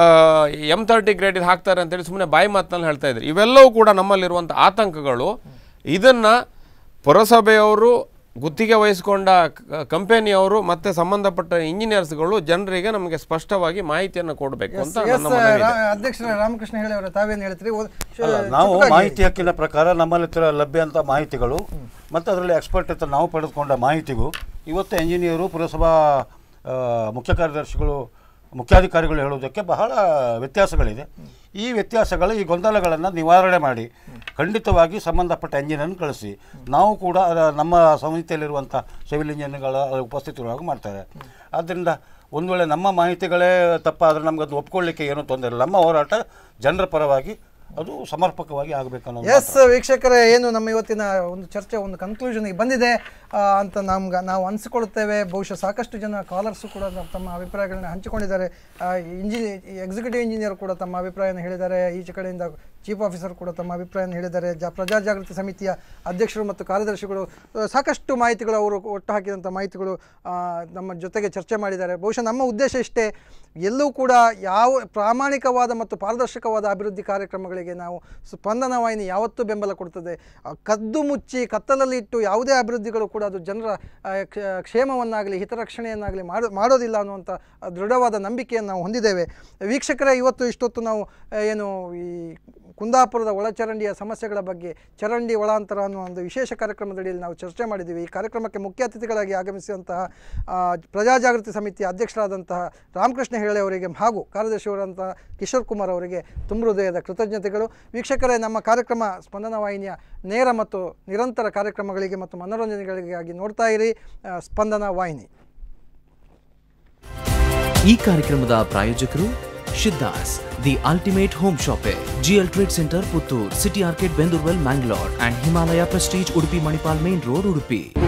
ಎಮ್ ತರ್ಟಿ ಗ್ರೇಡ್ ಹಾಕ್ತಾರೆ ಅಂತೇಳಿ ಸುಮ್ಮನೆ ಬಾಯಿ ಮಾತಿನಲ್ಲಿ ಹೇಳ್ತಾ ಇದ್ರು ಇವೆಲ್ಲವೂ ಕೂಡ ನಮ್ಮಲ್ಲಿರುವಂಥ ಆತಂಕಗಳು ಇದನ್ನು ಪುರಸಭೆಯವರು ಗುತ್ತಿಗೆ ವಹಿಸಿಕೊಂಡ ಕ- ಕಂಪನಿಯವರು ಮತ್ತು ಸಂಬಂಧಪಟ್ಟ ಇಂಜಿನಿಯರ್ಸ್ಗಳು ಜನರಿಗೆ ನಮಗೆ ಸ್ಪಷ್ಟವಾಗಿ ಮಾಹಿತಿಯನ್ನು ಕೊಡಬೇಕು ಅಂತ ಎಸ್ ನನ್ನ ಮನವಿ ಇದೆ. ಅಧ್ಯಕ್ಷರ ರಾಮಕೃಷ್ಣ ಹೇಳಿ ಅವರ ತಾವೇನು ಹೇಳ್ತೀರಿ ಓ- ಶು- ಅಲ್ಲ ನಾವು ಚುಟುಕಾಗಿ ಮಾಹಿತಿ ಹಕ್ಕಿನ ಪ್ರಕಾರ ನಮ್ಮಲ್ಲಿ ತರ ಲಭ್ಯ ಅಂತ ಮಾಹಿತಿಗಳು ಮತ್ತು ಅದರಲ್ಲಿ ಎಕ್ಸ್ಪರ್ಟ್ ಅಂತ ನಾವು ಪಡೆದುಕೊಂಡ ಮಾಹಿತಿಗೂ ಇವತ್ತು ಎಂಜಿನಿಯರು ಪುರಸಭಾ ಆ, ಮುಖ್ಯ ಕಾರ್ಯದರ್ಶಿಗಳು ಮುಖ್ಯಾಧಿಕಾರಿಗಳು ಹೇಳುವುದಕ್ಕೆ ಬಹಳ ವ್ಯತ್ಯಾಸಗಳಿದೆ ಈ ವ್ಯತ್ಯಾಸಗಳು ಈ ಗೊಂದಲಗಳನ್ನು ನಿವಾರಣೆ ಮಾಡಿ ಖಂಡಿತವಾಗಿ ಸಂಬಂಧಪಟ್ಟ ಎಂಜಿನನ್ನು ಕಳಿಸಿ ನಾವು ಕೂಡ ಅದ- ನಮ್ಮ ಸಮಿತಿಯಲ್ಲಿರುವಂಥ ಸಿವಿಲ್ ಇಂಜಿನಿಯರ್ಗಳ ಉಪಸ್ಥಿತರಾಗಿ ಮಾಡ್ತಾರೆ ಆದ್ದರಿಂದ ಒಂದು ವೇಳೆ ನಮ್ಮ ಮಾಹಿತಿಗಳೇ ತಪ್ಪಾದರೆ ನಮ್ಗೆ ಅದು ಒಪ್ಕೊಳ್ಳಿಕ್ಕೆ ಏನೂ ತೊಂದರೆ ಇಲ್ಲ ನಮ್ಮ ಹೋರಾಟ ಜನರ ಪರವಾಗಿ ಅದು ಸಮರ್ಪಕವಾಗಿ ಆಗಬೇಕನ್ನೋ ಎಸ್ ವೀಕ್ಷಕರೇ ಏನು ನಮ್ಮ ಇವತ್ತಿನ ಒಂದು ಚರ್ಚೆ ಒಂದು ಕನ್ಕ್ಲೂಷನ್ಗೆ ಬಂದಿದೆ ಆ, ಅಂತ ನಮ್ಗೆ ನಾವು ಅನಿಸ್ಕೊಳ್ತೇವೆ ಬಹುಶಃ ಸಾಕಷ್ಟು ಜನ ಕಾಲರ್ಸು ಕೂಡ ನಮ್ಮ- ತಮ್ಮ ಅಭಿಪ್ರಾಯಗಳನ್ನ ಹಂಚಿಕೊಂಡಿದ್ದಾರೆ ಇಂಜಿನಿ ಎಕ್ಸಿಕ್ಯೂಟಿವ್ ಇಂಜಿನಿಯರ್ ಕೂಡ ತಮ್ಮ ಅಭಿಪ್ರಾಯನ ಹೇಳಿದ್ದಾರೆ ಈಚೆ ಕಡೆಯಿಂದ ಚೀಫ್ ಆಫೀಸರ್ ಕೂಡ ತಮ್ಮ ಅಭಿಪ್ರಾಯನ ಹೇಳಿದ್ದಾರೆ ಜ ಪ್ರಜಾ ಜಾಗೃತಿ ಸಮಿತಿಯ ಅಧ್ಯಕ್ಷರು ಮತ್ತು ಕಾರ್ಯದರ್ಶಿಗಳು ಆ, ಸಾಕಷ್ಟು ಮಾಹಿತಿಗಳು ಅವರು ಒಟ್ಟು ಹಾಕಿದಂಥ ಮಾಹಿತಿಗಳು ಆ, ನಮ್ಮ ಜೊತೆಗೆ ಚರ್ಚೆ ಮಾಡಿದ್ದಾರೆ ಬಹುಶಃ ನಮ್ಮ ಉದ್ದೇಶ ಇಷ್ಟೇ ಎಲ್ಲೂ ಕೂಡ ಯಾವ ಪ್ರಾಮಾಣಿಕವಾದ ಮತ್ತು ಪಾರದರ್ಶಕವಾದ ಅಭಿವೃದ್ಧಿ ಕಾರ್ಯಕ್ರಮಗಳಿಗೆ ನಾವು ಸ್ಪಂದನ ವಾಹಿನಿ ಯಾವತ್ತೂ ಬೆಂಬಲ ಕೊಡ್ತದೆ ಆ, ಕದ್ದು ಮುಚ್ಚಿ ಕತ್ತಲಲ್ಲಿ ಇಟ್ಟು ಯಾವುದೇ ಅಭಿವೃದ್ಧಿಗಳು ಕೂಡ ಅದು ಜನರ ಆ, ಕ್ಷ- ಕ್ಷೇಮವನ್ನಾಗಲಿ ಹಿತರಕ್ಷಣೆಯನ್ನಾಗಲಿ ಮಾಡೋ ಮಾಡೋದಿಲ್ಲ ಅನ್ನುವಂಥ ಆ, ದೃಢವಾದ ನಂಬಿಕೆಯನ್ನು ನಾವು ಹೊಂದಿದ್ದೇವೆ ವೀಕ್ಷಕರೇ ಇವತ್ತು ಇಷ್ಟೊತ್ತು ನಾವು ಆ, ಏನು ಈ ಕುಂದಾಪುರದ ಒಳಚರಂಡಿಯ ಸಮಸ್ಯೆಗಳ ಬಗ್ಗೆ ಚರಂಡಿ ಒಳಾಂತರ ಅನ್ನುವ ಒಂದು ವಿಶೇಷ ಕಾರ್ಯಕ್ರಮದಡಿಯಲ್ಲಿ ನಾವು ಚರ್ಚೆ ಮಾಡಿದ್ದೀವಿ ಈ ಕಾರ್ಯಕ್ರಮಕ್ಕೆ ಮುಖ್ಯ ಅತಿಥಿಗಳಾಗಿ ಆಗಮಿಸಿದಂತಹ ಆ, ಪ್ರಜಾಜಾಗೃತಿ ಸಮಿತಿಯ ಅಧ್ಯಕ್ಷರಾದಂತಹ ರಾಮಕೃಷ್ಣ ಹೆಗಡೆ ಅವರಿಗೆ ಹಾಗೂ ಕಾರ್ಯದರ್ಶಿಯವರಂತಹ ಕಿಶೋರ್ ಕುಮಾರ್ ಅವರಿಗೆ ತುಂಬ ಹೃದಯದ ಕೃತಜ್ಞತೆಗಳು ವೀಕ್ಷಕರೇ ನಮ್ಮ ಕಾರ್ಯಕ್ರಮ ಸ್ಪಂದನ ವಾಹಿನಿಯ ನೇರ ಮತ್ತು ನಿರಂತರ ಕಾರ್ಯಕ್ರಮಗಳಿಗೆ ಮತ್ತು ಮನೋರಂಜನೆಗಳಿಗಾಗಿ ನೋಡ್ತಾ ಇರಿ ಆ, ಸ್ಪಂದನ ವಾಹಿನಿ ಈ ಕಾರ್ಯಕ್ರಮದ ಪ್ರಾಯೋಜಕರು Shiddas the ultimate home shopper GL trade centre Puttur city arcade Bendurwell Mangalore and Himalaya prestige Udupi Manipal main road Udupi